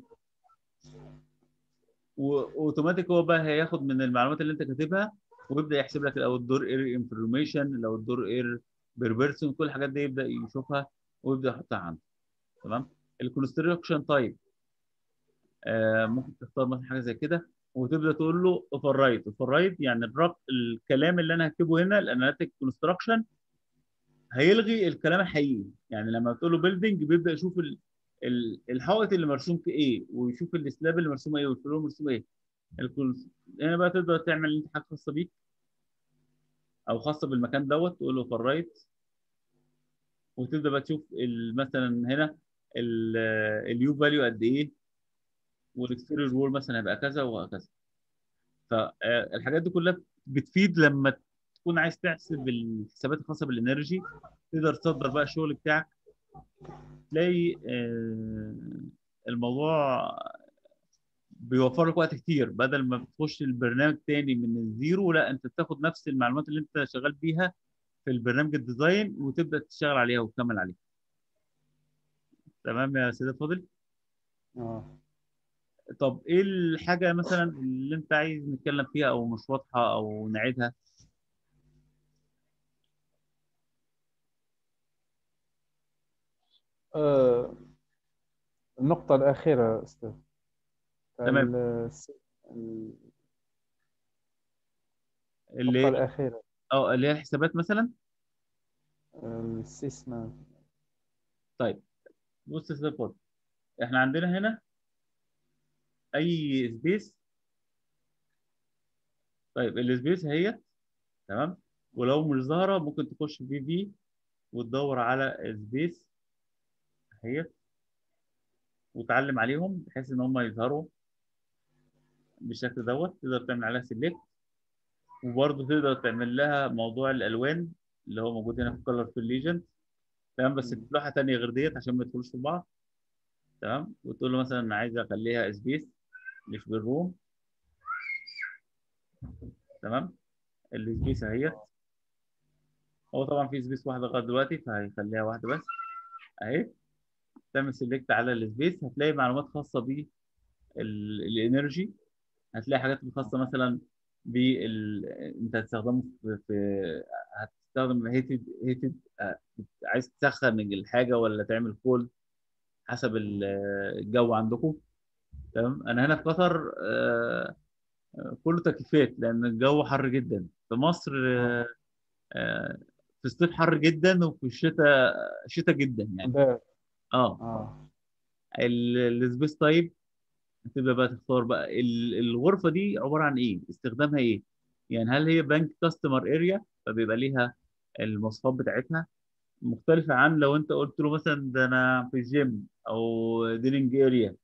واوتوماتيك هو بقى هياخد من المعلومات اللي انت كاتبها ويبدا يحسب لك الاوت دور اير انفورميشن الاوت دور اير بير بيرسون كل الحاجات دي يبدا يشوفها ويبدا يحطها عنده تمام الكونستراكشن تايب آه ممكن تختار مثلا حاجه زي كده وتبدا تقول له اوفر رايت اوفر رايت يعني الرق الكلام اللي انا هكتبه هنا الاناليتيك كونستراكشن هيلغي الكلام الحقيقي يعني لما تقول له بيلدينج بيبدا يشوف ال- ال- الحائط اللي مرسوم في ايه ويشوف السلاب اللي مرسوم ايه والفلور مرسوم ايه الكل- هنا بقى تقدر تعمل انت حاجه خاصه بيك او خاصه بالمكان دوت تقول له اوفر رايت وتبدا بقى تشوف ال- مثلا هنا اليو فاليو قد ايه والاكستيريور وول مثلا هيبقى كذا وهكذا فالحاجات دي كلها بتفيد لما تكون عايز تحسب الحسابات الخاصه بالانرجي تقدر تصدر بقى الشغل بتاعك تلاقي آه، الموضوع بيوفر لك وقت كتير بدل ما بتخش البرنامج تاني من الزيرو لا انت بتاخد نفس المعلومات اللي انت شغال بيها في البرنامج الديزاين وتبدا تشتغل عليها وتكمل عليها تمام يا سيدي فاضل اه طب ايه الحاجه مثلا اللي انت عايز نتكلم فيها او مش واضحه او نعيدها آه، النقطة الأخيرة أستاذ تمام. ال- ال- اللي النقطة الأخيرة اه اللي هي الحسابات مثلا السيسما طيب بص يا استاذ فاضل احنا عندنا هنا اي سبيس طيب السبيس اهي تمام ولو مش ظاهره ممكن تخش في في وتدور على سبيس اهي وتعلم عليهم بحيث ان هم يظهروا بالشكل دوت تقدر تعمل عليها سيلكت وبرضه تقدر تعمل لها موضوع الالوان اللي هو موجود هنا في كلر في الليجند تمام بس مم. في لوحه ثانيه غير ديت عشان ما يدخلوش في بعض تمام وتقول له مثلا انا عايز اخليها سبيس مش بالروم تمام السبيس اهيت هو طبعا في سبيس واحده لغايه دلوقتي فهيخليها واحده بس اهي تعمل سيلكت على السبيس هتلاقي معلومات خاصه بالانرجي هتلاقي حاجات خاصه مثلا بال انت هتستخدمه في, في... هتستخدم هيتد هيتد عايز تسخن الحاجه ولا تعمل كولد حسب ال- الجو عندكم تمام انا هنا في قطر آه، آه، كله تكييفات لان الجو حر جدا في مصر آه، آه، في الصيف حر جدا وفي الشتاء شتاء جدا يعني بارد اه اه ال- السبيس تايب تبدا بقى تختار بقى ال- الغرفه دي عباره عن ايه استخدامها ايه يعني هل هي بنك كاستمر اريا فبيبقى ليها المواصفات بتاعتها مختلفه عن لو انت قلت له مثلا ده انا في الجيم او ديننج اريا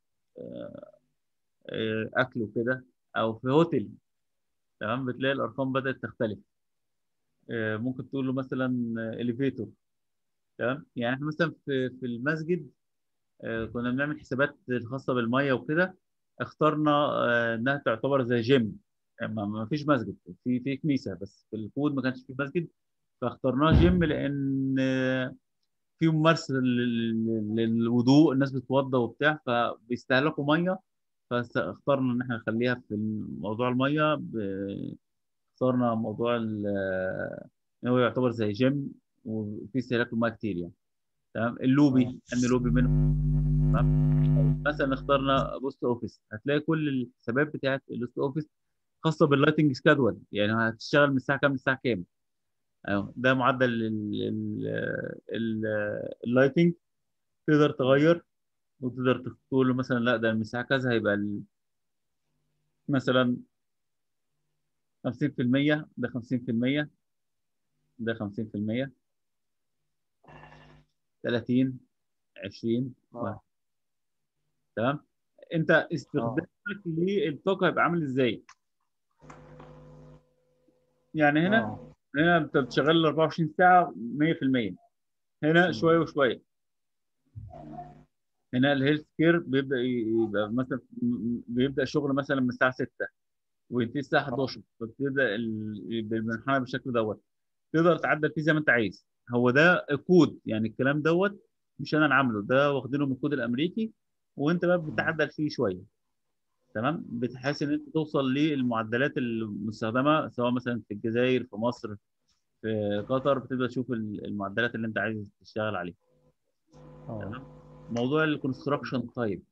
اكل وكده او في هوتيل تمام بتلاقي الارقام بدات تختلف آه، ممكن تقول له مثلا اليفيتور تمام يعني احنا مثلا في في المسجد آه، كنا بنعمل حسابات الخاصه بالميه وكده اخترنا آه، انها تعتبر زي جيم يعني ما ما فيش مسجد في في كنيسه بس في الكود ما كانش في مسجد فاخترناه جيم لان آه، في ممارسه لل- للوضوء الناس بتتوضى وبتاع فبيستهلكوا ميه فاخترنا ان احنا نخليها في موضوع الميه ب- اخترنا موضوع ال- ان هو يعتبر زي جيم وفي استهلاك الميه كتير يعني تمام اللوبي ان لوبي منه تمام مثلا اخترنا بوست اوفيس هتلاقي كل الحسابات بتاعت البوست اوفيس خاصه باللايتنج سكادول يعني هتشتغل من الساعه كام للساعه كام أيوة. ده معدل ال- ال- ال- اللايتنج تقدر تغير وتقدر تقول له مثلا لا ده من الساعه كذا هيبقى ال- مثلا 50% ده 50% ده 50% 30 20 آه. تمام انت استخدامك للطاقه هيبقى عامل ازاي يعني هنا آه. هنا انت بتشغل ال 24 ساعه 100% هنا مم. شويه وشويه هنا الهيلث كير بيبدا يبقى مثلا بيبدا شغل مثلا من الساعه 6 وينتهي الساعه 11 فبتبدا ال- بالمنحنى بالشكل دوت تقدر تعدل فيه زي ما انت عايز هو ده كود يعني الكلام دوت مش انا اللي عامله ده واخدينه من الكود الامريكي وانت بقى بتعدل فيه شويه تمام بتحس ان انت توصل للمعدلات المستخدمه سواء مثلا في الجزائر في مصر في قطر بتبدا تشوف ال- المعدلات اللي انت عايز تشتغل عليها آه. موضوع الكونستراكشن تايب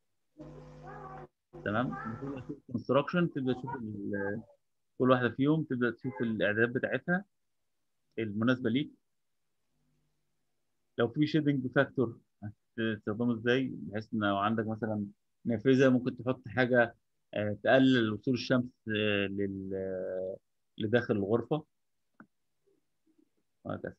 تمام بتبدا تشوف الكونستراكشن تبدا تشوف ال- كل واحده فيهم تبدا تشوف الاعدادات بتاعتها المناسبه ليك لو في شيدنج فاكتور هتستخدمه ازاي بحيث ان لو عندك مثلا نافذه ممكن تحط حاجه آه، تقلل وصول الشمس آه، لل آه، لداخل الغرفه وهكذا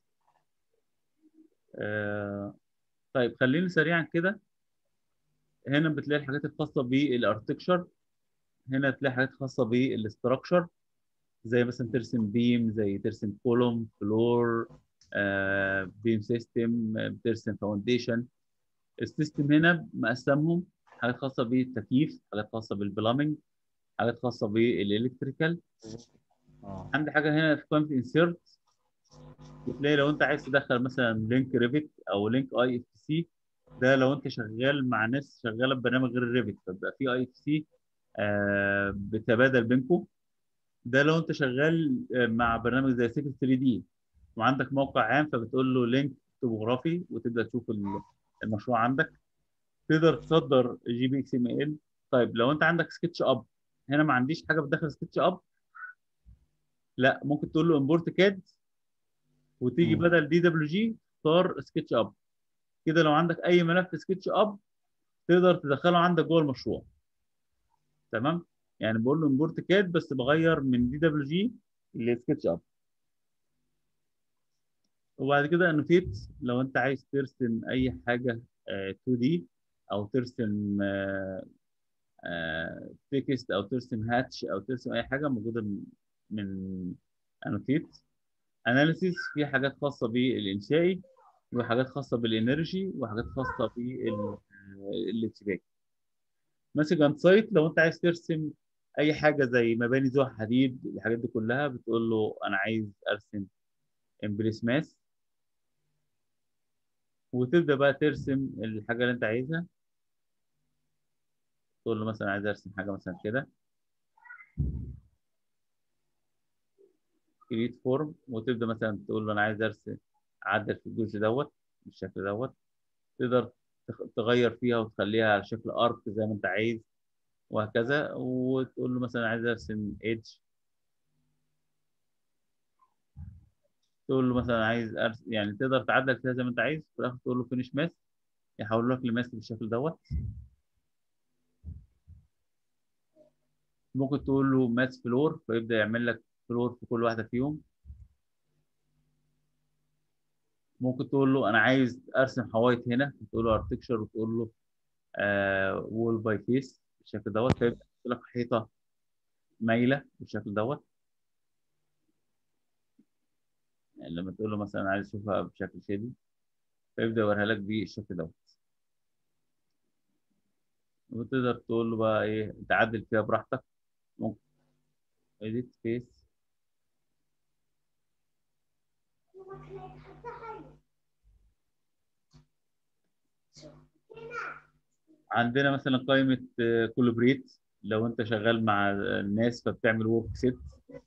آه، طيب خليني سريعا كده هنا بتلاقي الحاجات الخاصه بالاركتكشر هنا تلاقي حاجات خاصه بالاستراكشر زي مثلا ترسم بيم زي ترسم كولوم فلور بيم سيستم بترسم فاونديشن السيستم هنا مقسمهم حاجات خاصه بالتكييف حاجات خاصه بالبلامنج حاجات خاصه بالالكتريكال آه. عندي حاجه هنا في قائمه انسيرت بتلاقي لو انت عايز تدخل مثلا لينك ريفت او لينك اي اف سي ده لو انت شغال مع ناس شغاله ببرنامج غير الريفت فبيبقى في اي اف سي بتبادل بينكم ده لو انت شغال آه، مع برنامج زي سيكل 3 دي وعندك موقع عام فبتقول له لينك توبوغرافي وتبدا تشوف ال- المشروع عندك تقدر تصدر جي بي اكس ام ال طيب لو انت عندك سكتش اب هنا ما عنديش حاجه بتدخل سكتش اب لا ممكن تقول له امبورت كاد وتيجي مم. بدل دي دبليو جي تختار سكتش اب كده لو عندك اي ملف سكتش اب تقدر تدخله عندك جوه المشروع تمام يعني بقول له امبورت كاد بس بغير من دي دبليو جي لسكتش اب وبعد كده انوتيت لو انت عايز ترسم اي حاجه آه، 2 دي او ترسم تكست او ترسم هاتش او ترسم اي حاجه موجوده من- من انوتيت اناليسيس في حاجات خاصه بالانشائي وحاجات خاصه بالانرجي وحاجات خاصه بالارتباك ماسك اند سايت لو انت عايز ترسم اي حاجه زي مباني ذو حديد الحاجات دي كلها بتقول له انا عايز ارسم امبريس ماس وتبدا بقى ترسم الحاجه اللي انت عايزها تقول له مثلا عايز ارسم حاجه مثلا كده كريت فورم وتبدا مثلا تقول له انا عايز ارسم اعدل في الجزء دوت بالشكل دوت تقدر تخ- تغير فيها وتخليها على شكل ارك زي ما انت عايز وهكذا وتقول له مثلا عايز ارسم ايدج تقول له مثلا عايز أرسم يعني تقدر تعدل فيها زي ما انت عايز في الاخر تقول له فينش ماس يحول لك لماس بالشكل دوت ممكن تقول له ماس فلور فيبدا يعمل لك فلور في كل واحده فيهم ممكن تقول له انا عايز ارسم حوايط هنا تقول له ارتكشر وتقول له وول باي فيس بالشكل دوت فيبدا يحط لك حيطه مايله بالشكل دوت يعني لما تقول له مثلا عايز اشوفها بشكل شادي فيبدا يوريها لك بالشكل دوت وتقدر تقول له بقى ايه تعدل فيها براحتك ممكن edit face عندنا مثلا قائمة كولابريت لو انت شغال مع الناس فبتعمل ورك سيت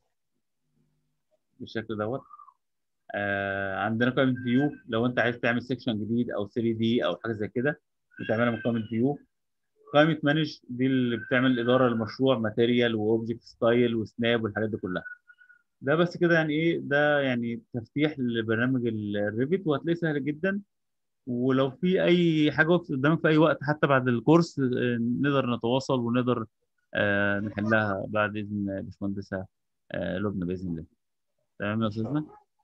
بالشكل دوت آه عندنا قائمة فيو لو انت عايز تعمل سيكشن جديد او 3 دي او حاجة زي كده بتعملها من قائمة فيو قائمة مانج دي اللي بتعمل إدارة للمشروع ماتيريال واوبجكت ستايل وسناب والحاجات دي كلها ده بس كده يعني ايه ده يعني تفتيح لبرنامج الريفيت وهتلاقيه سهل جدا ولو في اي حاجه وقفت قدامك في اي وقت حتى بعد الكورس آه، نقدر نتواصل ونقدر آه، نحلها بعد اذن باشمهندسه آه، لبنى باذن الله تمام يا استاذنا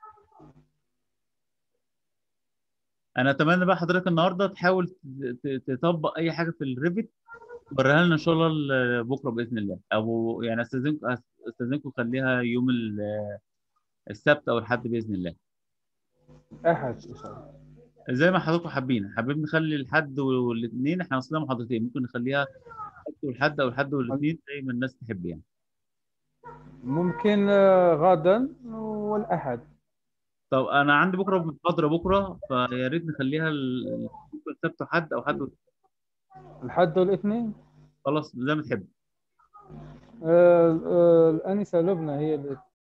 انا اتمنى بقى حضرتك النهارده تحاول ت- ت- تطبق اي حاجه في الريفت وريها لنا ان شاء الله ال- بكره باذن الله او يعني استاذنكم استاذنكم خليها يوم ال- السبت او الحد باذن الله احد ان شاء الله زي ما حضراتكم حابين حابين نخلي الحد والاثنين احنا اصلا محاضرتين ممكن نخليها السبت والحد او الحد والاثنين زي ما الناس تحب يعني ممكن آه، غدا والاحد طب انا عندي بكره محاضره بكره فيا ريت نخليها ال- ممكن السبت وحد او حد والاثنين. الحد والاثنين خلاص زي ما تحب آه، آه، الانسه لبنى هي اللي